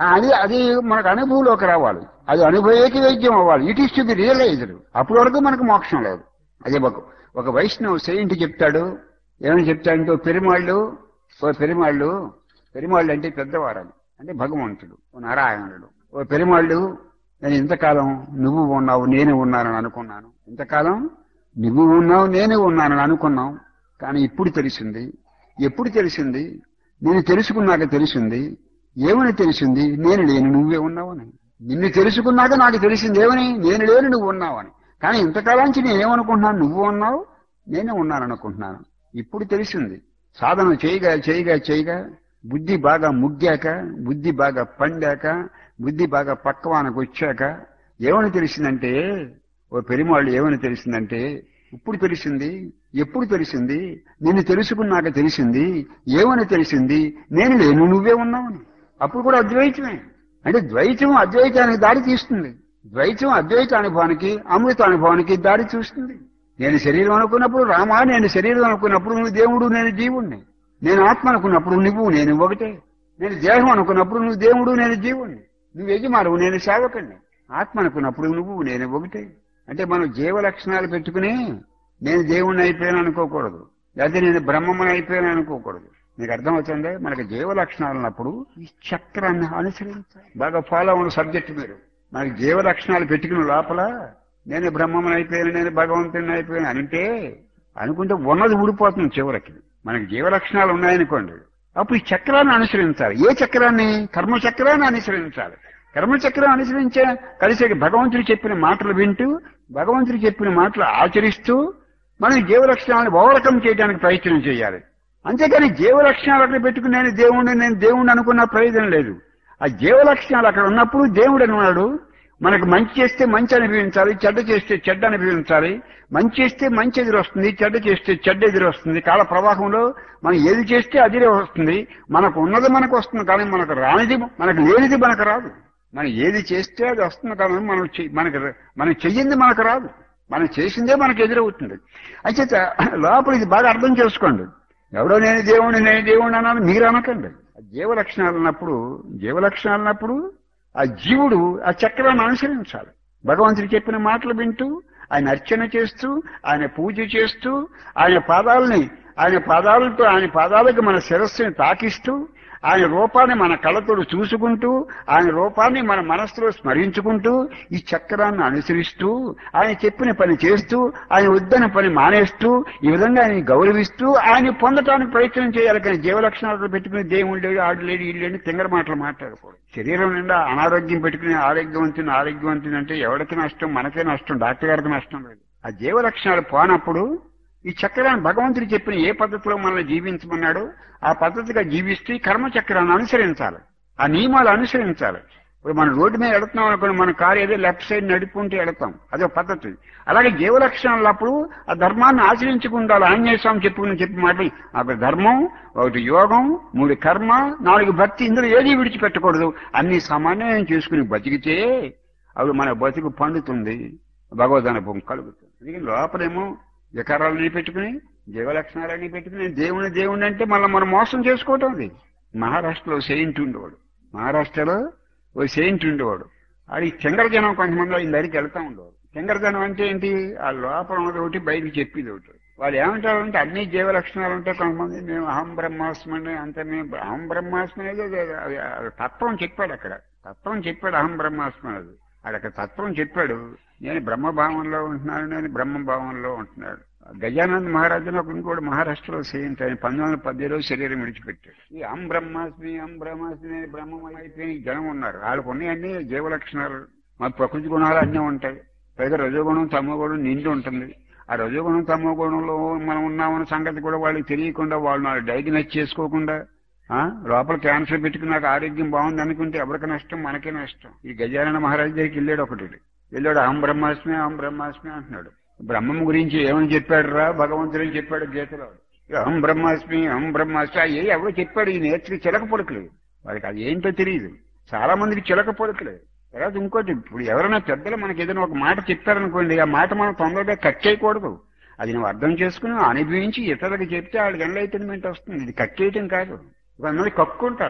S1: అది అది మనకు అనుభవంలోకి రావాలి అది అనుభవేకి వైద్యం అవ్వాలి it is to be realised అప్పటి వరకు మనకు మోక్షం లేదు అదే ఒక ఒక వైష్ణవ్ సెయింట్ చెప్తాడు ఏమని చెప్తాడంటే ఓ పెరుమాళ్ళు ఓ పెరుమాళ్ళు పెరుమాళ్ళు అంటే పెద్దవారని అంటే భగవంతుడు ఓ నారాయణుడు ఓ పెరుమాళ్ళు నేను ఇంతకాలం నువ్వు ఉన్నావు నేను ఉన్నానని అనుకున్నాను ఇంతకాలం నువ్వు ఉన్నావు నేను ఉన్నానని అనుకున్నాం కానీ ఇప్పుడు తెలిసింది ఎప్పుడు తెలిసింది నేను తెలుసుకున్నాక తెలిసింది ఏమని తెలిసింది నేను లేను నువ్వే ఉన్నావని నిన్ను తెలుసుకున్నాక నాకు తెలిసింది ఏమని నేను లేను నువ్వు ఉన్నావని కానీ ఇంతకాలాంచి నేనేమనుకుంటున్నాను నువ్వు ఉన్నావు నేనే ఉన్నాను అనుకుంటున్నాను ఇప్పుడు తెలిసింది సాధన చేయగా చేయగా చేయగా బుద్ధి బాగా ముగ్గాక బుద్ధి బాగా పండాక బుద్ధి బాగా పక్వానికి వచ్చాక ఏమని తెలిసిందంటే ఓ పెరిమాళ్ళు ఏమని తెలిసిందంటే ఇప్పుడు తెలిసింది ఎప్పుడు తెలిసింది నిన్ను తెలుసుకున్నాక తెలిసింది ఏమని తెలిసింది నేను లేను నువ్వే ఉన్నావని అప్పుడు కూడా అద్వైతమే అంటే ద్వైతం అద్వైతానికి దారి తీస్తుంది ద్వైతం అద్వైత అనుభవానికి అమృత అనుభవానికి దారి చూస్తుంది నేను శరీరం అనుకున్నప్పుడు రామా నేను శరీరం అనుకున్నప్పుడు నువ్వు దేవుడు నేను జీవుణ్ణి నేను ఆత్మ అనుకున్నప్పుడు నువ్వు నేను ఒకటే నేను దేహం అనుకున్నప్పుడు నువ్వు దేవుడు నేను జీవుణ్ణి నువ్వు యజమానువు నేను సేవకుణ్ణి ఆత్మ అనుకున్నప్పుడు నువ్వు నేను ఒకటే అంటే మనం జీవ లక్షణాలు పెట్టుకుని నేను దేవుణ్ణి అయిపోయాను అనుకోకూడదు లేకపోతే నేను బ్రహ్మమని అయిపోయాను అనుకోకూడదు నీకు అర్థమవుతుందే మనకి జీవ లక్షణాలు ఉన్నప్పుడు ఈ చక్రాన్ని అనుసరించాలి బాగా ఫాలో అవ్వడం సబ్జెక్ట్ మీరు మనకి జీవ లక్షణాలు పెట్టుకున్న లోపల నేను బ్రహ్మమని అయిపోయాను నేను భగవంతుని అయిపోయాను అంటే అనుకుంటే ఉన్నది ఊడిపోతుంది చివరికి మనకి జీవ లక్షణాలు ఉన్నాయనుకోండి అప్పుడు ఈ చక్రాన్ని అనుసరించాలి ఏ చక్రాన్ని కర్మ చక్రాన్ని అనుసరించాలి కర్మ చక్రం అనుసరించే కలిసి భగవంతుడు చెప్పిన మాటలు వింటూ భగవంతుడు చెప్పిన మాటలు ఆచరిస్తూ మనం జీవ లక్షణాలను ఓవర్కమ్ చేయడానికి ప్రయత్నం చేయాలి అంతేకాని జీవ లక్షణాలు అక్కడ పెట్టుకుని నేను దేవుణ్ణి నేను దేవుణ్ణి అనుకున్న ప్రయోజనం లేదు ఆ జీవ లక్షణాలు అక్కడ ఉన్నప్పుడు దేవుడు అన్నాడు మనకు మంచి చేస్తే మంచి అనుభవించాలి చెడ్డ చేస్తే చెడ్డ అనుభవించాలి మంచి చేస్తే మంచి ఎదురు వస్తుంది చెడ్డ చేస్తే చెడ్డ ఎదురు వస్తుంది కాల ప్రవాహంలో మనం ఏది చేస్తే అదిరే వస్తుంది మనకు ఉన్నది మనకు వస్తుంది కానీ మనకు రానిది మనకు లేనిది మనకు రాదు మనం ఏది చేస్తే అది వస్తుంది కానీ మనం చెయ్- మనకు మనం చెయ్యింది మనకు రాదు మనం చేసిందే మనకు ఎదురవుతుంది అయితే లోపల ఇది బాగా అర్థం చేసుకోండి ఎవడో నేను దేవుణ్ణి నేను దేవుణ్ణి అన్నాను మీరు అనకండి ఆ జీవ లక్షణాలు ఉన్నప్పుడు జీవ లక్షణాలు ఉన్నప్పుడు ఆ జీవుడు ఆ చక్రాన్ని అనుసరించాలి భగవంతుడు చెప్పిన మాటలు వింటూ ఆయన అర్చన చేస్తూ ఆయన పూజ చేస్తూ ఆయన పాదాలని ఆయన పాదాలతో ఆయన పాదాలకు మన శిరస్సుని తాకిస్తూ ఆయన రూపాన్ని మన కళ్ళతో చూసుకుంటూ ఆయన రూపాన్ని మన మనస్సులో స్మరించుకుంటూ ఈ చక్రాన్ని అనుసరిస్తూ ఆయన చెప్పిన పని చేస్తూ ఆయన వద్దన పని మానేస్తూ ఈ విధంగా ఆయన గౌరవిస్తూ ఆయన పొందటానికి ప్రయత్నం చేయాలి కానీ జీవ లక్షణాలు పెట్టుకుని దేవుడు లేడు ఆడు లేడు ఇల్లు లేడు తింగర మాటలు మాట్లాడకూడదు శరీరం నిండా అనారోగ్యం పెట్టుకుని ఆరోగ్యవంతుని ఆరోగ్యవంతుని అంటే ఎవరికి నష్టం మనకే నష్టం డాక్టర్ గారికి నష్టం లేదు ఆ జీవ లక్షణాలు పోనప్పుడు ఈ చక్రాన్ని భగవంతుడు చెప్పిన ఏ పద్ధతిలో మనల్ని జీవించమన్నాడో ఆ పద్ధతిగా జీవిస్తూ ఈ కర్మ చక్రాన్ని అనుసరించాలి ఆ నియమాలు అనుసరించాలి ఇప్పుడు మనం రోడ్డు మీద వెళుతున్నాం అనుకోండి మన కారు ఏదో లెఫ్ట్ సైడ్ నడుపుకుంటూ వెళతాం అదే పద్ధతి అలాగే జీవ లక్షణాలు అప్పుడు ఆ ధర్మాన్ని ఆచరించుకుంటారు ఆంజనేయ స్వామి చెప్పుకుని చెప్పి మాట ఒక ధర్మం ఒకటి యోగం మూడు కర్మ నాలుగు భక్తి ఇందులో ఏది విడిచిపెట్టకూడదు అన్ని సమన్వయం చేసుకుని బతికితే అప్పుడు మన బతుకు పండుతుంది భగవద్ అనుభవం కలుగుతుంది అందుకని లోపలేమో వికారాలని పెట్టుకుని జీవ లక్షణాలని పెట్టుకుని దేవుని దేవుని అంటే మళ్ళీ మనం మోసం చేసుకోవటం అది మహారాష్ట్రలో సెయింట్ ఉండేవాడు మహారాష్ట్రలో ఓ సెయింట్ ఉండేవాడు అది జనం కొంతమంది ఆయన దగ్గరికి వెళ్తా ఉండేవాడు జనం అంటే ఏంటి ఆ లోపల ఉన్నది ఒకటి బయటికి చెప్పేది ఒకటి వాళ్ళు ఏమంటారంటే అన్ని జీవ లక్షణాలు ఉంటాయి కొంతమంది మేము అహం బ్రహ్మాస్మని అంతే మేము అహం బ్రహ్మాస్మి అనేది అది- అది- అది తత్వం చెప్పాడు అక్కడ తత్వం చెప్పాడు అహం బ్రహ్మాస్మి అనేది ఆడ అక్కడ తత్వం చెప్పాడు నేను బ్రహ్మభావంలో ఉంటున్నాను నేను బ్రహ్మభావంలో ఉంటున్నాడు గజానంద్ మహారాజు అని ఒక ఇంకోటి మహారాష్ట్రలో సేయింట్ ఆయన పంతొమ్మిది వందల పద్దెలో శరీరం విడిచిపెట్టాడు ఈ అం బ్రహ్మాస్మి అం బ్రహ్మాస్మి నేను బ్రహ్మం అయిపోయి జనం ఉన్నారు వాళ్ళకు ఉన్నాయన్నీ జీవ లక్షణాలు మా ప్రకృతి గుణాలు అన్నీ ఉంటాయి పైగా రజోగుణం తమోగుణం నిండి ఉంటుంది ఆ రజోగుణం తమోగుణంలో మనం ఉన్నామన్న సంగతి కూడా వాళ్ళకి తెలియకుండా వాళ్ళు నాకు డయాగ్నైజ్ చేసుకోకుండా ఆ లోపల క్యాన్సర్ పెట్టుకుని నాకు ఆరోగ్యం బాగుంది అనుకుంటే ఎవరికి నష్టం మనకే నష్టం ఈ గజానన మహారాజు దగ్గరికి వెళ్ళాడు ఒకటి వెళ్ళాడు అహం బ్రహ్మాస్మి అహం బ్రహ్మాస్మి అంటున్నాడు బ్రహ్మం గురించి ఏమని చెప్పాడు రా భగవంతుడు ఏం చెప్పాడు గీతలో అహం బ్రహ్మాస్మి అహం బ్రహ్మాస్మి ఆ ఏ ఎవరో చెప్పాడు ఈ నేర్చుకు చిలక పొడకలేదు వాడికి అది ఏంటో తెలియదు చాలా మందికి చిలక పొడకలేదు తర్వాత ఇంకోటి ఇప్పుడు ఎవరైనా పెద్దలు మనకి ఏదైనా ఒక మాట చెప్పారనుకోండి ఆ మాట మనం తొందరగా కట్ చేయకూడదు అది నువ్వు అర్థం చేసుకుని అనుభవించి ఇతరులకు చెప్తే వాళ్ళకి ఎన్లైటన్మెంట్ వస్తుంది ఇది కట్ చేయటం కాదు కొంతమంది కక్కుంటారు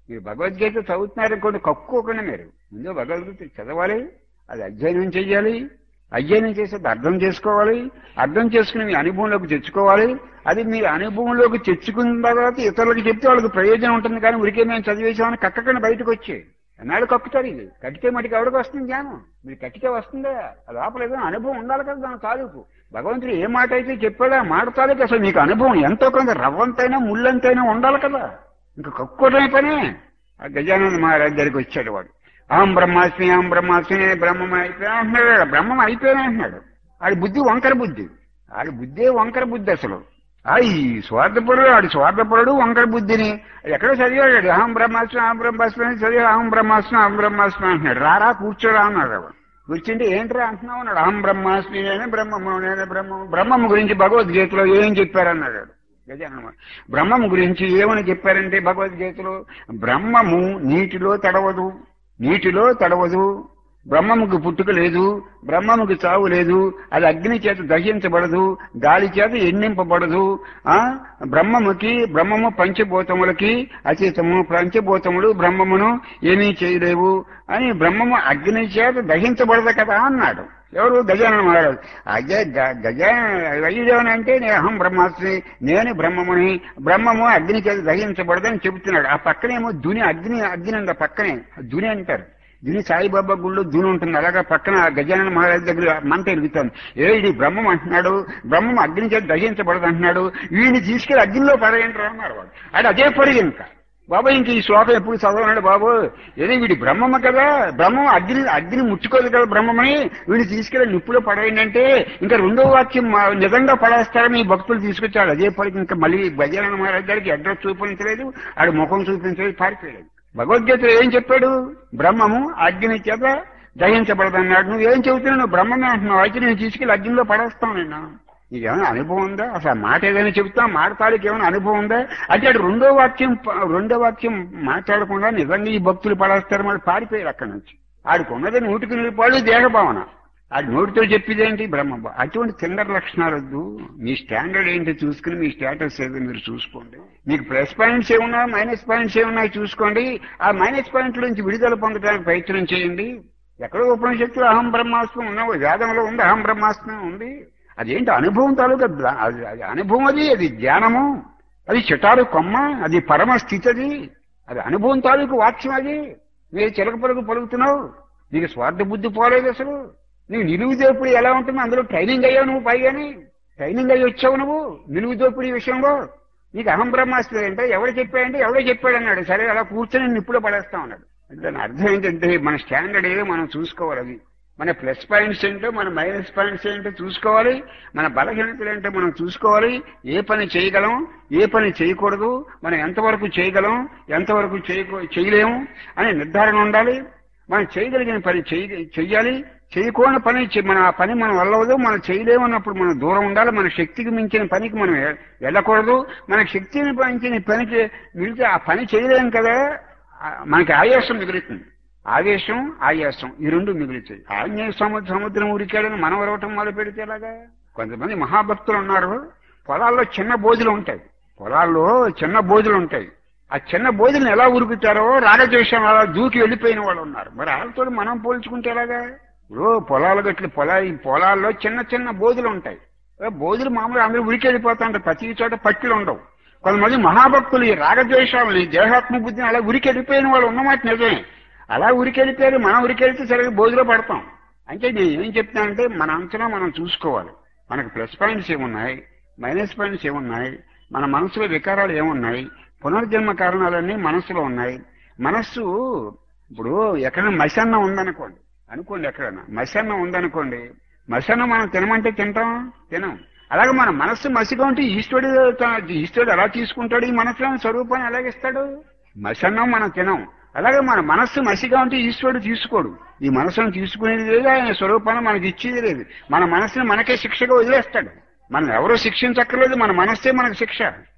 S1: మీరు భగవద్గీత చదువుతున్నారనుకోండి కక్కుకోకుండా మీరు ముందు భగవద్గీత చదవాలి అది అధ్యయనం చేయాలి అధ్యయనం చేసేది అర్థం చేసుకోవాలి అర్థం చేసుకుని మీ అనుభవంలోకి తెచ్చుకోవాలి అది మీ అనుభవంలోకి తెచ్చుకున్న తర్వాత ఇతరులకు చెప్తే వాళ్ళకి ప్రయోజనం ఉంటుంది కానీ ఉరికే మేము చదివేసామని కక్కకుండా బయటకు వచ్చి ఎన్నాళ్ళు కక్కుతారు ఇది కట్టితే మటుకు ఎవరికి వస్తుంది జ్ఞానం మీరు కట్టితే వస్తుందా లోపల ఏదో అనుభవం ఉండాలి కదా దాని తాలూకు భగవంతుడు ఏ మాట అయితే చెప్పాడో ఆ మాట తాలూకు అసలు మీకు అనుభవం ఎంతో కొంత రవ్వంతైనా ముళ్ళంతైనా ఉండాలి కదా ఇంకా కక్కుకోవడమే పనే ఆ గజానంద మహారాజ్ దగ్గరికి వచ్చాడు వాడు అహం బ్రహ్మాస్మి అహం బ్రహ్మాస్మి నేను బ్రహ్మం అయిపోయా అంటున్నాడు బ్రహ్మం అయిపోయినా అంటున్నాడు ఆడి బుద్ధి వంకర బుద్ధి ఆడి బుద్ధే వంకర బుద్ధి అసలు ఆ ఈ స్వార్థపరుడు ఆడి స్వార్థపరుడు వంకర బుద్ధిని ఎక్కడో చదివాడు అహం బ్రహ్మాస్మి అహం బ్రహ్మాస్మి అని చదివి అహం బ్రహ్మాస్మి అహం బ్రహ్మాస్మి అంటున్నాడు రారా కూర్చోరా అన్నాడు వాడు. కూర్చుంటే ఏంట్రా అంటున్నావు అన్నాడు అహం బ్రహ్మాస్మి నేనే బ్రహ్మము నేనే బ్రహ్మము బ్రహ్మం గురించి భగవద్గీతలో ఏం చెప్పారన్నాడు వాడు. గజానన బ్రహ్మం గురించి ఏమని చెప్పారంటే భగవద్గీతలో బ్రహ్మము నీటిలో తడవదు నీటిలో తడవదు బ్రహ్మముకు పుట్టుక లేదు బ్రహ్మముకు చావు లేదు అది అగ్ని చేత దహించబడదు గాలి చేత ఎన్నింపబడదు ఆ బ్రహ్మముకి బ్రహ్మము పంచభూతములకి అతీతము పంచభూతములు బ్రహ్మమును ఏమీ చేయలేవు అని బ్రహ్మము అగ్ని చేత దహించబడదు కదా అన్నాడు ఎవరు గజానన మహారాజు అజయ గజ వైదేవన్ అంటే నేను అహం బ్రహ్మాస్మి నేను బ్రహ్మముని బ్రహ్మము అగ్ని చేత దహించబడదని చెబుతున్నాడు ఆ పక్కనేమో దుని అగ్ని అగ్ని ఉంది ఆ పక్కనే దుని అంటారు దుని సాయిబాబా గుళ్ళో దుని ఉంటుంది అలాగా పక్కన గజానన మహారాజు దగ్గర మంట ఎరుగుతాను ఏ ఇది బ్రహ్మం అంటున్నాడు బ్రహ్మం అగ్ని చేత దహించబడదు అంటున్నాడు వీడిని తీసుకెళ్లి అగ్నిలో పడేయంటారు అన్నారు వాడు అది అదే పరుగు ఇంకా బాబు ఇంక ఈ శ్లోకం ఎప్పుడు చదవనాడు బాబు ఏది వీడి బ్రహ్మమ్మ కదా బ్రహ్మం అగ్ని అగ్ని ముట్టుకోదు కదా బ్రహ్మమని వీడిని తీసుకెళ్లి నిప్పులో పడేయండి అంటే ఇంకా రెండో వాక్యం మా- నిజంగా పడేస్తారని ఈ భక్తులు తీసుకొచ్చాడు అదే పడికి ఇంకా మళ్ళీ గజానన మహారాజ్ గారికి అడ్రస్ చూపించలేదు ఆడి ముఖం చూపించలేదు పారిపోయాడు భగవద్గీతలో ఏం చెప్పాడు బ్రహ్మము అగ్ని చేత దహించబడదన్నాడు నువ్వేం చెబుతున్నావు నువ్వు బ్రహ్మమే అంటున్నావు అయితే నేను తీసుకెళ్లి అగ్నిలో పడేస్తాను నేను నీకేమైనా అనుభవం ఉందా అసలు ఆ మాట ఏదైనా చెబుతా మాట తాలూకు ఏమైనా అనుభవం ఉందా అంటే అటు రెండో వాక్యం ప- రెండో వాక్యం మాట్లాడకుండా నిజంగా ఈ భక్తులు పడేస్తారు మరి పారిపోయారు అక్కడి నుంచి ఆడికి ఉన్నది నూటికి నిలిపాడు దేహభావన ఆడి నోటితో చెప్పేదేంటి బ్రహ్మ అటువంటి తిండర లక్షణాలు వద్దు మీ స్టాండర్డ్ ఏంటి చూసుకుని మీ స్టేటస్ ఏదో మీరు చూసుకోండి మీకు ప్లస్ పాయింట్స్ ఏమున్నా మైనస్ పాయింట్స్ ఏమున్నాయి చూసుకోండి ఆ మైనస్ పాయింట్ నుంచి విడుదల పొందడానికి ప్రయత్నం చేయండి ఎక్కడో ఉపనిషత్తులు అహం బ్రహ్మాస్త్రం ఉన్నావు వేదంలో ఉంది అహం బ్రహ్మాస్త్రం ఉంది అదేంటి అనుభవం తాలూకా ద- అది అది అనుభవం అది అది జ్ఞానము అది చిటారు కొమ్మ అది పరమ స్థితి అది అది అనుభవం తాలూకు వాక్యం అది మీరు చిలక పలుకు పలుకుతున్నావు నీకు స్వార్థ బుద్ధి పోలేదు అసలు నీవు నిలువు దోపిడీ ఎలా ఉంటుంది అందులో ట్రైనింగ్ అయ్యావు నువ్వు పైగాని ట్రైనింగ్ అయ్యి వచ్చావు నువ్వు నిలువు దోపిడీ విషయంలో నీకు అహం బ్రహ్మాస్త్రం అంటే ఎవరు చెప్పాడంటే ఎవడో చెప్పాడు అన్నాడు సరే అలా కూర్చొని నిన్ను ఇప్పుడే పడేస్తా ఉన్నాడు అంటే దాని అర్థం ఏంటంటే మన స్టాండర్డ్ ఏదో మనం చూసుకోవాలి అది మన ప్లస్ పాయింట్స్ ఏంటో మన మైనస్ పాయింట్స్ ఏంటో చూసుకోవాలి మన బలహీనతలు ఏంటో మనం చూసుకోవాలి ఏ పని చేయగలం ఏ పని చేయకూడదు మనం ఎంతవరకు చేయగలం ఎంతవరకు చేయకూ చేయలేము అనే నిర్ధారణ ఉండాలి మనం చేయగలిగిన పని చేయ చెయ్యాలి చేయకూడని పని చే- మన ఆ పని మనం వెళ్ళవదు మనం చేయలేమన్నప్పుడు మనం దూరం ఉండాలి మన శక్తికి మించిన పనికి మనం వె- వెళ్ళకూడదు మన శక్తిని మించిన పనికి మిగిలితే ఆ పని చేయలేం కదా ఆ, మనకి ఆయాసం మిగులుతుంది ఆవేశం ఆయాసం ఈ రెండు మిగులుతాయి ఆంజనేయ సముద్ర సముద్రం ఉరికాడని మనం వరవటం మొదలు పెడితే ఎలాగా కొంతమంది మహాభక్తులు ఉన్నారు పొలాల్లో చిన్న బోధులు ఉంటాయి పొలాల్లో చిన్న బోధులు ఉంటాయి ఆ చిన్న బోధులను ఎలా ఉరుకుతారో రాగద్వేషం అలా దూకి వెళ్ళిపోయిన వాళ్ళు ఉన్నారు మరి వాళ్ళతో మనం పోల్చుకుంటే ఎలాగా ఇప్పుడు పొలాలు గట్ల పొలా ఈ పొలాల్లో చిన్న చిన్న బోధులు ఉంటాయి ఏ బోధులు మామూలుగా అందరూ ఉరికి వెళ్ళిపోతుంటారు ప్రతి చోట పట్టులు ఉండవు కొంతమంది మహాభక్తులు ఈ రాగద్వేషాలని దేహాత్మ బుద్ధిని అలా ఉరికి వెళ్ళిపోయిన వాళ్ళు ఉన్నమాట నిజమే అలా ఉరికెళ్ళిపోయారు మనం ఉరికెళ్తే సరిగ్గా బోధులో పడతాం అంటే నేను ఏం చెప్తానంటే మన అంచనా మనం చూసుకోవాలి మనకు ప్లస్ పాయింట్స్ ఏమున్నాయి మైనస్ పాయింట్స్ ఏమున్నాయి మన మనసులో వికారాలు ఏమున్నాయి పునర్జన్మ కారణాలన్నీ మనసులో ఉన్నాయి మనస్సు ఇప్పుడు ఎక్కడైనా మసన్నం ఉందనుకోండి అనుకోండి ఎక్కడైనా మసన్నం ఉందనుకోండి మసన్నం మనం తినమంటే తింటాం తినం అలాగే మన మనస్సు మసిగా ఉంటే ఈశ్వరుడు త- ఈశ్వరుడు ఎలా తీసుకుంటాడు ఈ మనసులోని స్వరూపాన్ని ఎలాగిస్తాడు మసన్నం మనం తినం అలాగే మన మనస్సు మసిగా ఉంటే ఈశ్వరుడు తీసుకోడు ఈ మనసును తీసుకునేది లేదు ఆయన స్వరూపాన్ని మనకి ఇచ్చేది లేదు మన మనసుని మనకే శిక్షగా వదిలేస్తాడు మనం ఎవరో శిక్షించక్కర్లేదు మన మనస్సే మనకు శిక్ష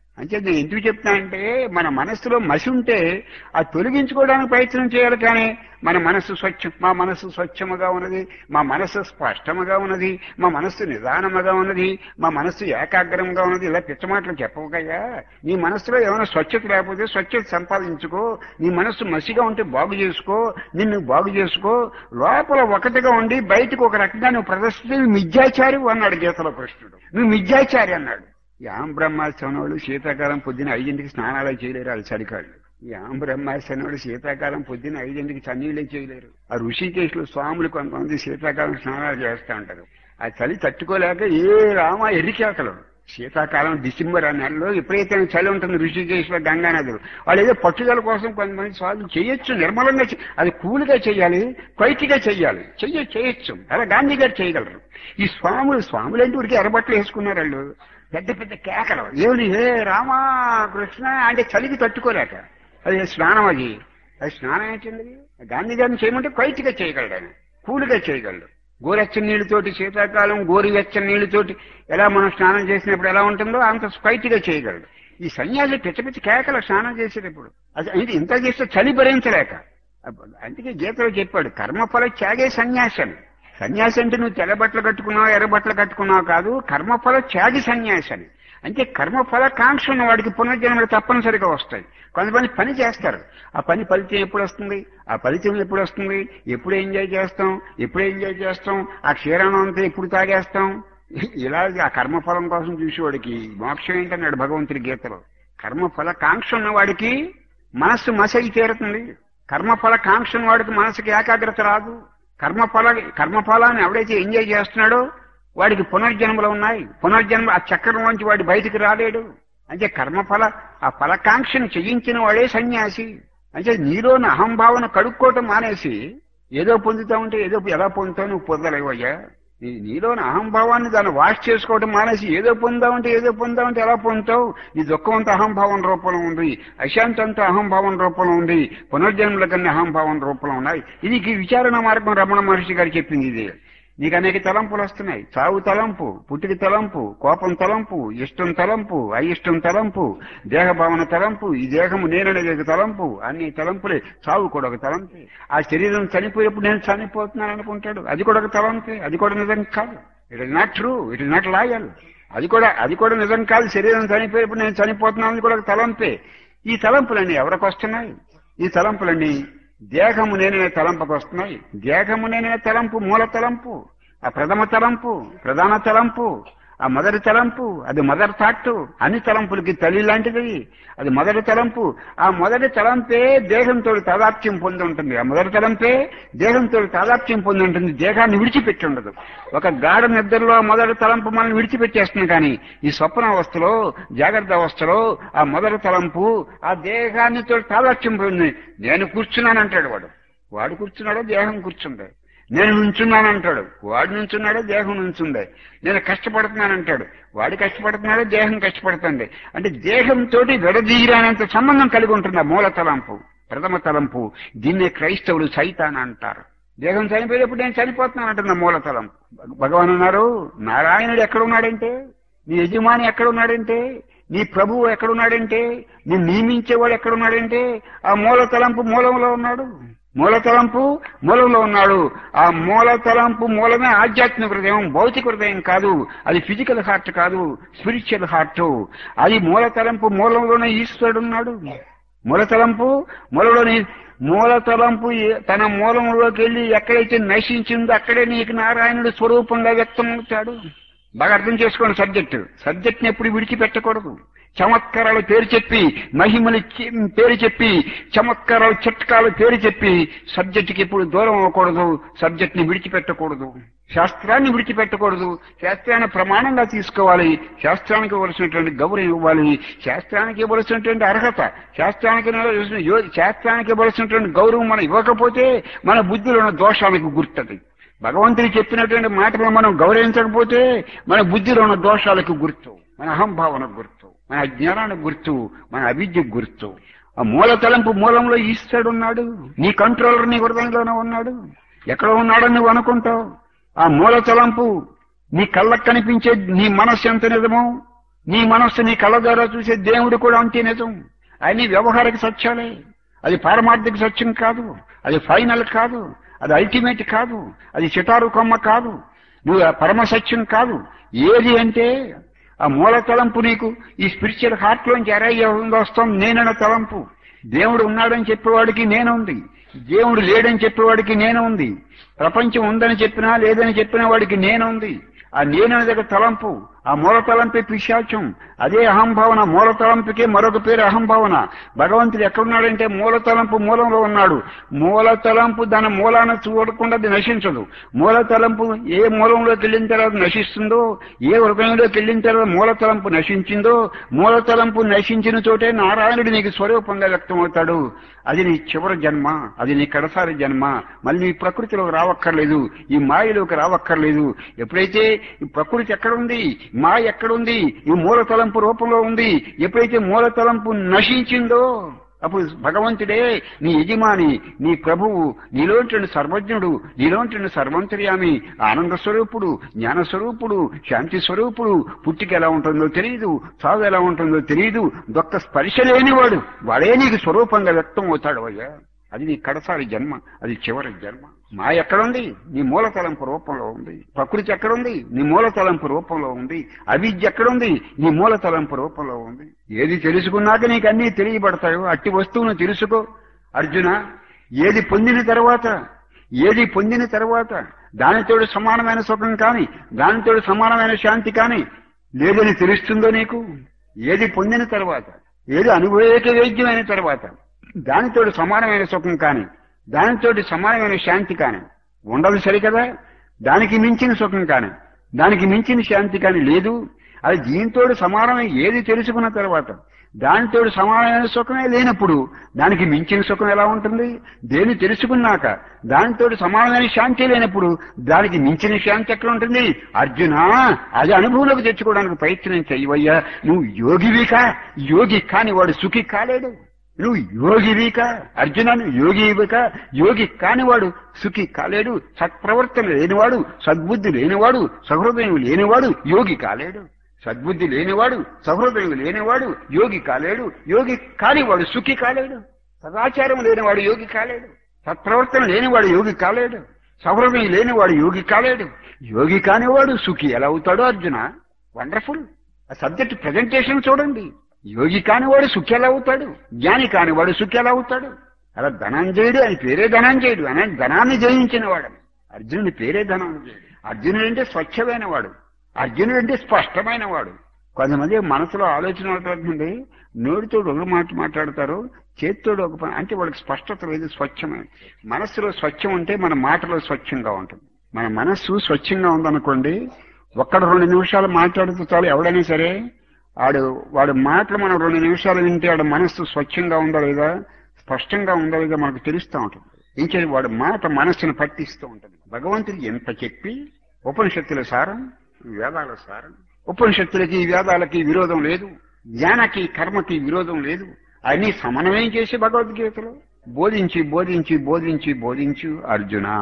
S1: అంటే నేను ఎందుకు చెప్తానంటే మన మనస్సులో మసి ఉంటే అది తొలగించుకోవడానికి ప్రయత్నం చేయాలి కానీ మన మనస్సు స్వచ్ఛం మా మనస్సు స్వచ్ఛముగా ఉన్నది మా మనస్సు స్పష్టముగా ఉన్నది మా మనస్సు నిదానముగా ఉన్నది మా మనస్సు ఏకాగ్రంగా ఉన్నది ఇలా పిచ్చమాటలు చెప్పవకయ్యా నీ మనస్సులో ఏమైనా స్వచ్ఛత లేకపోతే స్వచ్ఛత సంపాదించుకో నీ మనస్సు మసిగా ఉంటే బాగు చేసుకో నిన్ను బాగు చేసుకో లోపల ఒకటిగా ఉండి బయటకు ఒక రకంగా నువ్వు ప్రదర్శిస్తే నువ్వు మిథ్యాచారి అన్నాడు గీతలో కృష్ణుడు నువ్వు మిథ్యాచారి అన్నాడు యాం బ్రహ్మాస్త్రం వాళ్ళు శీతాకాలం పొద్దున ఐదింటికి స్నానాలు చేయలేరు వాళ్ళు చలికాళ్ళు యాం బ్రహ్మాస్త్రం వాళ్ళు శీతాకాలం పొద్దున ఐదింటికి చన్నీళ్ళే చేయలేరు ఆ ఋషికేశ్లో స్వాములు కొంతమంది శీతాకాలం స్నానాలు చేస్తూ ఉంటారు ఆ చలి తట్టుకోలేక ఏ రామ ఎరికేకలు శీతాకాలం డిసెంబర్ ఆ నెలలో ఎప్పుడైతే చలి ఉంటుంది ఋషికేశ్లో గంగా నదులు వాళ్ళు ఏదో పట్టుదల కోసం కొంతమంది స్వాములు చేయొచ్చు నిర్మలంగా చే- అది కూల్గా చేయాలి క్వైట్గా చెయ్యాలి చెయ్య చేయొచ్చు అలా గాంధీ గారు చేయగలరు ఈ స్వాములు స్వాములు అంటే ఊరికి ఎర్రబట్టలు వేసుకున్నారు వాళ్ళు పెద్ద పెద్ద కేకలు ఏమిటి హే రామా కృష్ణ అంటే చలికి తట్టుకోలేక అది స్నానం అది అది స్నానం ఏంటండి గాంధీ గారిని చేయమంటే క్వైట్గా చేయగలడు ఆయన కూల్గా చేయగలడు గోరెచ్చని నీళ్ళతోటి శీతాకాలం గోరువెచ్చని నీళ్ళతోటి ఎలా మనం స్నానం చేసినప్పుడు ఎలా ఉంటుందో అంత క్వైట్గా చేయగలడు ఈ సన్యాసి పిచ్చ పిచ్చ కేకలు స్నానం చేసేటప్పుడు అది ఇది ఇంత చేస్తే చలి భరించలేక అబ్బ- అందుకే గీతలో చెప్పాడు కర్మఫల త్యాగే సన్యాసం సన్యాసి అంటే నువ్వు తెల్ల బట్టలు కట్టుకున్నావు ఎర్ర బట్టలు కట్టుకున్నావు కాదు కర్మఫల త్యాగి సన్యాసి అని అంటే కర్మఫల కాంక్ష ఉన్న వాడికి పునర్జన్మలు తప్పనిసరిగా వస్తాయి కొంతమంది పని చేస్తారు ఆ పని ఫలితం ఎప్పుడు వస్తుంది ఆ ఫలితం ఎప్పుడు వస్తుంది ఎప్పుడు ఎంజాయ్ చేస్తాం ఎప్పుడు ఎంజాయ్ చేస్తాం ఆ క్షీరానంతా ఎప్పుడు తాగేస్తాం ఇలా ఆ కర్మఫలం కోసం చూసేవాడికి మోక్షం ఏంటన్నాడు భగవంతుడి గీతలో కర్మఫల కాంక్ష ఉన్న వాడికి మనస్సు మసగి తీరుతుంది కర్మఫల కాంక్ష ఉన్న వాడికి మనసుకి ఏకాగ్రత రాదు కర్మఫల కర్మఫలాన్ని ఎవడైతే ఎంజాయ్ చేస్తున్నాడో వాడికి పునర్జన్మలు ఉన్నాయి పునర్జన్మ ఆ చక్రంలోంచి వాడి బయటికి రాలేడు అంటే కర్మఫల ఆ ఫలకాంక్షను చెయ్యించిన వాడే సన్యాసి అంటే నీలోని అహంభావన కడుక్కోవటం మానేసి ఏదో పొందుతా ఉంటే ఏదో ఎలా పొందుతావు నువ్వు పొందలేవయ్యా నీ నీలోని అహంభావాన్ని దాన్ని వాష్ చేసుకోవడం మానేసి ఏదో పొందామంటే ఏదో పొందామంటే ఎలా పొందుతావు నీ దుఃఖం అంతా అహంభావం రూపంలో ఉంది అశాంతి అంతా అహంభావం రూపంలో ఉంది పునర్జన్మల కన్నా అహంభావం రూపంలో ఉన్నాయి ఇది ఈ విచారణ మార్గం రమణ మహర్షి గారు చెప్పింది ఇది నీకు అనేక తలంపులు వస్తున్నాయి చావు తలంపు పుట్టికి తలంపు కోపం తలంపు ఇష్టం తలంపు అయిష్టం తలంపు దేహ భావన తలంపు ఈ దేహము నేననేది తలంపు అన్ని తలంపులే చావు కూడా ఒక తలంపే ఆ శరీరం చనిపోయేప్పుడు నేను చనిపోతున్నాను అనుకుంటాడు అది కూడా ఒక తలంపే అది కూడా నిజం కాదు it is not true it is not loyal అది కూడా అది కూడా నిజం కాదు శరీరం చనిపోయేప్పుడు నేను చనిపోతున్నాను అది కూడా ఒక తలంపే ఈ తలంపులన్నీ ఎవరికి వస్తున్నాయి ఈ తలంపులన్నీ దేహము నేనే తలంపుకు వస్తున్నాయి దేహము నేనే తలంపు మూల తలంపు ఆ ప్రథమ తలంపు ప్రధాన తలంపు ఆ మొదటి తలంపు అది మొదటి థాట్ అన్ని తలంపులకి తల్లి లాంటిది అది మొదటి తలంపు ఆ మొదటి తలంపే దేహంతో తాదాప్యం పొంది ఉంటుంది ఆ మొదటి తలంపే దేహంతో తాదాప్యం పొంది ఉంటుంది దేహాన్ని విడిచిపెట్టి ఉండదు ఒక గాఢ నిద్రలో ఆ మొదటి తలంపు మనల్ని విడిచిపెట్టేస్తుంది కానీ ఈ స్వప్న అవస్థలో జాగ్రత్త అవస్థలో ఆ మొదటి తలంపు ఆ దేహాన్ని తోటి తాదాప్యం పొంది నేను కూర్చున్నానంటాడు వాడు వాడు కూర్చున్నాడో దేహం కూర్చుంది నేను నుంచున్నానంటాడు వాడు నుంచున్నాడో దేహం నుంచుంది నేను కష్టపడుతున్నానంటాడు వాడు కష్టపడుతున్నాడో దేహం కష్టపడుతుంది అంటే దేహంతో విడదీయరానంత సంబంధం కలిగి ఉంటుంది ఆ మూల తలంపు ప్రథమ తలంపు దీన్నే క్రైస్తవులు సైతాన్ అంటారు దేహం చనిపోయేటప్పుడు నేను చనిపోతున్నానంటున్న మూల తలంపు భగవాన్ అన్నారు నారాయణుడు ఎక్కడ ఉన్నాడంటే నీ యజమాని ఎక్కడ ఉన్నాడంటే నీ ప్రభువు ఎక్కడున్నాడంటే నీ నియమించేవాడు ఎక్కడున్నాడంటే ఆ మూల తలంపు మూలంలో ఉన్నాడు మూల తలంపు మూలంలో ఉన్నాడు ఆ మూల తలంపు మూలమే ఆధ్యాత్మిక హృదయం భౌతిక హృదయం కాదు అది ఫిజికల్ హార్ట్ కాదు స్పిరిచువల్ హార్ట్ అది మూల తలంపు మూలంలోనే ఈశ్వరుడు ఉన్నాడు మూల తలంపు మూలంలోనే మూల తలంపు ఏ- తన మూలంలోకి వెళ్ళి ఎక్కడైతే నశించిందో అక్కడే నీకు నారాయణుడు స్వరూపంగా వ్యక్తమవుతాడు బాగా అర్థం చేసుకోండి సబ్జెక్ట్ సబ్జెక్ట్ ని ఎప్పుడు విడిచిపెట్టకూడదు చమత్కారాలు పేరు చెప్పి మహిమలు చి- పేరు చెప్పి చమత్కారాలు చిట్కాలు పేరు చెప్పి సబ్జెక్ట్ కి ఎప్పుడు దూరం అవ్వకూడదు సబ్జెక్ట్ ని విడిచిపెట్టకూడదు శాస్త్రాన్ని విడిచిపెట్టకూడదు శాస్త్రాన్ని ప్రమాణంగా తీసుకోవాలి శాస్త్రానికి ఇవ్వాల్సినటువంటి గౌరవం ఇవ్వాలి శాస్త్రానికి ఇవ్వాల్సినటువంటి అర్హత శాస్త్రానికి ఇవ్వాల్సిన యో- శాస్త్రానికి ఇవ్వాల్సినటువంటి గౌరవం మనం ఇవ్వకపోతే మన బుద్ధిలో ఉన్న దోషాలకు గుర్తది భగవంతుడు చెప్పినటువంటి మాటలు మనం గౌరవించకపోతే మన బుద్ధిలో ఉన్న దోషాలకు గుర్తు మన అహంభావనకు గుర్తు మన అజ్ఞానానికి గుర్తు మన అవిద్యకు గుర్తు ఆ మూల తలంపు మూలంలో ఈశ్వరుడు ఉన్నాడు నీ కంట్రోలర్ నీ హృదయంలోనే ఉన్నాడు ఎక్కడ ఉన్నాడని నువ్వు అనుకుంటావు ఆ మూల తలంపు నీ కళ్ళకు కనిపించే నీ మనస్సు ఎంత నిజమో నీ మనస్సు నీ కళ్ళ ద్వారా చూసే దేవుడు కూడా అంతే నిజం అన్ని వ్యవహారిక సత్యాలే అది పారమార్థిక సత్యం కాదు అది ఫైనల్ కాదు అది అల్టిమేట్ కాదు అది చిటారు కొమ్మ కాదు నువ్వు ఆ పరమ సత్యం కాదు ఏది అంటే ఆ మూల తలంపు నీకు ఈ స్పిరిచువల్ హార్ట్ లోంచి ఎరయ్యిందో వస్తాం నేనన్న తలంపు దేవుడు ఉన్నాడని చెప్పేవాడికి నేను ఉంది దేవుడు లేడని చెప్పేవాడికి నేను ఉంది ప్రపంచం ఉందని చెప్పినా లేదని చెప్పిన వాడికి నేను ఉంది ఆ నేను దగ్గర తలంపు ఆ మూల తలంపే పిశాచం అదే అహంభావన మూల తలంపుకే మరొక పేరు అహంభావన భగవంతుడు ఎక్కడున్నాడంటే మూల తలంపు మూలంలో ఉన్నాడు మూల తలంపు దాని మూలాన్ని చూడకుండా అది నశించదు మూల తలంపు ఏ మూలంలోకి వెళ్ళిన తర్వాత నశిస్తుందో ఏ హృదయంలోకి వెళ్ళిన తర్వాత మూల తలంపు నశించిందో మూల తలంపు నశించిన చోటే నారాయణుడు నీకు స్వరూపంగా వ్యక్తమవుతాడు అది నీ చివరి జన్మ అది నీ కడసారి జన్మ మళ్ళీ నీ ప్రకృతిలోకి రావక్కర్లేదు ఈ మాయలోకి రావక్కర్లేదు ఎప్పుడైతే ఈ ప్రకృతి ఎక్కడుంది మాయ ఎక్కడుంది ఈ మూల తలంపు రూపంలో ఉంది ఎప్పుడైతే మూల తలంపు నశించిందో అప్పుడు భగవంతుడే నీ యజమాని నీ ప్రభువు నీలోంటి సర్వజ్ఞుడు నీలోంటి సర్వంతర్యామి ఆనంద స్వరూపుడు జ్ఞాన స్వరూపుడు శాంతి స్వరూపుడు పుట్టిక ఎలా ఉంటుందో తెలియదు సాగు ఎలా ఉంటుందో తెలియదు దొక్క స్పర్శ లేనివాడు వాడే నీకు స్వరూపంగా వ్యక్తం అవుతాడు అయ్యా అది నీ కడసారి జన్మ అది చివరి జన్మ మా ఎక్కడుంది నీ మూల తలంపు రూపంలో ఉంది ప్రకృతి ఎక్కడుంది నీ మూల తలంపు రూపంలో ఉంది అవిద్య ఎక్కడుంది నీ మూల తలంపు రూపంలో ఉంది ఏది తెలుసుకున్నాక నీకు అన్నీ తెలియబడతాయో అట్టి వస్తువును తెలుసుకో అర్జున ఏది పొందిన తర్వాత ఏది పొందిన తర్వాత దానితోడు సమానమైన సుఖం కానీ దానితోడు సమానమైన శాంతి కానీ లేదని తెలుస్తుందో నీకు ఏది పొందిన తర్వాత ఏది అనుభవేక వేద్యమైన తర్వాత దానితోటి సమానమైన సుఖం కానీ దానితోటి సమానమైన శాంతి కానీ ఉండదు సరికదా దానికి మించిన సుఖం కానీ దానికి మించిన శాంతి కానీ లేదు అది దీంతోడు సమానమైన ఏది తెలుసుకున్న తర్వాత దానితోడు సమానమైన సుఖమే లేనప్పుడు దానికి మించిన సుఖం ఎలా ఉంటుంది దేని తెలుసుకున్నాక దానితోడు సమానమైన శాంతి లేనప్పుడు దానికి మించిన శాంతి ఎక్కడ ఉంటుంది అర్జున అది అనుభవంలోకి తెచ్చుకోవడానికి ప్రయత్నం చెయ్యవయ్యా నువ్వు యోగివికా యోగి కాని వాడు సుఖి కాలేడు నువ్వు యోగివిక అర్జునను యోగివిక యోగి కానివాడు సుఖి కాలేడు సత్ప్రవర్తన లేనివాడు సద్బుద్ధి లేనివాడు సహృదయం లేనివాడు యోగి కాలేడు సద్బుద్ధి లేనివాడు సహృదయం లేనివాడు యోగి కాలేడు యోగి కానివాడు సుఖి కాలేడు సదాచారం లేనివాడు యోగి కాలేడు సత్ప్రవర్తన లేనివాడు యోగి కాలేడు సహృదయం లేనివాడు యోగి కాలేడు యోగి కానివాడు సుఖి ఎలా అవుతాడో అర్జున వండర్ఫుల్ ఆ సబ్జెక్ట్ ప్రజెంటేషన్ చూడండి యోగి కానివాడు సుఖి ఎలా అవుతాడు జ్ఞాని కానివాడు సుఖి ఎలా అవుతాడు అలా ధనంజయుడు ఆయన పేరే ధనంజయుడు ఆయన ధనాన్ని జయించిన వాడు అర్జునుడి పేరే ధనంజయుడు అర్జునుడు అంటే స్వచ్ఛమైన వాడు అర్జునుడు అంటే స్పష్టమైన వాడు కొంతమంది మనసులో ఆలోచన అవుతుంది నోటితో ఒక మాట మాట్లాడతారు చేతితోడు ఒక పని అంటే వాళ్ళకి స్పష్టత లేదు స్వచ్ఛమైన మనస్సులో స్వచ్ఛం ఉంటే మన మాటలో స్వచ్ఛంగా ఉంటుంది మన మనస్సు స్వచ్ఛంగా ఉందనుకోండి ఒక్కడ రెండు నిమిషాలు మాట్లాడుతూ చాలు ఎవడైనా సరే వాడు వాడు మాటలు మనం రెండు నిమిషాలు వింటే వాడు మనస్సు స్వచ్ఛంగా ఉందా లేదా స్పష్టంగా ఉందా లేదా మనకు తెలుస్తూ ఉంటుంది ఇంకే వాడు మాట మనస్సును పట్టిస్తూ ఉంటుంది భగవంతుడు ఎంత చెప్పి ఉపనిషత్తుల సారం వేదాల సారం ఉపనిషత్తులకి వేదాలకి విరోధం లేదు జ్ఞానకి కర్మకి విరోధం లేదు అన్ని సమన్వయం చేసి భగవద్గీతలో బోధించి బోధించి బోధించి బోధించు అర్జునా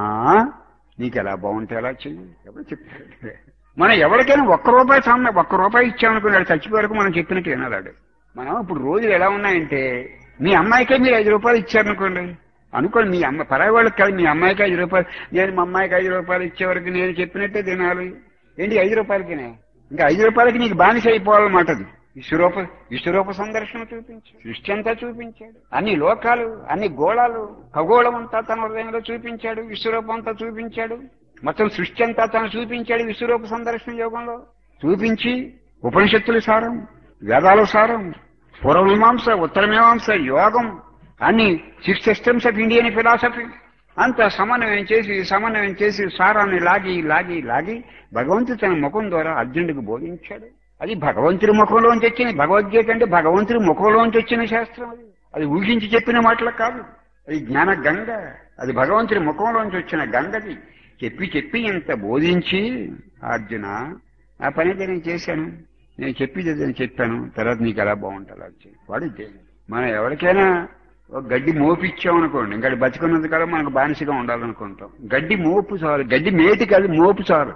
S1: నీకు ఎలా బాగుంటే ఎలా చెయ్యి ఎవరు చెప్పారు మనం ఎవరికైనా ఒక్క రూపాయి సామె ఒక్క రూపాయి ఇచ్చామనుకున్నాడు చచ్చిపోయే వరకు మనం చెప్పినట్టు వినాలాడు మనం ఇప్పుడు రోజులు ఎలా ఉన్నాయంటే మీ అమ్మాయికే మీరు ఐదు రూపాయలు ఇచ్చారనుకోండి అనుకోండి మీ అమ్మ పరాయి వాళ్ళకి కాదు మీ అమ్మాయికి ఐదు రూపాయలు నేను మా అమ్మాయికి ఐదు రూపాయలు ఇచ్చే వరకు నేను చెప్పినట్టే తినాలి ఏంటి ఐదు రూపాయలకినే ఇంకా ఐదు రూపాయలకి నీకు బానిస అయిపోవాలన్నమాట అది విశ్వరూప విశ్వరూప సందర్శన చూపించు సృష్టి అంతా చూపించాడు అన్ని లోకాలు అన్ని గోళాలు ఖగోళం అంతా తన హృదయంలో చూపించాడు విశ్వరూపం అంతా చూపించాడు మొత్తం సృష్టి అంతా తను చూపించాడు విశ్వరూప సందర్శన యోగంలో చూపించి ఉపనిషత్తుల సారం వేదాల సారం పూర్వమీమాంస ఉత్తరమీమాంస యోగం అన్ని six systems of Indian philosophy అంత సమన్వయం చేసి సమన్వయం చేసి సారాన్ని లాగి లాగి లాగి భగవంతుడు తన ముఖం ద్వారా అర్జునుడికి బోధించాడు అది భగవంతుడి ముఖంలోంచి వచ్చిన భగవద్గీత అంటే భగవంతుడి ముఖంలోంచి వచ్చిన శాస్త్రం అది అది ఊహించి చెప్పిన మాటలు కాదు అది జ్ఞాన గంగ అది భగవంతుడి ముఖంలోంచి వచ్చిన గంగది చెప్పి చెప్పి ఇంత బోధించి అర్జున ఆ పని అయితే నేను చేశాను నేను చెప్పేది నేను చెప్పాను తర్వాత నీకు ఎలా బాగుంటుంది అది వాడు దేవుడు. మనం ఎవరికైనా ఒక గడ్డి మోపు ఇచ్చామనుకోండి ఇంకా బతికున్నంత కాలం మనకు బానిసగా ఉండాలనుకుంటాం గడ్డి మోపు చాలు గడ్డి మేటి కాదు మోపు చాలు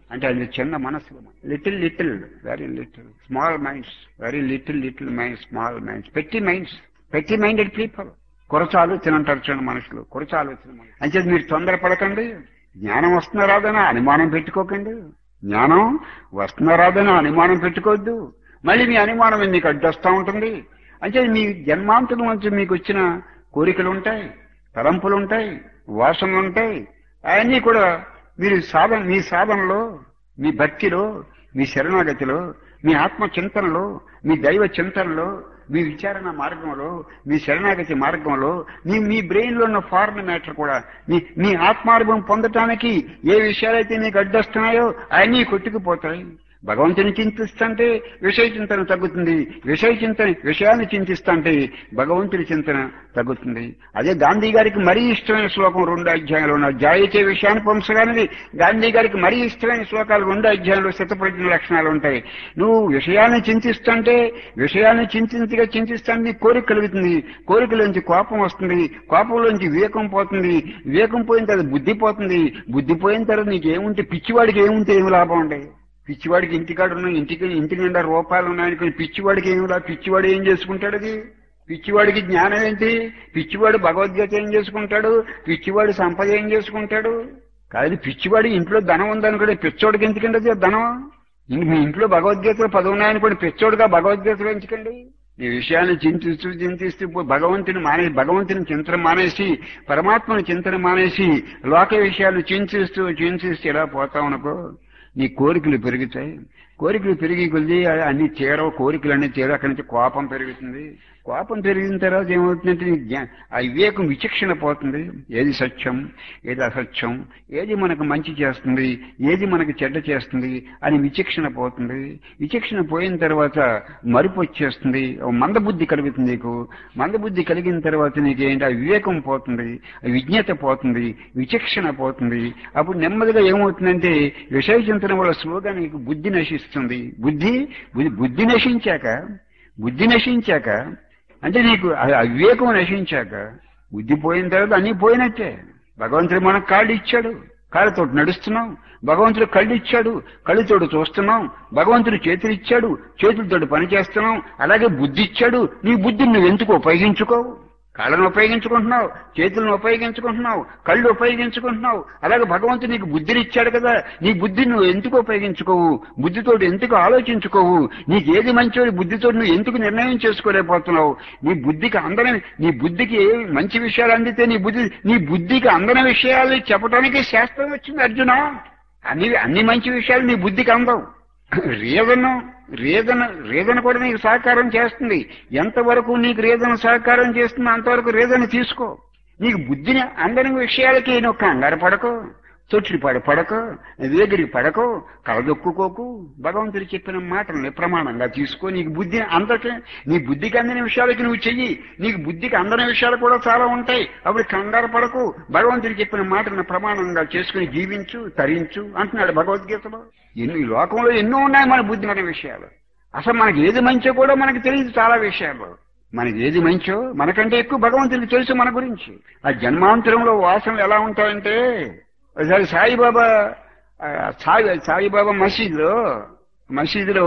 S1: అంటే అది చిన్న మనసు little little very little small minds very little little minds small minds పెట్టి మైండ్స్ పెట్టి మైండెడ్ పీపుల్ కొరచ ఆలోచన అంటారు చూడండి మనుషులు కొరచ ఆలోచన అంటే మీరు తొందరపడకండి జ్ఞానం వస్తున్నా రాదని అనుమానం పెట్టుకోకండి జ్ఞానం వస్తున్నా రాదని అనుమానం పెట్టుకోవద్దు మళ్ళీ మీ అనుమానం మీకు అడ్డొస్తా ఉంటుంది అంటే మీ జన్మాంతరం నుంచి మీకు వచ్చిన కోరికలు ఉంటాయి తలంపులు ఉంటాయి వాసనలు ఉంటాయి అవన్నీ కూడా మీరు సాధన మీ సాధనలో మీ భక్తిలో మీ శరణాగతిలో మీ ఆత్మ చింతనలో మీ దైవ చింతనలో మీ విచారణ మార్గంలో మీ శరణాగతి మార్గంలో మీ మీ బ్రెయిన్ లో ఉన్న ఫారెన్ మ్యాటర్ కూడా మీ మీ ఆత్మానుభవం పొందటానికి ఏ విషయాలైతే మీకు అడ్డొస్తున్నాయో అవన్నీ కొట్టుకుపోతాయి భగవంతుని చింతిస్తుంటే విషయ చింతన తగ్గుతుంది విషయ చింతన విషయాన్ని చింతిస్తుంటే భగవంతుని చింతన తగ్గుతుంది అదే గాంధీ గారికి మరీ ఇష్టమైన శ్లోకం రెండు అధ్యాయంలో ఉన్న జాయిచే విషయాన్ని పంచగానిది గాంధీ గారికి మరీ ఇష్టమైన శ్లోకాలు రెండు అధ్యాయంలో శతప్రజ్ఞ లక్షణాలు ఉంటాయి నువ్వు విషయాన్ని చింతిస్తుంటే విషయాన్ని చింతించగా చింతిస్తుంటే నీకు కోరిక కలుగుతుంది కోరికలోంచి కోపం వస్తుంది కోపంలోంచి వివేకం పోతుంది వివేకం పోయిన తర్వాత బుద్ధి పోతుంది బుద్ధి పోయిన తర్వాత నీకేముంటే పిచ్చివాడికి ఏముంటే ఏమి లాభం ఉండదు పిచ్చివాడికి ఇంటికాడ ఉన్న ఇంటికి ఇంటి నిండా రూపాయలు ఉన్నాయనుకుని పిచ్చివాడికి ఏమి లా పిచ్చివాడు ఏం చేసుకుంటాడు అది పిచ్చివాడికి జ్ఞానం ఏంటి పిచ్చివాడు భగవద్గీత ఏం చేసుకుంటాడు పిచ్చివాడు సంపద ఏం చేసుకుంటాడు కాదు పిచ్చివాడి ఇంట్లో ధనం ఉందనుకోండి పిచ్చోడికి ఎందుకండి అది ధనం ఇంక మీ ఇంట్లో భగవద్గీతలో పది ఉన్నాయనుకోండి పిచ్చోడుగా భగవద్గీతలో ఎంచుకోండి ఈ విషయాన్ని చింతిస్తూ చింతిస్తూ పో- భగవంతుని మానేసి భగవంతుని చింతన మానేసి పరమాత్మని చింతన మానేసి లోక విషయాలు చింతిస్తూ చింతిస్తూ ఇలా పోతావు అనుకో నీ కోరికలు పెరుగుతాయి కోరికలు పెరిగి కొద్ది అన్ని తీరవు కోరికలు అన్ని తీరవు అక్కడి నుంచి కోపం పెరుగుతుంది కోపం పెరిగిన తర్వాత ఏమవుతుందంటే నీ జ్ఞా- ఆ వివేకం విచక్షణ పోతుంది ఏది సత్యం ఏది అసత్యం ఏది మనకు మంచి చేస్తుంది ఏది మనకు చెడ్డ చేస్తుంది అని విచక్షణ పోతుంది విచక్షణ పోయిన తర్వాత మరుపు వచ్చేస్తుంది ఓ మందబుద్ధి కలుగుతుంది నీకు మందబుద్ధి కలిగిన తర్వాత నీకు ఏంటి ఆ వివేకం పోతుంది ఆ విజ్ఞత పోతుంది విచక్షణ పోతుంది అప్పుడు నెమ్మదిగా ఏమవుతుందంటే విషయ చింతన వల్ల స్లోగా నీకు బుద్ధి నశిస్తుంది బుద్ధి బుద్ధి- బుద్ధి నశించాక బుద్ధి నశించాక అంటే నీకు ఆ- ఆ వివేకం నశించాక బుద్ధి పోయిన తర్వాత అన్నీ పోయినట్టే భగవంతుడు మనకు కాళ్ళు ఇచ్చాడు కాళ్ళతో నడుస్తున్నాం భగవంతుడు కళ్ళు ఇచ్చాడు కళ్ళతోడు చూస్తున్నాం భగవంతుడు చేతులు ఇచ్చాడు చేతులతోటి పని చేస్తున్నాం అలాగే బుద్ధి ఇచ్చాడు నీ బుద్ధిని నువ్వు ఎందుకు ఉపయోగించుకోవు కాళ్ళను ఉపయోగించుకుంటున్నావు చేతులను ఉపయోగించుకుంటున్నావు కళ్ళు ఉపయోగించుకుంటున్నావు అలాగే భగవంతుడు నీకు బుద్ధిని ఇచ్చాడు కదా నీ బుద్ధిని నువ్వు ఎందుకు ఉపయోగించుకోవు బుద్ధితో ఎందుకు ఆలోచించుకోవు నీకు ఏది మంచో బుద్ధితో నువ్వు ఎందుకు నిర్ణయం చేసుకోలేకపోతున్నావు నీ బుద్ధికి అందని నీ బుద్ధికి ఏ మంచి విషయాలు అందితే నీ బుద్ధి నీ బుద్ధికి అందని విషయాలు చెప్పడానికి శాస్త్రం వచ్చింది అర్జున అన్ని అన్ని మంచి విషయాలు నీ బుద్ధికి అందవు రీజన్ రీజన్ రీజన్ కూడా నీకు సహకారం చేస్తుంది ఎంతవరకు నీకు రీజన్ సహకారం చేస్తుందో అంతవరకు రీజన్ తీసుకో నీకు బుద్ధిని అందని విషయాలకి నువ్వు కంగారు పడకు తొట్టి పడి పడకు వేగిరికి పడకు కలదొక్కుకోకు భగవంతుడు చెప్పిన మాటల్ని ప్రమాణంగా తీసుకో నీకు బుద్ధి అందకే నీ బుద్ధికి అందిన విషయాలకి నువ్వు చెయ్యి నీకు బుద్ధికి అందని విషయాలు కూడా చాలా ఉంటాయి అప్పుడు కంగారు పడకు భగవంతుడు చెప్పిన మాటలను ప్రమాణంగా చేసుకుని జీవించు తరించు అంటున్నాడు భగవద్గీతలో ఎన్ని ఈ లోకంలో ఎన్నో ఉన్నాయి మన బుద్ధి అనే విషయాలు అసలు మనకి ఏది మంచో కూడా మనకు తెలియదు చాలా విషయాలు మనకి ఏది మంచో మనకంటే ఎక్కువ భగవంతుడికి తెలుసు మన గురించి ఆ జన్మాంతరంలో వాసనలు ఎలా ఉంటాయంటే ఒకసారి సాయిబాబా ఆ, సాయి సాయిబాబా మసీదులో మసీదులో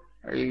S1: ఈ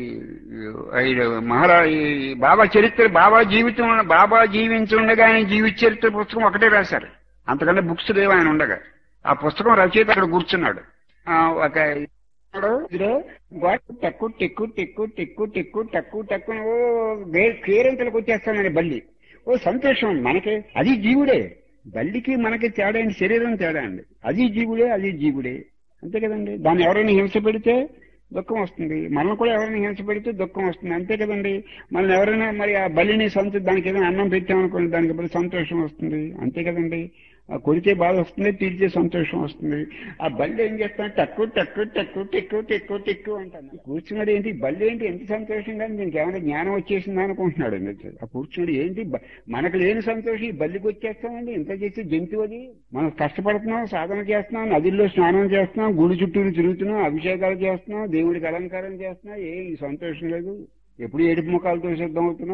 S1: ఈ మహారా ఈ బాబా చరిత్ర బాబా జీవితం బాబా జీవించుండగా ఆయన జీవిత చరిత్ర పుస్తకం ఒకటే రాశారు అంతకంటే బుక్స్ లేవు ఆయన ఉండగా ఆ పుస్తకం రచయిత అక్కడ కూర్చున్నాడు ఆ, ఒక ఇదిగో గోడ టక్కు టెక్కు టెక్కు టెక్కు టెక్కు టక్కు టక్కు ఓ కేరింతలకు వచ్చేస్తానని బల్లి ఓ సంతోషం మనకే అది జీవుడే బల్లికి మనకి తేడా అండి శరీరం తేడా అండి అది జీవుడే అది జీవుడే అంతే కదండి దాన్ని ఎవరైనా హింస పెడితే దుఃఖం వస్తుంది మనం కూడా ఎవరైనా హింస పెడితే దుఃఖం వస్తుంది అంతే కదండి మనం ఎవరైనా మరి ఆ బలిని సంత దానికి ఏదైనా అన్నం పెట్టామనుకోండి దానికి ఇప్పుడు సంతోషం వస్తుంది అంతే కదండి ఆ కొడితే బాధ వస్తుంది తీర్చే సంతోషం వస్తుంది ఆ బల్లి ఏం చేస్తాను టక్కు టక్కు టక్కు టెక్కు టెక్కు టెక్కు అంటాను కూర్చున్నాడు ఏంటి బల్లి ఏంటి ఎంత సంతోషంగా దీనికి ఏమైనా జ్ఞానం వచ్చేసిందా అనుకుంటున్నాడు అండి ఆ కూర్చున్నాడు ఏంటి బ- మనకు లేని సంతోషం ఈ బల్లికి వచ్చేస్తామండి ఎంత చేస్తే జంతువు అది మనం కష్టపడుతున్నాం సాధన చేస్తున్నాం నదిల్లో స్నానం చేస్తున్నాం గుడి చుట్టూరు తిరుగుతున్నాం అభిషేకాలు చేస్తున్నాం దేవుడికి అలంకారం చేస్తున్నాం ఏ ఈ సంతోషం లేదు ఎప్పుడు ఏడుపు ముఖాలతో సిద్ధం అవుతున్నాం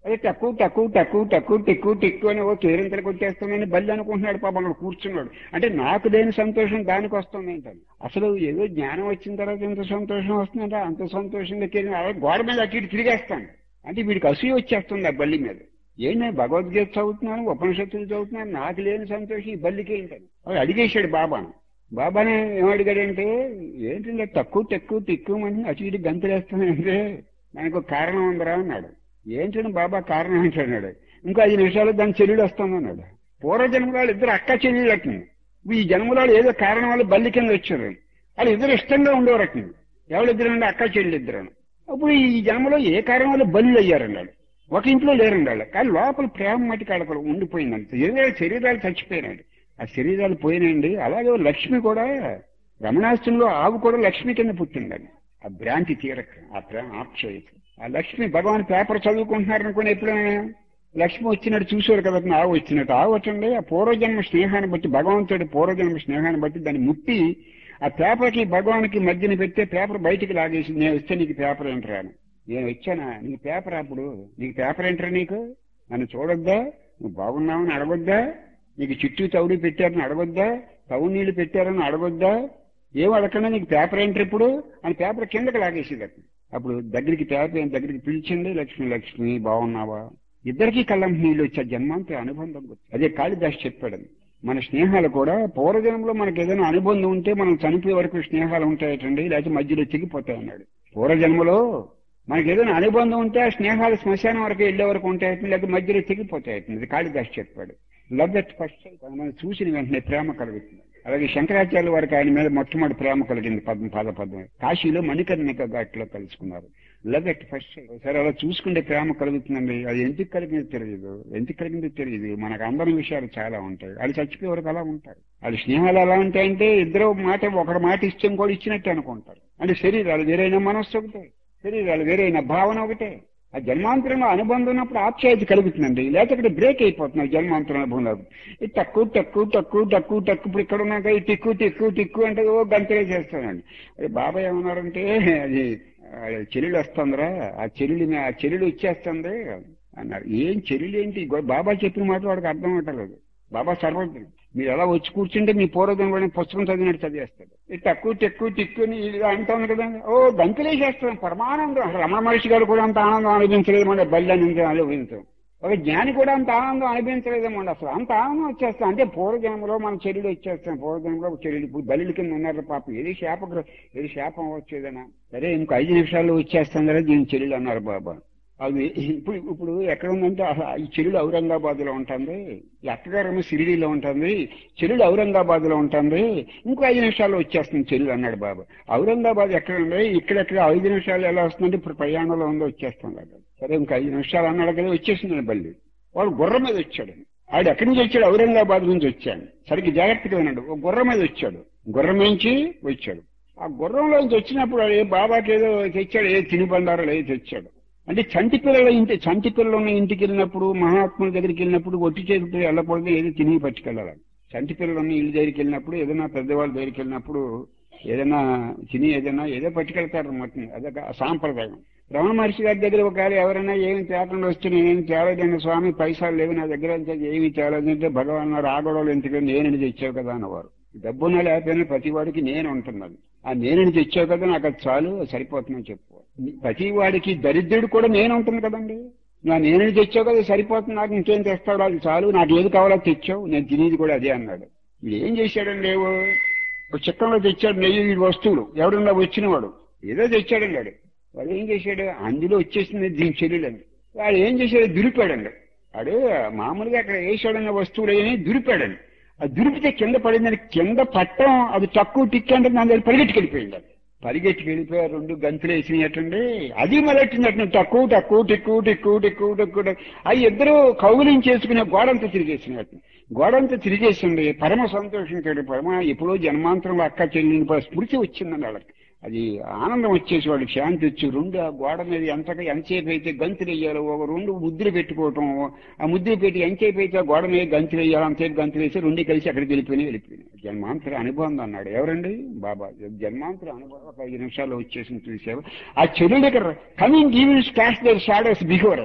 S1: అదే తక్కువ తక్కువ తక్కువ తక్కువ టిక్కు టిక్కు అని ఓ కేరింతలకు వచ్చేస్తుందని బల్లి అనుకుంటున్నాడు పాపం అక్కడ కూర్చున్నాడు అంటే నాకు లేని సంతోషం దానికి వస్తుంది ఏంటని అసలు ఏదో జ్ఞానం వచ్చిన తర్వాత ఎంత సంతోషం వస్తుందంటే అంత సంతోషంగా కేరింది అలా గోడ మీద అటు ఇటు తిరిగేస్తాను అంటే వీడికి అసూయ వచ్చేస్తుంది ఆ బల్లి మీద ఏంటి నేను భగవద్గీత చదువుతున్నాను ఉపనిషత్తులు చదువుతున్నాను నాకు లేని సంతోషం ఈ బల్లికి ఏంటని వాడు అడిగేశాడు బాబాను బాబానే ఏమడిగాడంటే ఏంటంటే తక్కువ తక్కువ తిక్కువ అని అటు ఇటు గంతులేస్తానంటే దానికి ఒక కారణం ఉందరా అన్నాడు ఏంటంటే బాబా కారణం ఏంటన్నాడు ఇంకో ఐదు నిమిషాలు దాని చెల్లెడు వస్తుందన్నాడు పూర్వజన్మలో వాళ్ళు ఇద్దరు అక్క చెల్లెళ్ళకి ఈ జన్మలో ఏదో కారణం వల్ల బల్లి కింద వచ్చారు వాళ్ళు ఇద్దరు ఇష్టంగా ఉండేవారట ఎవరిద్దరు అంటే అక్క చెల్లెలు ఇద్దరు అప్పుడు ఈ జన్మలో ఏ కారణం వల్ల బల్లి అయ్యారన్నాడు ఒక ఇంట్లో లేరండి వాళ్ళు కానీ లోపల ప్రేమ మటుకు అక్కడ ఉండిపోయిందంట శరీరాలు శరీరాలు చచ్చిపోయినాడు ఆ శరీరాలు పోయినాయండి అలాగే లక్ష్మి కూడా రమణాష్టంలో ఆవు కూడా లక్ష్మి కింద పుట్టిందండి ఆ భ్రాంతి తీరక ఆ ప్రేమ ఆప్చేయక ఆ లక్ష్మి భగవాన్ పేపర్ చదువుకుంటున్నారు అనుకుని ఎప్పుడైనా లక్ష్మి వచ్చినట్టు చూసారు కదా ఆవు వచ్చినట్టు ఆవు వచ్చండి ఆ పూర్వజన్మ స్నేహాన్ని బట్టి భగవంతుడి పూర్వజన్మ స్నేహాన్ని బట్టి దాన్ని ముట్టి ఆ పేపర్కి భగవానికి మధ్యన పెడితే పేపర్ బయటికి లాగేసి నేను వస్తే నీకు పేపర్ ఏంటరా అని నేను వచ్చానా నీకు పేపర్ అప్పుడు నీకు పేపర్ ఏంటరా నీకు నన్ను చూడొద్దా నువ్వు బాగున్నావని అడగొద్దా నీకు చుట్టూ తౌడు పెట్టారని అడగొద్దా తౌడు నీళ్లు పెట్టారని అడగొద్దా ఏం అడగకుండా నీకు పేపర్ ఏంటర్ ఇప్పుడు అని పేపర్ కిందకి లాగేసేది అతను అప్పుడు దగ్గరికి పేపర్ దగ్గరికి పిలిచింది లక్ష్మి లక్ష్మి బాగున్నావా ఇద్దరికి కళ్ళం నీళ్ళు వచ్చే జన్మాంత అనుబంధం గుర్తు. అదే కాళిదాస్ చెప్పాడు అది. మన స్నేహాలు కూడా పూర్వజన్మలో మనకి ఏదైనా అనుబంధం ఉంటే మనం చనిపోయే వరకు స్నేహాలు ఉంటాయటండి లేకపోతే మధ్యలో తెగిపోతాయి అన్నాడు పూర్వజన్మలో మనకి ఏదైనా అనుబంధం ఉంటే ఆ స్నేహాలు శ్మశానం వరకు వెళ్ళే వరకు ఉంటాయటండి లేకపోతే మధ్యలో తెగిపోతాయటండి ఇది కాళిదాస్ చెప్పాడు లవ్ ఎట్ ఫస్ట్ మనం చూసిన వెంటనే ప్రేమ కలుగుతుంది అలాగే శంకరాచార్య వారికి ఆయన మీద మొట్టమొదటి ప్రేమ కలిగింది పద్మ పాద పద్మ కాశీలో మణికర్ణిక ఘాట్లో కలుసుకున్నారు లవ్ ఎట్ ఫస్ట్ సరే అలా చూసుకుంటే ప్రేమ కలుగుతుందండి అది ఎందుకు కలిగిందో తెలియదు ఎందుకు కలిగిందో తెలియదు మనకు అందరి విషయాలు చాలా ఉంటాయి వాళ్ళు చచ్చిపోయే వరకు అలా ఉంటారు వాళ్ళ స్నేహాలు ఎలా ఉంటాయంటే ఇద్దరు మాట ఒకరి మాట ఇష్టం కూడా ఇచ్చినట్టు అనుకుంటారు అంటే శరీరాలు వేరైన మనస్సు ఒకటే శరీరాలు వేరైన భావన ఒకటే ఆ జన్మాంతరంలో అనుబంధం ఉన్నప్పుడు ఆప్యాయత కలుగుతుందండి లేకపోతే ఇక్కడ బ్రేక్ అయిపోతుంది జన్మాంతరం అనుభవంలో ఇది తక్కువ తక్కువ తక్కువ తక్కువ తక్కువ ఇప్పుడు ఇక్కడ ఉన్నాక ఈ టిక్కు టిక్కు టిక్కు అంటే ఓ గంతలే చేస్తానండి అది బాబాయ్ ఏమన్నారంటే అది ఆ చెల్లెలు వస్తుందిరా ఆ చెల్లెలు ఆ చెల్లెలు వచ్చేస్తుంది అన్నారు ఏం చెల్లెలు ఏంటి గో- బాబా చెప్పిన మాట వాడికి అర్థం అవ్వట్లేదు బాబా సర్వజ్ఞుడు మీరు ఎలా వచ్చి కూర్చుంటే మీ పూర్వజన్మలోని పుస్తకం చదివినట్టు చదివేస్తాడు ఇది తక్కువ టెక్కు టిక్కుని ఇలా అంటుంది కదా ఓ గంతులేసేస్తాం పరమానందం రమణ మహర్షి గారు కూడా అంత ఆనందం అనిపించలేదు మన బల్లి నుంచి అనుభవించం ఒక జ్ఞాని కూడా అంత ఆనందం అనిపించలేదేమోండి అసలు అంత ఆనందం వచ్చేస్తాం అంటే పూర్వజన్మలో మన చెల్లెలు వచ్చేస్తాం పూర్వజన్మలో చెల్లెలు ఇప్పుడు బలి కింద ఉన్నారు పాపం ఏది శాప ఏది శాపం వచ్చేదనా సరే ఇంకో ఐదు నిమిషాల్లో వచ్చేస్తాం కదా దీని చెల్లెలు అన్నారు బాబా అది ఇప్పుడు ఇప్పుడు ఎక్కడ ఉందంటే అసలు ఈ చెల్లెలు ఔరంగాబాద్ లో ఉంటుంది ఈ అత్తగారేమో సిరిడిలో ఉంటుంది చెల్లెలు ఔరంగాబాద్ లో ఉంటుంది ఇంకో ఐదు నిమిషాల్లో వచ్చేస్తుంది చెల్లెలు అన్నాడు బాబా ఔరంగాబాద్ ఎక్కడ ఉంది ఇక్కడెక్కడ ఐదు నిమిషాలు ఎలా వస్తుందంటే ఇప్పుడు ప్రయాణంలో ఉందో వచ్చేస్తాం కదా సరే ఇంకో ఐదు నిమిషాలు అన్నాడు కదా వచ్చేసింది బల్లి వాడు గుర్రం మీద వచ్చాడు ఆడు ఎక్కడి నుంచి వచ్చాడు ఔరంగాబాద్ నుంచి వచ్చాడు సరిగ్గా జాగ్రత్తగా ఉన్నాడు ఒక గుర్రం మీద వచ్చాడు గుర్రం నుంచి వచ్చాడు ఆ గుర్రంలోంచి వచ్చినప్పుడు వాడు ఏ బాబాకి ఏదో తెచ్చాడు ఏ తిని బండారాలు ఏదో తెచ్చాడు అంటే చంటి పిల్లల ఇంటి చంటి పిల్లలు ఉన్న ఇంటికి వెళ్ళినప్పుడు మహాత్ముల దగ్గరికి వెళ్ళినప్పుడు ఒట్టి చేతితో వెళ్ళకూడదు ఏదో తిని పట్టుకెళ్ళాలి చంటి పిల్లలు ఉన్న ఇల్లు దగ్గరికి వెళ్ళినప్పుడు ఏదైనా పెద్దవాళ్ళ దగ్గరికి వెళ్ళినప్పుడు ఏదైనా తిని ఏదైనా ఏదో పట్టుకెళ్తారు మొత్తం అదొక సాంప్రదాయం రమణ మహర్షి గారి దగ్గర ఒకవేళ ఎవరైనా ఏమి తేకుండా వస్తే నేనేం తేలేదండి స్వామి పైసలు లేవు నా దగ్గర అంటే ఏమి తేలేదంటే భగవాన్ రాగడోలు ఎందుకు నేను తెచ్చావు కదా అన్నవారు డబ్బున లేకపోయినా ప్రతి వాడికి నేను ఉంటున్నాను ఆ నేను తెచ్చావు కదా నాకు అది చాలు సరిపోతుందని చెప్పు ప్రతి వాడికి దరిద్రుడు కూడా నేను ఉంటుంది కదండి నా నేను తెచ్చావు కదా సరిపోతుంది నాకు ఇంకేం తెస్తాడు అది చాలు నాకు ఏది కావాలో తెచ్చావు నేను తినేది కూడా అదే అన్నాడు వీడు ఏం చేశాడండి లేవు ఒక చిత్తంలో తెచ్చాడు నెయ్యి ఈ వస్తువులు ఎవడన్నా వచ్చినవాడు ఏదో తెచ్చాడండి వాడు వాడు ఏం చేశాడు అందులో వచ్చేసింది దీని చెల్లెలండి వాడు ఏం చేశాడు దురిపాడండి వాడు మామూలుగా అక్కడ వేసాడన్న వస్తువులు ఏమి దురిపాడండి అది దురిపితే కింద పడిందని కింద పట్టం అది తక్కువ టిక్ అంటే నా దగ్గర పరిగెట్టుకు వెళ్ళిపోయింది అది పరిగెట్టుకు వెళ్ళిపోయారు రెండు గంతులు వేసినట్టండి అది మొదలెట్టినట్టు తక్కువ తక్కువ టిక్కు టిక్కు టిక్కు టిక్కు అవి ఇద్దరు కౌగులించేసుకునే గోడంతా తిరిగేసినట్టు గోడంతా తిరిగేసింది పరమ సంతోషించాడు పరమ ఎప్పుడో జన్మాంతరంలో అక్క చెల్లిని స్మృతి వచ్చిందండి వాళ్ళకి అది ఆనందం వచ్చేసి వాడికి శాంతి వచ్చి రెండు ఆ గోడ మీద ఎంతగా ఎంతసేపు అయితే గంతులు వేయాలి ఒక రెండు ముద్దులు పెట్టుకోవటం ఆ ముద్దులు పెట్టి ఎంతసేపు అయితే ఆ గోడ మీద గంతులు వేయాలి అంతసేపు గంతులు వేసి రెండు కలిసి అక్కడికి వెళ్ళిపోయినాయి వెళ్ళిపోయినాయి జన్మాంతర అనుభవం అన్నాడు ఎవరండి బాబా జన్మాంతర అనుభవం ఒక ఐదు నిమిషాల్లో వచ్చేసి చూసావు ఆ చెరువు దగ్గర coming evening cast their shadows before అని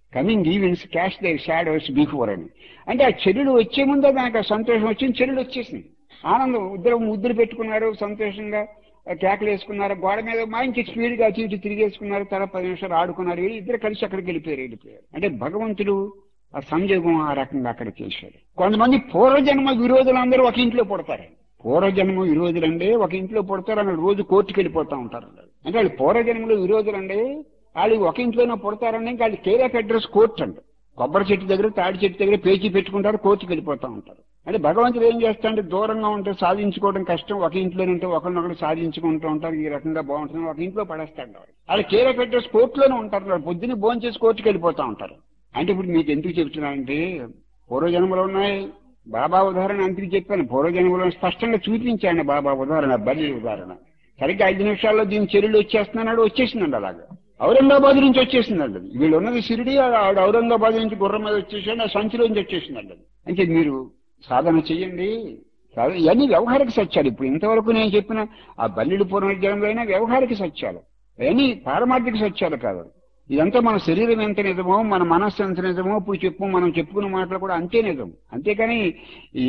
S1: coming events cast their shadows before అని అంటే ఆ చెల్లెలు వచ్చే ముందే దానికి ఆ సంతోషం వచ్చింది చెల్లెలు వచ్చేసింది ఆనందం ఇద్దరు ముద్దులు పెట్టుకున్నారు సంతోషంగా ఆ కేకలు వేసుకున్నారు గోడ మీద మంచి స్పీడ్ గా అటు ఇటు తిరిగేసుకున్నారు తర్వాత పది నిమిషాలు ఆడుకున్నారు వీళ్ళు ఇద్దరు కలిసి అక్కడికి వెళ్ళిపోయారు వెళ్ళిపోయారు అంటే భగవంతుడు ఆ సంయోగం ఆ రకంగా అక్కడ చేశాడు కొంతమంది పూర్వజన్మ విరోధులందరూ ఒక ఇంట్లో పుడతారు పూర్వజన్మ విరోధులంటే ఒక ఇంట్లో పుడతారు అని రోజు కోర్టుకి వెళ్ళిపోతా ఉంటారు అంటే వాళ్ళు పూర్వజన్మలో విరోధులండి వాళ్ళు ఒక ఇంట్లోనే పుడతారని వాళ్ళు కేర్ ఆఫ్ అడ్రస్ కోర్టు అంట కొబ్బరి చెట్టు దగ్గర తాడి చెట్టు దగ్గర పేచి పెట్టుకుంటారు కోర్టుకి వెళ్ళిపోతా ఉంటారు అంటే భగవంతుడు ఏం చేస్తాడంటే దూరంగా ఉంటే సాధించుకోవడం కష్టం ఒక ఇంట్లోనే ఉంటే ఒకరినొకరు సాధించుకుంటూ ఉంటారు ఈ రకంగా బాగుంటుంది ఒక ఇంట్లో పడేస్తాడు వాడు. వాళ్ళు కేర్ ఆఫ్ అడ్రస్ కోర్టులోనే ఉంటారు వాళ్ళు పొద్దున్న భోజనం చేసి కోర్టుకి వెళ్ళిపోతా ఉంటారు అంటే ఇప్పుడు మీకు ఎందుకు చెప్తున్నానంటే పూర్వజన్మలో ఉన్నాయి బాబా ఉదాహరణ అందుకు చెప్పాను పూర్వజన్మలో స్పష్టంగా చూపించాను బాబా ఉదాహరణ బలి ఉదాహరణ సరిగ్గా ఐదు నిమిషాల్లో దీని చెల్లెలు వచ్చేస్తున్నాడు వచ్చేసిందండి అలాగా ఔరంగాబాద్ నుంచి వచ్చేసిందండి అది. వీళ్ళు ఉన్నది సిరిడి ఆవిడ ఔరంగాబాద్ నుంచి గుర్రం మీద వచ్చేసాడు ఆ సంచిలో నుంచి వచ్చేసిందండి అది. అంటే మీరు సాధన చెయ్యండి సాధన ఇవన్నీ వ్యవహారిక సత్యాలు ఇప్పుడు ఇంతవరకు నేను చెప్పిన ఆ బల్లిడి పునర్జనంలో అయినా వ్యవహారిక సత్యాలు అవన్నీ పారమార్థిక సత్యాలు కాదు ఇదంతా మన శరీరం ఎంత నిజమో మన మనస్సు ఎంత నిజమో ఇప్పుడు చెప్పు మనం చెప్పుకున్న మాటలు కూడా అంతే నిజం అంతేకాని ఈ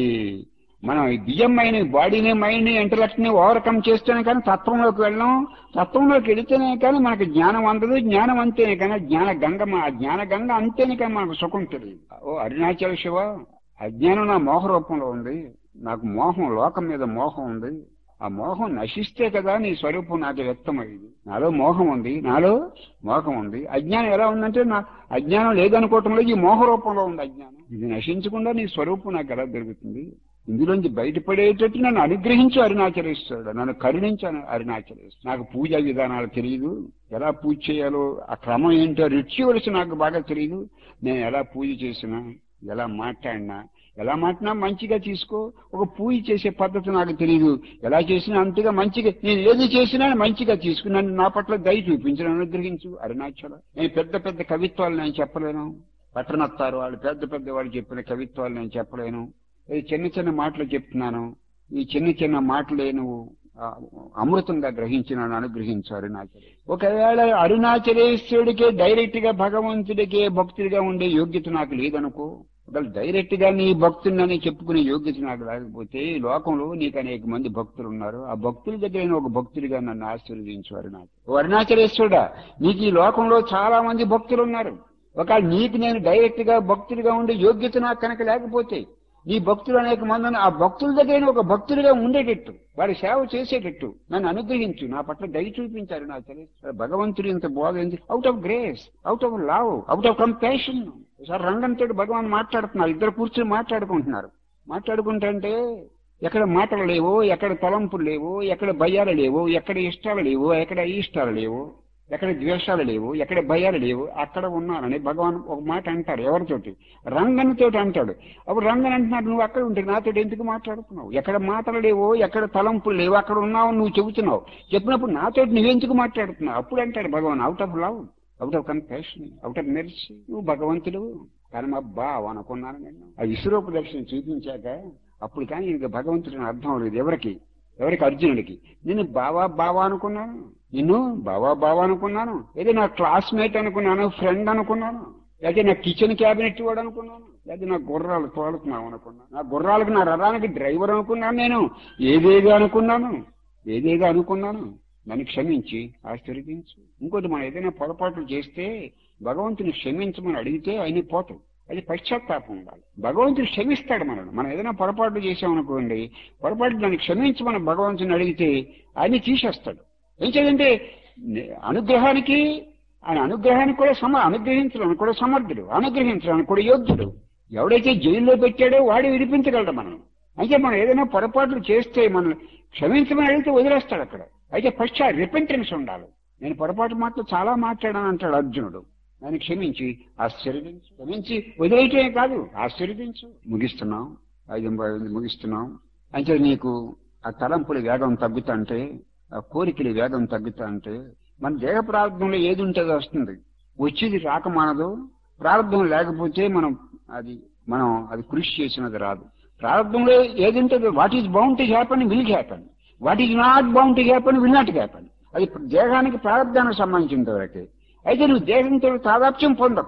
S1: మనం ఈ బియ్యం మైండ్ బాడీని మైండ్ ఇంటలెక్ట్ ని ఓవర్కమ్ చేస్తేనే కానీ తత్వంలోకి వెళ్ళాం తత్వంలోకి వెళితేనే కానీ మనకి జ్ఞానం అందదు జ్ఞానం అంతేనే కానీ జ్ఞాన గంగ మా- ఆ జ్ఞాన గంగ అంతేనే కానీ మనకు సుఖం తెలియదు ఓ అరుణాచల శివ అజ్ఞానం నా మోహ రూపంలో ఉంది నాకు మోహం లోకం మీద మోహం ఉంది ఆ మోహం నశిస్తే కదా నీ స్వరూపం నాకు వ్యక్తమైంది నాలో మోహం ఉంది నాలో మోహం ఉంది అజ్ఞానం ఎలా ఉందంటే నా అజ్ఞానం లేదనుకోవటంలో ఈ మోహ రూపంలో ఉంది అజ్ఞానం ఇది నశించకుండా నీ స్వరూపం నాకు ఎలా దొరుకుతుంది ఇందులోంచి బయటపడేటట్టు నన్ను అనుగ్రహించు అరుణాచలేశ్వరుడు నన్ను కరుణించు అను- అరుణాచలేశ్వరుడు నాకు పూజా విధానాలు తెలియదు ఎలా పూజ చేయాలో ఆ క్రమం ఏంటో రిచువల్స్ నాకు బాగా తెలియదు నేను ఎలా పూజ చేసినా ఎలా మాట్లాడినా ఎలా మాట్లాడినా మంచిగా తీసుకో ఒక పూజ చేసే పద్ధతి నాకు తెలియదు ఎలా చేసినా అంతగా మంచిగా నేను ఏది చేసినా మంచిగా తీసుకున్నాను నా పట్ల దయ చూపించి నన్ను అనుగ్రహించు అరుణాచల నేను పెద్ద పెద్ద కవిత్వాలు నేను చెప్పలేను పట్టణత్తారు వాళ్ళు పెద్ద పెద్ద వాళ్ళు చెప్పిన కవిత్వాలు నేను చెప్పలేను ఇది చిన్న చిన్న మాటలు చెప్తున్నాను ఈ చిన్న చిన్న మాటలే నువ్వు ఆ, అమృతంగా గ్రహించి నన్ను అనుగ్రహించు అరుణాచల ఒకవేళ అరుణాచలేశ్వరుడికే డైరెక్ట్ గా భగవంతుడికే భక్తుడిగా ఉండే యోగ్యత నాకు లేదనుకో ఒకవేళ డైరెక్ట్ గా నీ భక్తుడిని చెప్పుకునే యోగ్యత నాకు లేకపోతే ఈ లోకంలో నీకు అనేక మంది భక్తులు ఉన్నారు ఆ భక్తుల దగ్గర నేను ఒక భక్తుడిగా నన్ను ఆశీర్వదించు అరుణాచల్ ఓ అరుణాచలేశ్వరుడా నీకు ఈ లోకంలో చాలా మంది భక్తులు ఉన్నారు ఒకవేళ నీకు నేను డైరెక్ట్ గా భక్తుడిగా ఉండే యోగ్యత నాకు కనుక లేకపోతే నీ భక్తులు అనేక మంది ఉన్నారు. ఆ భక్తుల దగ్గర నేను ఒక భక్తుడిగా ఉండేటట్టు వారి సేవ చేసేటట్టు నన్ను అనుగ్రహించు నా పట్ల దయ చూపించారు నా తెలియదు భగవంతుడు ఇంత బాగుంది out of grace out of love out of compassion sir రంగంతో భగవాన్ మాట్లాడుతున్నారు ఇద్దరు కూర్చొని మాట్లాడుకుంటున్నారు మాట్లాడుకుంటుంటే ఎక్కడ మాటలు లేవు ఎక్కడ తలంపులు లేవు ఎక్కడ భయాలు లేవు ఎక్కడ ఇష్టాలు లేవు ఎక్కడ ఇష్టాలు లేవు ఎక్కడ ద్వేషాలు లేవు ఎక్కడ భయాలు లేవు అక్కడ ఉన్నానని భగవాన్ ఒక మాట అంటారు ఎవరితోటి రంగనితో అంటాడు అప్పుడు రంగన్ అంటున్నాడు నువ్వు అక్కడ ఉంటే నాతో ఎందుకు మాట్లాడుతున్నావు ఎక్కడ మాటలు లేవు ఎక్కడ తలంపులు లేవు అక్కడ ఉన్నావు నువ్వు చెబుతున్నావు చెప్పినప్పుడు నాతో నువ్వెందుకు మాట్లాడుతున్నావు అప్పుడు అంటాడు Bhagavan out of love out of confession out of mercy నువ్వు భగవంతుడు కానీ మా బావ అనుకున్నాను నేను ఆ విశ్వరూప దర్శనం చూపించాక అప్పుడు కానీ ఇంకా భగవంతుడిని అర్థం లేదు ఎవరికి ఎవరికి అర్జునుడికి నేను బావా బావా అనుకున్నాను నిన్ను బావా బావా అనుకున్నాను ఏదో నా క్లాస్మేట్ అనుకున్నాను ఫ్రెండ్ అనుకున్నాను లేదా నా కిచెన్ క్యాబినెట్ వాడు అనుకున్నాను లేదా నా గుర్రాలు తోలుతున్నావు అనుకున్నాను నా గుర్రాలకు నా రథానికి డ్రైవర్ అనుకున్నాను నేను ఏదేదో అనుకున్నాను ఏదేదో అనుకున్నాను నన్ను క్షమించి ఆశీర్వదించు ఇంకోటి మనం ఏదైనా పొరపాట్లు చేస్తే భగవంతుని క్షమించమని అడిగితే ఆయన పోతాం అది పశ్చాత్తాపం ఉండాలి భగవంతుడు క్షమిస్తాడు మనల్ని మనం ఏదైనా పొరపాటు చేసామనుకోండి పొరపాటు దాన్ని క్షమించమని భగవంతుని అడిగితే ఆయన తీసేస్తాడు ఏం చేయాలంటే నే- అనుగ్రహానికి ఆయన అనుగ్రహానికి కూడా సమ అనుగ్రహించడానికి కూడా సమర్థుడు అనుగ్రహించడానికి కూడా యోగ్యుడు ఎవడైతే జైల్లో పెట్టాడో వాడు విడిపించగలడు మనం అయితే మనం ఏదైనా పొరపాట్లు చేస్తే మనం క్షమించమని అడిగితే వదిలేస్తాడు అక్కడ అయితే పశ్చా రిపెంటెన్స్ ఉండాలి నేను పొరపాటు మాటలు చాలా మాట్లాడాను అంటాడు అర్జునుడు నన్ను క్షమించి ఆశీర్వదించు క్షమించి వదిలేయటమే కాదు ఆశీర్వదించు ముగిస్తున్నాం ఐదు ఐదు ముగిస్తున్నాం అంటే నీకు ఆ తలంపుల వేగం తగ్గుతుంటే ఆ కోరికల వేగం తగ్గుతుంటే మన దేహ ప్రారంభంలో ఏది ఉంటుందో వస్తుంది వచ్చేది రాకమానదు ప్రారంభం లేకపోతే మనం అది మనం అది కృషి చేసినది రాదు ప్రారంభంలో ఏది ఉంటుందో what is bound to happen will happen what is not bound to happen will not happen అది దేహానికి ప్రారంభానికి సంబంధించినంత వరకే అయితే నువ్వు దేహంతో తాదాప్యం పొందకు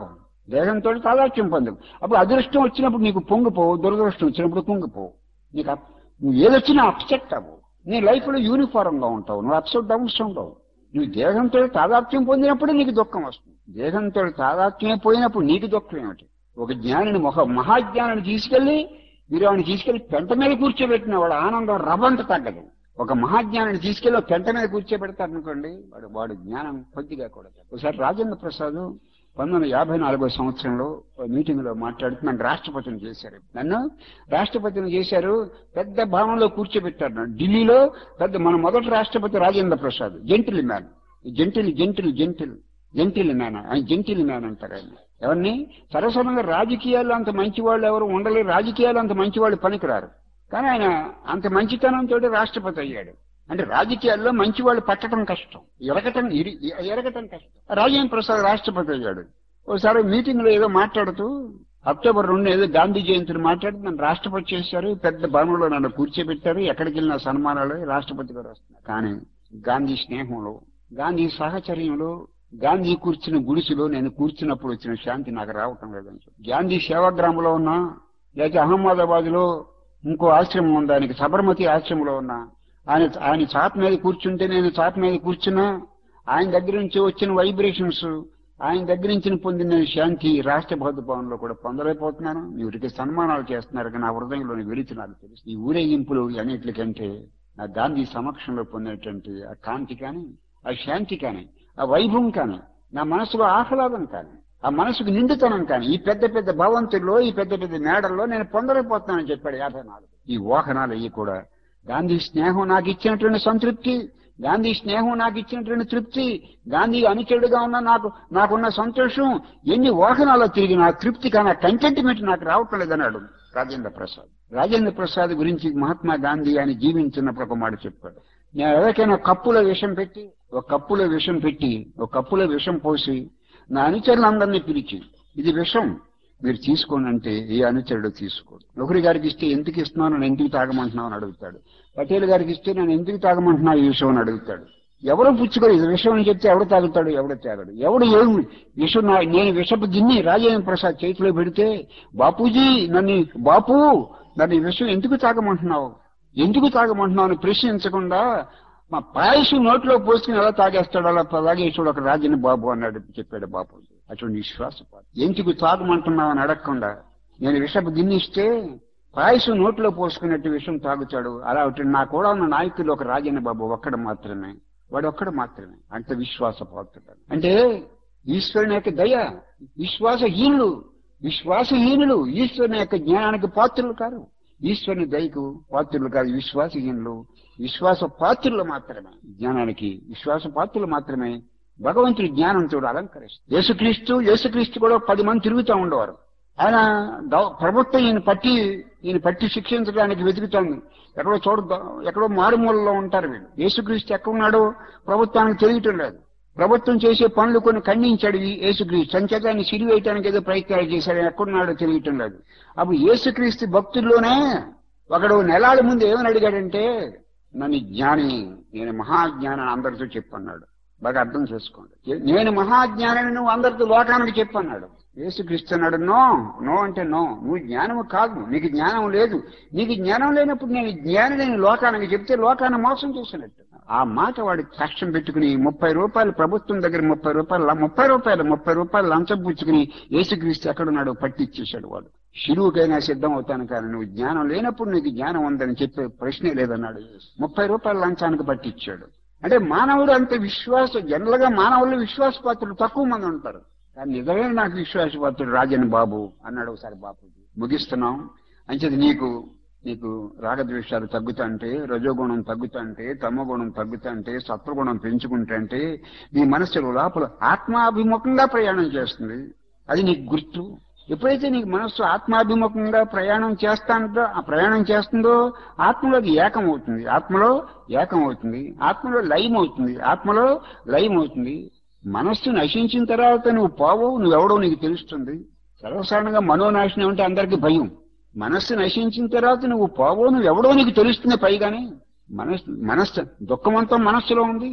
S1: దేహంతో తాదాత్యం పొందవు అప్పుడు అదృష్టం వచ్చినప్పుడు నీకు పొంగిపోవు దురదృష్టం వచ్చినప్పుడు కుంగిపోవు నీకు అప్- నువ్వు ఏదొచ్చినా అప్సెట్ అవ్వవు నీ లైఫ్ లో యూనిఫారం గా ఉంటావు నువ్వు అప్సెట్ డౌన్స్ ఉండవు నువ్వు దేహంతో తాదాత్మ్యం పొందినప్పుడు నీకు దుఃఖం వస్తుంది దేహంతో తాదాత్మ్యం పోయినప్పుడు నీకు దుఃఖం ఏమిటి ఒక జ్ఞానిని ఒక మహాజ్ఞానిని తీసుకెళ్లి మీరు ఆవిడ తీసుకెళ్లి పెంట మీద కూర్చోబెట్టిన వాడు ఆనందం రవంత తగ్గదు ఒక మహాజ్ఞానిని తీసుకెళ్లి ఒక పెంట మీద కూర్చోబెడతారు అనుకోండి వాడు వాడు జ్ఞానం కొద్దిగా కూడా తగ్గదు. ఒకసారి రాజేంద్ర ప్రసాద్ పంతొమ్మిది వందల యాభై నాలుగో సంవత్సరంలో మీటింగ్ లో మాట్లాడుతూ నన్ను రాష్ట్రపతిని చేశారు నన్ను రాష్ట్రపతిని చేశారు పెద్ద భవనంలో కూర్చోబెట్టారు నన్ను ఢిల్లీలో పెద్ద మన మొదటి రాష్ట్రపతి Rajendra Prasad gentleman gentle gentle gentle gentleman ఆయన జెంటిల్ మ్యాన్ అంటారు ఆయన ఎవరిని సరసరంగా రాజకీయాల్లో అంత మంచి వాళ్ళు ఎవరు ఉండలేరు రాజకీయాలు అంత మంచి వాళ్ళు పనికిరారు కానీ ఆయన అంత మంచితనంతో రాష్ట్రపతి అయ్యాడు అంటే రాజకీయాల్లో మంచి వాళ్ళు పట్టడం కష్టం ఎరగటం ఇరి- ఎరగటం కష్టం రాజేంద్ర ప్రసాద్ రాష్ట్రపతి అయ్యాడు ఒకసారి మీటింగ్ లో ఏదో మాట్లాడుతూ అక్టోబర్ రెండు ఏదో గాంధీ జయంతిని మాట్లాడి నన్ను రాష్ట్రపతి చేశారు పెద్ద భవనంలో నన్ను కూర్చోబెట్టారు ఎక్కడికి వెళ్ళిన సన్మానాలు రాష్ట్రపతి గారు వస్తున్నారు కానీ గాంధీ స్నేహంలో గాంధీ సాహచర్యంలో గాంధీ కూర్చున్న గుడిసెలో నేను కూర్చున్నప్పుడు వచ్చిన శాంతి నాకు రావటం లేదని చెప్పి. గాంధీ సేవాగ్రామంలో ఉన్నా లేకపోతే అహ్మదాబాద్ లో ఇంకో ఆశ్రమం ఉంది ఆయనకి సబర్మతి ఆశ్రమంలో ఉన్నా ఆయన ఆయన చాప మీద కూర్చుంటే నేను చాప మీద కూర్చున్నా ఆయన దగ్గర నుంచి వచ్చిన వైబ్రేషన్స్ ఆయన దగ్గర నుంచి పొందిన శాంతి రాష్ట్రపతి భవన్లో కూడా పొందలేకపోతున్నాను వీరికి సన్మానాలు చేస్తున్నారు కానీ నా హృదయంలోని వెలిచి నాకు తెలుసు ఈ ఊరేగింపులు అన్నిటికంటే నా గాంధీ సమక్షంలో పొందినటువంటి ఆ కాంతి కానీ ఆ శాంతి కానీ ఆ వైభవం కానీ నా మనసులో ఆహ్లాదం కానీ ఆ మనసుకు నిండుతనం కానీ ఈ పెద్ద పెద్ద భవంతుల్లో ఈ పెద్ద పెద్ద మేడల్లో నేను పొందలేకపోతున్నానని చెప్పాడు యాభై నాలుగు ఈ వాహనాలు అయ్యి కూడా గాంధీ స్నేహం నాకు ఇచ్చినటువంటి సంతృప్తి గాంధీ స్నేహం నాకు ఇచ్చినటువంటి తృప్తి గాంధీ అనుచరుడుగా ఉన్న నాకు నాకున్న సంతోషం ఎన్ని వాహనాల్లో తిరిగి నా తృప్తి కానీ ఆ కంటెంట్మెంట్ నాకు రావటం లేదన్నాడు రాజేంద్ర ప్రసాద్ రాజేంద్ర ప్రసాద్ గురించి మహాత్మా గాంధీ ఆయన జీవించినప్పుడు ఒక మాట చెప్పాడు నేను ఎవరికైనా కప్పులో విషం పెట్టి ఒక కప్పులో విషం పెట్టి ఒక కప్పులో విషం పోసి నా అనుచరులందరినీ పిలిచి ఇది విషం మీరు తీసుకోండి అంటే ఏ అనుచరుడు తీసుకోడు ఒకరి గారికి ఇస్తే ఎందుకు ఇస్తున్నావు నన్ను ఎందుకు తాగమంటున్నావు అని అడుగుతాడు పటేల్ గారికి ఇస్తే నన్ను ఎందుకు తాగమంటున్నావు ఈ విషయం అని అడుగుతాడు ఎవరు పుచ్చుకోరు ఇది విషయం అని చెప్తే ఎవడు తాగుతాడు ఎవడు తాగడు ఎవడు ఏమి విషం నా- నేను విషపు గిన్ని రాజేంద్ర ప్రసాద్ చేతిలో పెడితే బాపూజీ నన్ను బాపు నన్ను ఈ విషయం ఎందుకు తాగమంటున్నావు ఎందుకు తాగమంటున్నావు అని ప్రశ్నించకుండా మా పాయసం నోట్లో పోసుకుని ఎలా తాగేస్తాడు అలా తాగేసాడు ఒక రాజని బాబు అన్నాడు చెప్పాడు బాబు అటువంటి విశ్వాసపాటు ఎందుకు తాగమంటున్నావు అని అడగకుండా నేను విషపు గిన్నె ఇస్తే పాయసం నోట్లో పోసుకున్నట్టు విషం తాగుతాడు అలా ఒకటి నా కూడా ఉన్న నాయకులు ఒక రాజన్న బాబు ఒక్కడు మాత్రమే వాడు ఒక్కడు మాత్రమే అంత విశ్వాసపాత్రుడు అంటే ఈశ్వరుని యొక్క దయ విశ్వాసహీనులు విశ్వాసహీనులు ఈశ్వరుని యొక్క జ్ఞానానికి పాత్రులు కారు ఈశ్వరుని దయకు పాత్రులు కాదు విశ్వాసహీనులు విశ్వాస పాత్రులు మాత్రమే జ్ఞానానికి విశ్వాస పాత్రులు మాత్రమే భగవంతుడి జ్ఞానంతో అలంకరిస్తారు యేసుక్రీస్తు యేసుక్రీస్తు కూడా పది మంది తిరుగుతూ ఉండేవారు ఆయన దౌ- ప్రభుత్వం ఈయన పట్టి ఈయన పట్టి శిక్షించడానికి వెతుకుతోంది ఎక్కడో చోట ద- ఎక్కడో మారుమూలలో ఉంటారు వీళ్ళు యేసుక్రీస్తు ఎక్కడున్నాడో ప్రభుత్వానికి తెలియటం లేదు ప్రభుత్వం చేసే పనులు కొన్ని ఖండించాడు ఈ యేసుక్రీస్తు సంచేతాన్ని సిరివేయటానికి ఏదో ప్రయత్నాలు చేశాడు ఆయన ఎక్కడున్నాడో తెలియటం లేదు అప్పుడు యేసుక్రీస్తు భక్తుల్లోనే ఒకడు నెలాల ముందు ఏమని అడిగాడంటే నన్ను జ్ఞాని నేను మహాజ్ఞాని అందరితో చెప్పన్నాడు బాగా అర్థం చేసుకోండి నేను మహాజ్ఞానిని నువ్వు అందరితో లోకానికి చెప్పన్నాడు యేసుక్రీస్తు అన్నాడు నో నో అంటే నో నువ్వు జ్ఞానము కాదు నీకు జ్ఞానం లేదు నీకు జ్ఞానం లేనప్పుడు నేను జ్ఞాని నేను లోకానికి చెప్తే లోకాన్ని మోసం చేసినట్టు ఆ మాట వాడికి కష్టం పెట్టుకుని ముప్పై రూపాయలు ప్రభుత్వం దగ్గర ముప్పై రూపాయలు ల- ముప్పై రూపాయలు ముప్పై రూపాయలు లంచం పుచ్చుకుని యేసుక్రీస్తు ఎక్కడున్నాడో పట్టిచ్చేశాడు వాడు శిలువుకైనా సిద్ధం అవుతాను కానీ నువ్వు జ్ఞానం లేనప్పుడు నీకు జ్ఞానం ఉందని చెప్పే ప్రశ్నే లేదన్నాడు యేసు. ముప్పై రూపాయల లంచానికి పట్టించాడు అంటే మానవుడు అంత విశ్వాస జనరల్ గా మానవులు విశ్వాసపాత్రులు తక్కువ మంది ఉంటారు కానీ నిజమే నాకు విశ్వాసపాత్రుడు రాజన్ బాబు అన్నాడు ఒకసారి బాబుజీ ముగిస్తున్నాం అంచేది నీకు నీకు రాగద్వేషాలు తగ్గుతాంటే రజోగుణం తగ్గుతాంటే తమగుణం తగ్గుతాంటే సత్వగుణం పెంచుకుంటే నీ మనసులో లోపల ఆత్మాభిముఖంగా ప్రయాణం చేస్తుంది అది నీకు గుర్తు ఎప్పుడైతే నీకు మనస్సు ఆత్మాభిముఖంగా ప్రయాణం చేస్తాందో ఆ ప్రయాణం చేస్తుందో ఆత్మలోకి ఏకం అవుతుంది ఆత్మలో ఏకం అవుతుంది ఆత్మలో లయం అవుతుంది ఆత్మలో లయం అవుతుంది మనస్సు నశించిన తర్వాత నువ్వు పోవో నువ్వెవడో నీకు తెలుస్తుంది సర్వసాధారణంగా మనోనాశనం అంటే అందరికీ భయం మనస్సు నశించిన తర్వాత నువ్వు పోవో నువ్వు ఎవడో నీకు తెలుస్తుంది పైగానే మనస్సు మనస్సు దుఃఖమంతా మనస్సులో ఉంది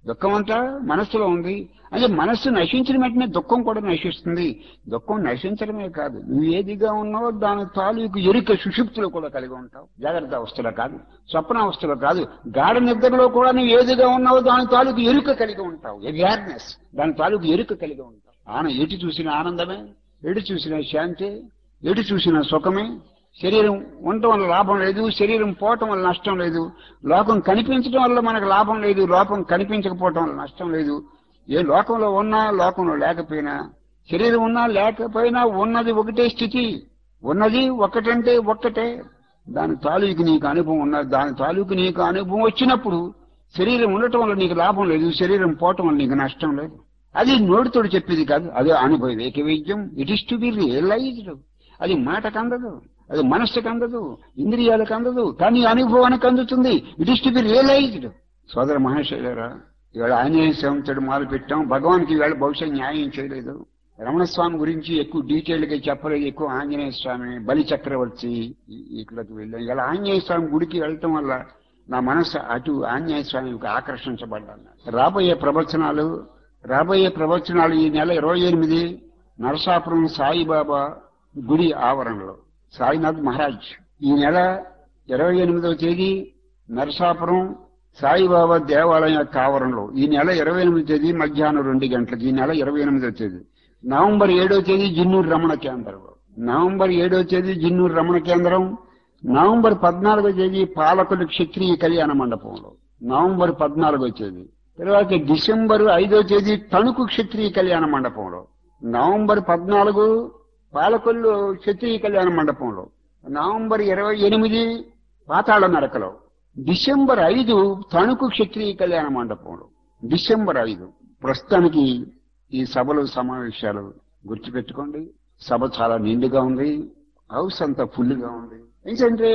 S1: దుఃఖం అంతా మనస్సులో ఉంది అంటే మనస్సు నశించిన వెంటనే దుఃఖం కూడా నశిస్తుంది దుఃఖం నశించడమే కాదు నువ్వు ఏదిగా ఉన్నావో దాని తాలూకు ఎరుక సుషుప్తిలో కూడా కలిగి ఉంటావు జాగ్రత్త అవస్థలో కాదు స్వప్న అవస్థలో కాదు గాఢ నిద్రలో కూడా నువ్వు ఏదిగా ఉన్నావో దాని తాలూకు ఎరుక కలిగి ఉంటావు అవేర్నెస్ దాని తాలూకు ఎరుక కలిగి ఉంటావు ఆన ఎటు చూసిన ఆనందమే ఎటు చూసిన శాంతి ఎటు చూసిన సుఖమే శరీరం ఉండటం వల్ల లాభం లేదు శరీరం పోవటం వల్ల నష్టం లేదు లోకం కనిపించడం వల్ల మనకు లాభం లేదు లోకం కనిపించకపోవటం వల్ల నష్టం లేదు ఏ లోకంలో ఉన్నా లోకంలో లేకపోయినా శరీరం ఉన్నా లేకపోయినా ఉన్నది ఒకటే స్థితి ఉన్నది ఒక్కటంటే ఒక్కటే దాని తాలూకు నీకు అనుభవం ఉన్నది దాని తాలూకు నీకు అనుభవం వచ్చినప్పుడు శరీరం ఉండటం వల్ల నీకు లాభం లేదు శరీరం పోవటం వల్ల నీకు నష్టం లేదు అది నోటితోడు చెప్పేది కాదు అదే అనుభవం ఏకవైద్యం it is to be realized అది మాటకు అందదు అది మనస్సుకు అందదు ఇంద్రియాలకు అందదు కానీ అనుభవానికి అందుతుంది it is to be realized సోదర మహేశ్వరా ఇవాళ ఆంజనేయ స్వామితో మొదలు పెట్టాం భగవాన్కి ఇవాళ బహుశా న్యాయం చేయలేదు రమణస్వామి గురించి ఎక్కువ డీటెయిల్ గా చెప్పలేదు ఎక్కువ ఆంజనేయ స్వామి బలి చక్రవర్తి ఈ- ఇక్కడికి వెళ్ళాం ఇలా ఆంజనేయ స్వామి గుడికి వెళ్ళటం వల్ల నా మనస్సు అటు ఆంజనేయ స్వామికి ఆకర్షించబడ్డాను రాబోయే ప్రవచనాలు రాబోయే ప్రవచనాలు ఈ నెల ఇరవై ఎనిమిది నరసాపురం సాయిబాబా గుడి ఆవరణలో సాయినాథ్ మహారాజ్ ఈ నెల ఇరవై ఎనిమిదవ తేదీ నరసాపురం సాయిబాబా దేవాలయం యొక్క ఆవరణలో ఈ నెల ఇరవై ఎనిమిది తేదీ మధ్యాహ్నం రెండు గంటలకు ఈ నెల ఇరవై ఎనిమిదవ తేదీ నవంబర్ ఏడో తేదీ జిన్నూరు రమణ కేంద్రంలో నవంబర్ ఏడో తేదీ జిన్నూరు రమణ కేంద్రం నవంబర్ పద్నాలుగో తేదీ పాలకులు క్షత్రియ కళ్యాణ మండపంలో నవంబర్ పద్నాలుగో తేదీ తర్వాత డిసెంబర్ ఐదో తేదీ తణుకు క్షత్రియ కళ్యాణ మండపంలో నవంబర్ పద్నాలుగు పాలకొల్లు క్షత్రియ కళ్యాణ మండపంలో నవంబర్ ఇరవై ఎనిమిది పాతాళ నరకలో డిసెంబర్ ఐదు తణుకు క్షత్రియ కళ్యాణ మండపంలో డిసెంబర్ ఐదు ప్రస్తుతానికి ఈ సభలు సమావేశాలు గుర్తుపెట్టుకోండి సభ చాలా నిండుగా ఉంది హౌస్ అంతా ఫుల్గా ఉంది ఎందుకంటే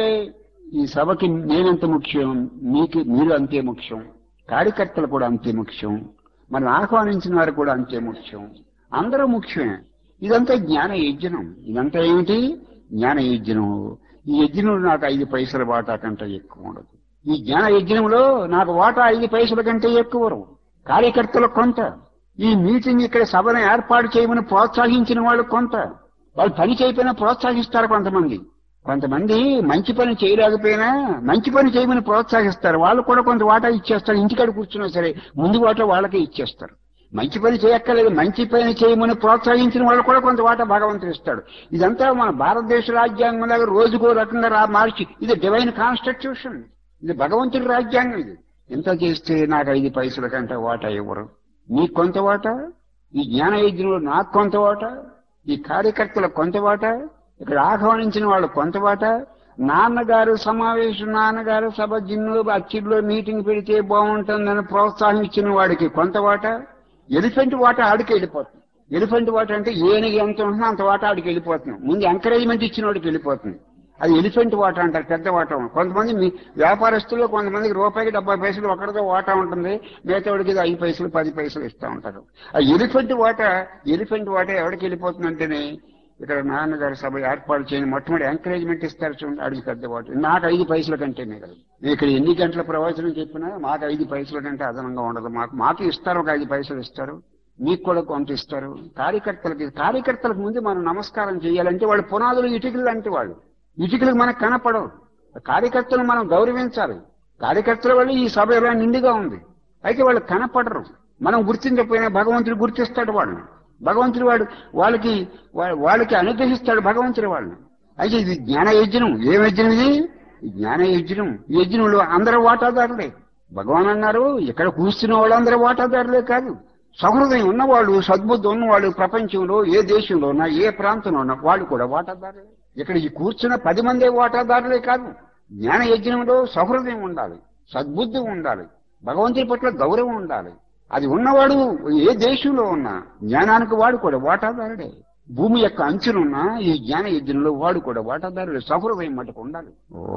S1: ఈ సభకి నేనంత ముఖ్యం మీకు మీరు అంతే ముఖ్యం కార్యకర్తలు కూడా అంతే ముఖ్యం మనం ఆహ్వానించిన వారు కూడా అంతే ముఖ్యం అందరూ ముఖ్యమే ఇదంతా జ్ఞాన యజ్ఞం ఇదంతా ఏమిటి జ్ఞాన యజ్ఞం ఈ యజ్ఞంలో నాకు ఐదు పైసల వాటా కంటే ఎక్కువ ఉండదు ఈ జ్ఞాన యజ్ఞంలో నాకు వాటా ఐదు పైసల కంటే ఎక్కువ రావు. కార్యకర్తలకు కొంత ఈ మీటింగ్ ఇక్కడ సభను ఏర్పాటు చేయమని ప్రోత్సహించిన వాళ్ళు కొంత వాళ్ళు పని చేయకపోయినా ప్రోత్సహిస్తారు కొంతమంది కొంతమంది మంచి పని చేయలేకపోయినా మంచి పని చేయమని ప్రోత్సహిస్తారు వాళ్ళు కూడా కొంత వాటా ఇచ్చేస్తారు ఇంటికాడ కూర్చున్నా సరే ముందు వాటా వాళ్ళకే ఇచ్చేస్తారు మంచి పని చేయక్కర్లేదు మంచి పని చేయమని ప్రోత్సహించిన వాళ్ళు కూడా కొంత వాటా భగవంతుడు ఇస్తాడు ఇదంతా మన భారతదేశ రాజ్యాంగం లాగా రోజుకో రకంగా రా మార్చి ఇది డివైన్ కాన్స్టిట్యూషన్ ఇది భగవంతుడి రాజ్యాంగం ఇది ఇంత చేస్తే నాకు ఐదు పైసల కంటే వాటా ఇవ్వరు నీకు కొంత వాటా ఈ జ్ఞాన యజ్ఞంలో నాకు కొంత వాటా ఈ కార్యకర్తలకు కొంత వాటా ఇక్కడ ఆహ్వానించిన వాళ్ళు కొంత వాటా నాన్నగారు సమావేశం నాన్నగారు సభ జిన్నులు అచ్చిర్లో మీటింగ్ పెడితే బాగుంటుందని ప్రోత్సాహించిన వాడికి కొంత వాటా ఎలిఫెంట్ వాటా ఆడికి వెళ్ళిపోతుంది ఎలిఫెంట్ వాటా అంటే ఏనుగు ఎంత ఉంటుందో అంత వాటా ఆడికి వెళ్ళిపోతుంది ముందు ఎంకరేజ్మెంట్ ఇచ్చిన వాడికి వెళ్ళిపోతుంది అది ఎలిఫెంట్ వాటా అంటారు పెద్ద వాటా కొంతమంది మీ వ్యాపారస్తులు కొంతమందికి రూపాయికి డెబ్బై పైసలు ఒకరితో వాటా ఉంటుంది మిగతావాడికి ఇది ఐదు పైసలు పది పైసలు ఇస్తూ ఉంటారు ఆ ఎలిఫెంట్ వాటా ఎలిఫెంట్ వాటా ఎవరికి వెళ్ళిపోతుందంటేనే ఇక్కడ నాన్నగారి సభ ఏర్పాటు చేయని మొట్టమొదటి ఎంకరేజ్మెంట్ ఇస్తారు చూడండి అడిగి పెద్ద వాటి నాకు ఐదు పైసల కంటే మిగలదు నేను ఇక్కడ ఎన్ని గంటల ప్రవచనం చెప్పినా మాకు ఐదు పైసల కంటే అదనంగా ఉండదు మాకు మాకు ఇస్తారు ఒక ఐదు పైసలు ఇస్తారు మీకు కూడా కొంత ఇస్తారు కార్యకర్తలకి కార్యకర్తలకు ముందు మనం నమస్కారం చేయాలంటే వాళ్ళు పునాదులు ఇటుకలు లాంటి వాళ్ళు ఇటుకలకు మనకు కనపడవు కార్యకర్తలు మనం గౌరవించాలి కార్యకర్తల వల్ల ఈ సభ ఎలా నిండుగా ఉంది అయితే వాళ్ళు కనపడరు మనం గుర్తించకపోయినా భగవంతుడు గుర్తిస్తాడు వాళ్ళని భగవంతుడు వాడు వాళ్ళకి వా- వాళ్ళకి అనుగ్రహిస్తాడు భగవంతుడు వాళ్ళని అయితే ఇది జ్ఞాన యజ్ఞం ఏం యజ్ఞం ఇది ఈ జ్ఞాన యజ్ఞం ఈ యజ్ఞంలో అందరూ వాటాదారులే భగవాన్ అన్నారు ఇక్కడ కూర్చున్న వాళ్ళందరూ వాటాదారులే కాదు సహృదయం ఉన్నవాళ్ళు సద్బుద్ధి ఉన్నవాళ్ళు ప్రపంచంలో ఏ దేశంలో ఉన్నా ఏ ప్రాంతంలో ఉన్నా వాళ్ళు కూడా వాటాదారులే ఇక్కడ ఈ కూర్చున్న పది మందే వాటాదారులే కాదు జ్ఞాన యజ్ఞంలో సహృదయం ఉండాలి సద్బుద్ధి ఉండాలి భగవంతుడి పట్ల గౌరవం ఉండాలి అది ఉన్నవాడు ఏ దేశంలో ఉన్నా జ్ఞానానికి వాడు కూడా వాటాదారుడే భూమి యొక్క అంచునున్నా ఈ జ్ఞాన యజ్ఞంలో వాడు కూడా వాటాదారుడు సహృదయం మటుకు ఉండాలి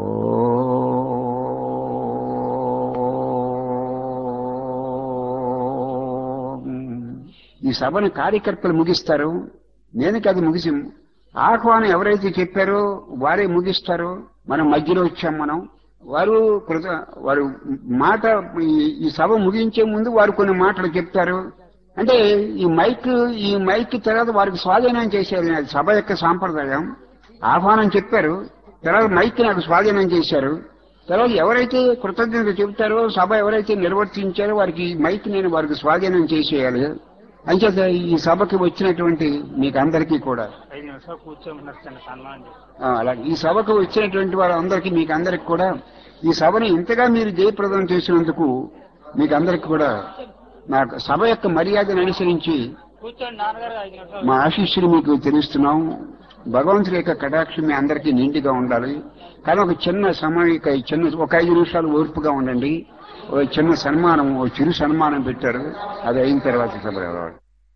S1: ఈ సభను కార్యకర్తలు ముగిస్తారు నేను కాదు ముగిసి ఆహ్వానం ఎవరైతే చెప్పారో వారే ముగిస్తారు మనం మధ్యలో వచ్చాం మనం వారు కృత వారు మాట ఈ- ఈ సభ ముగించే ముందు వారు కొన్ని మాటలు చెప్తారు అంటే ఈ మైక్ ఈ మైక్ తర్వాత వారికి స్వాధీనం చేశారు అది సభ యొక్క సాంప్రదాయం ఆహ్వానం చెప్పారు తర్వాత మైక్ నాకు స్వాధీనం చేశారు తర్వాత ఎవరైతే కృతజ్ఞత చెబుతారో సభ ఎవరైతే నిర్వర్తించారో వారికి ఈ మైక్ నేను వారికి స్వాధీనం చేసేయాలి అంచేత ఈ సభకి వచ్చినటువంటి మీకు అందరికీ కూడా
S2: ఐదు నిమిషాలు కూర్చోమన్నారు చిన్న సన్మానం చేసి.
S1: ఆ, అలాగే ఈ సభకు వచ్చినటువంటి వారందరికీ మీకు అందరికి కూడా ఈ సభని ఇంతగా మీరు జయప్రదం చేసినందుకు మీకు అందరికి కూడా నాకు సభ యొక్క మర్యాదను అనుసరించి
S2: కూర్చోండి నాన్నగారు ఐదు నిమిషాలు
S1: మా ఆశీస్సులు మీకు తెలుస్తున్నాం భగవంతుడి యొక్క కటాక్షం మీ అందరికీ నిండుగా ఉండాలి కానీ ఒక చిన్న సమయం ఒక చిన్న ఒక ఐదు నిమిషాలు ఓర్పుగా ఉండండి ఓ చిన్న సన్మానం ఓ చిరు సన్మానం పెట్టారు అది అయిన తర్వాత సభ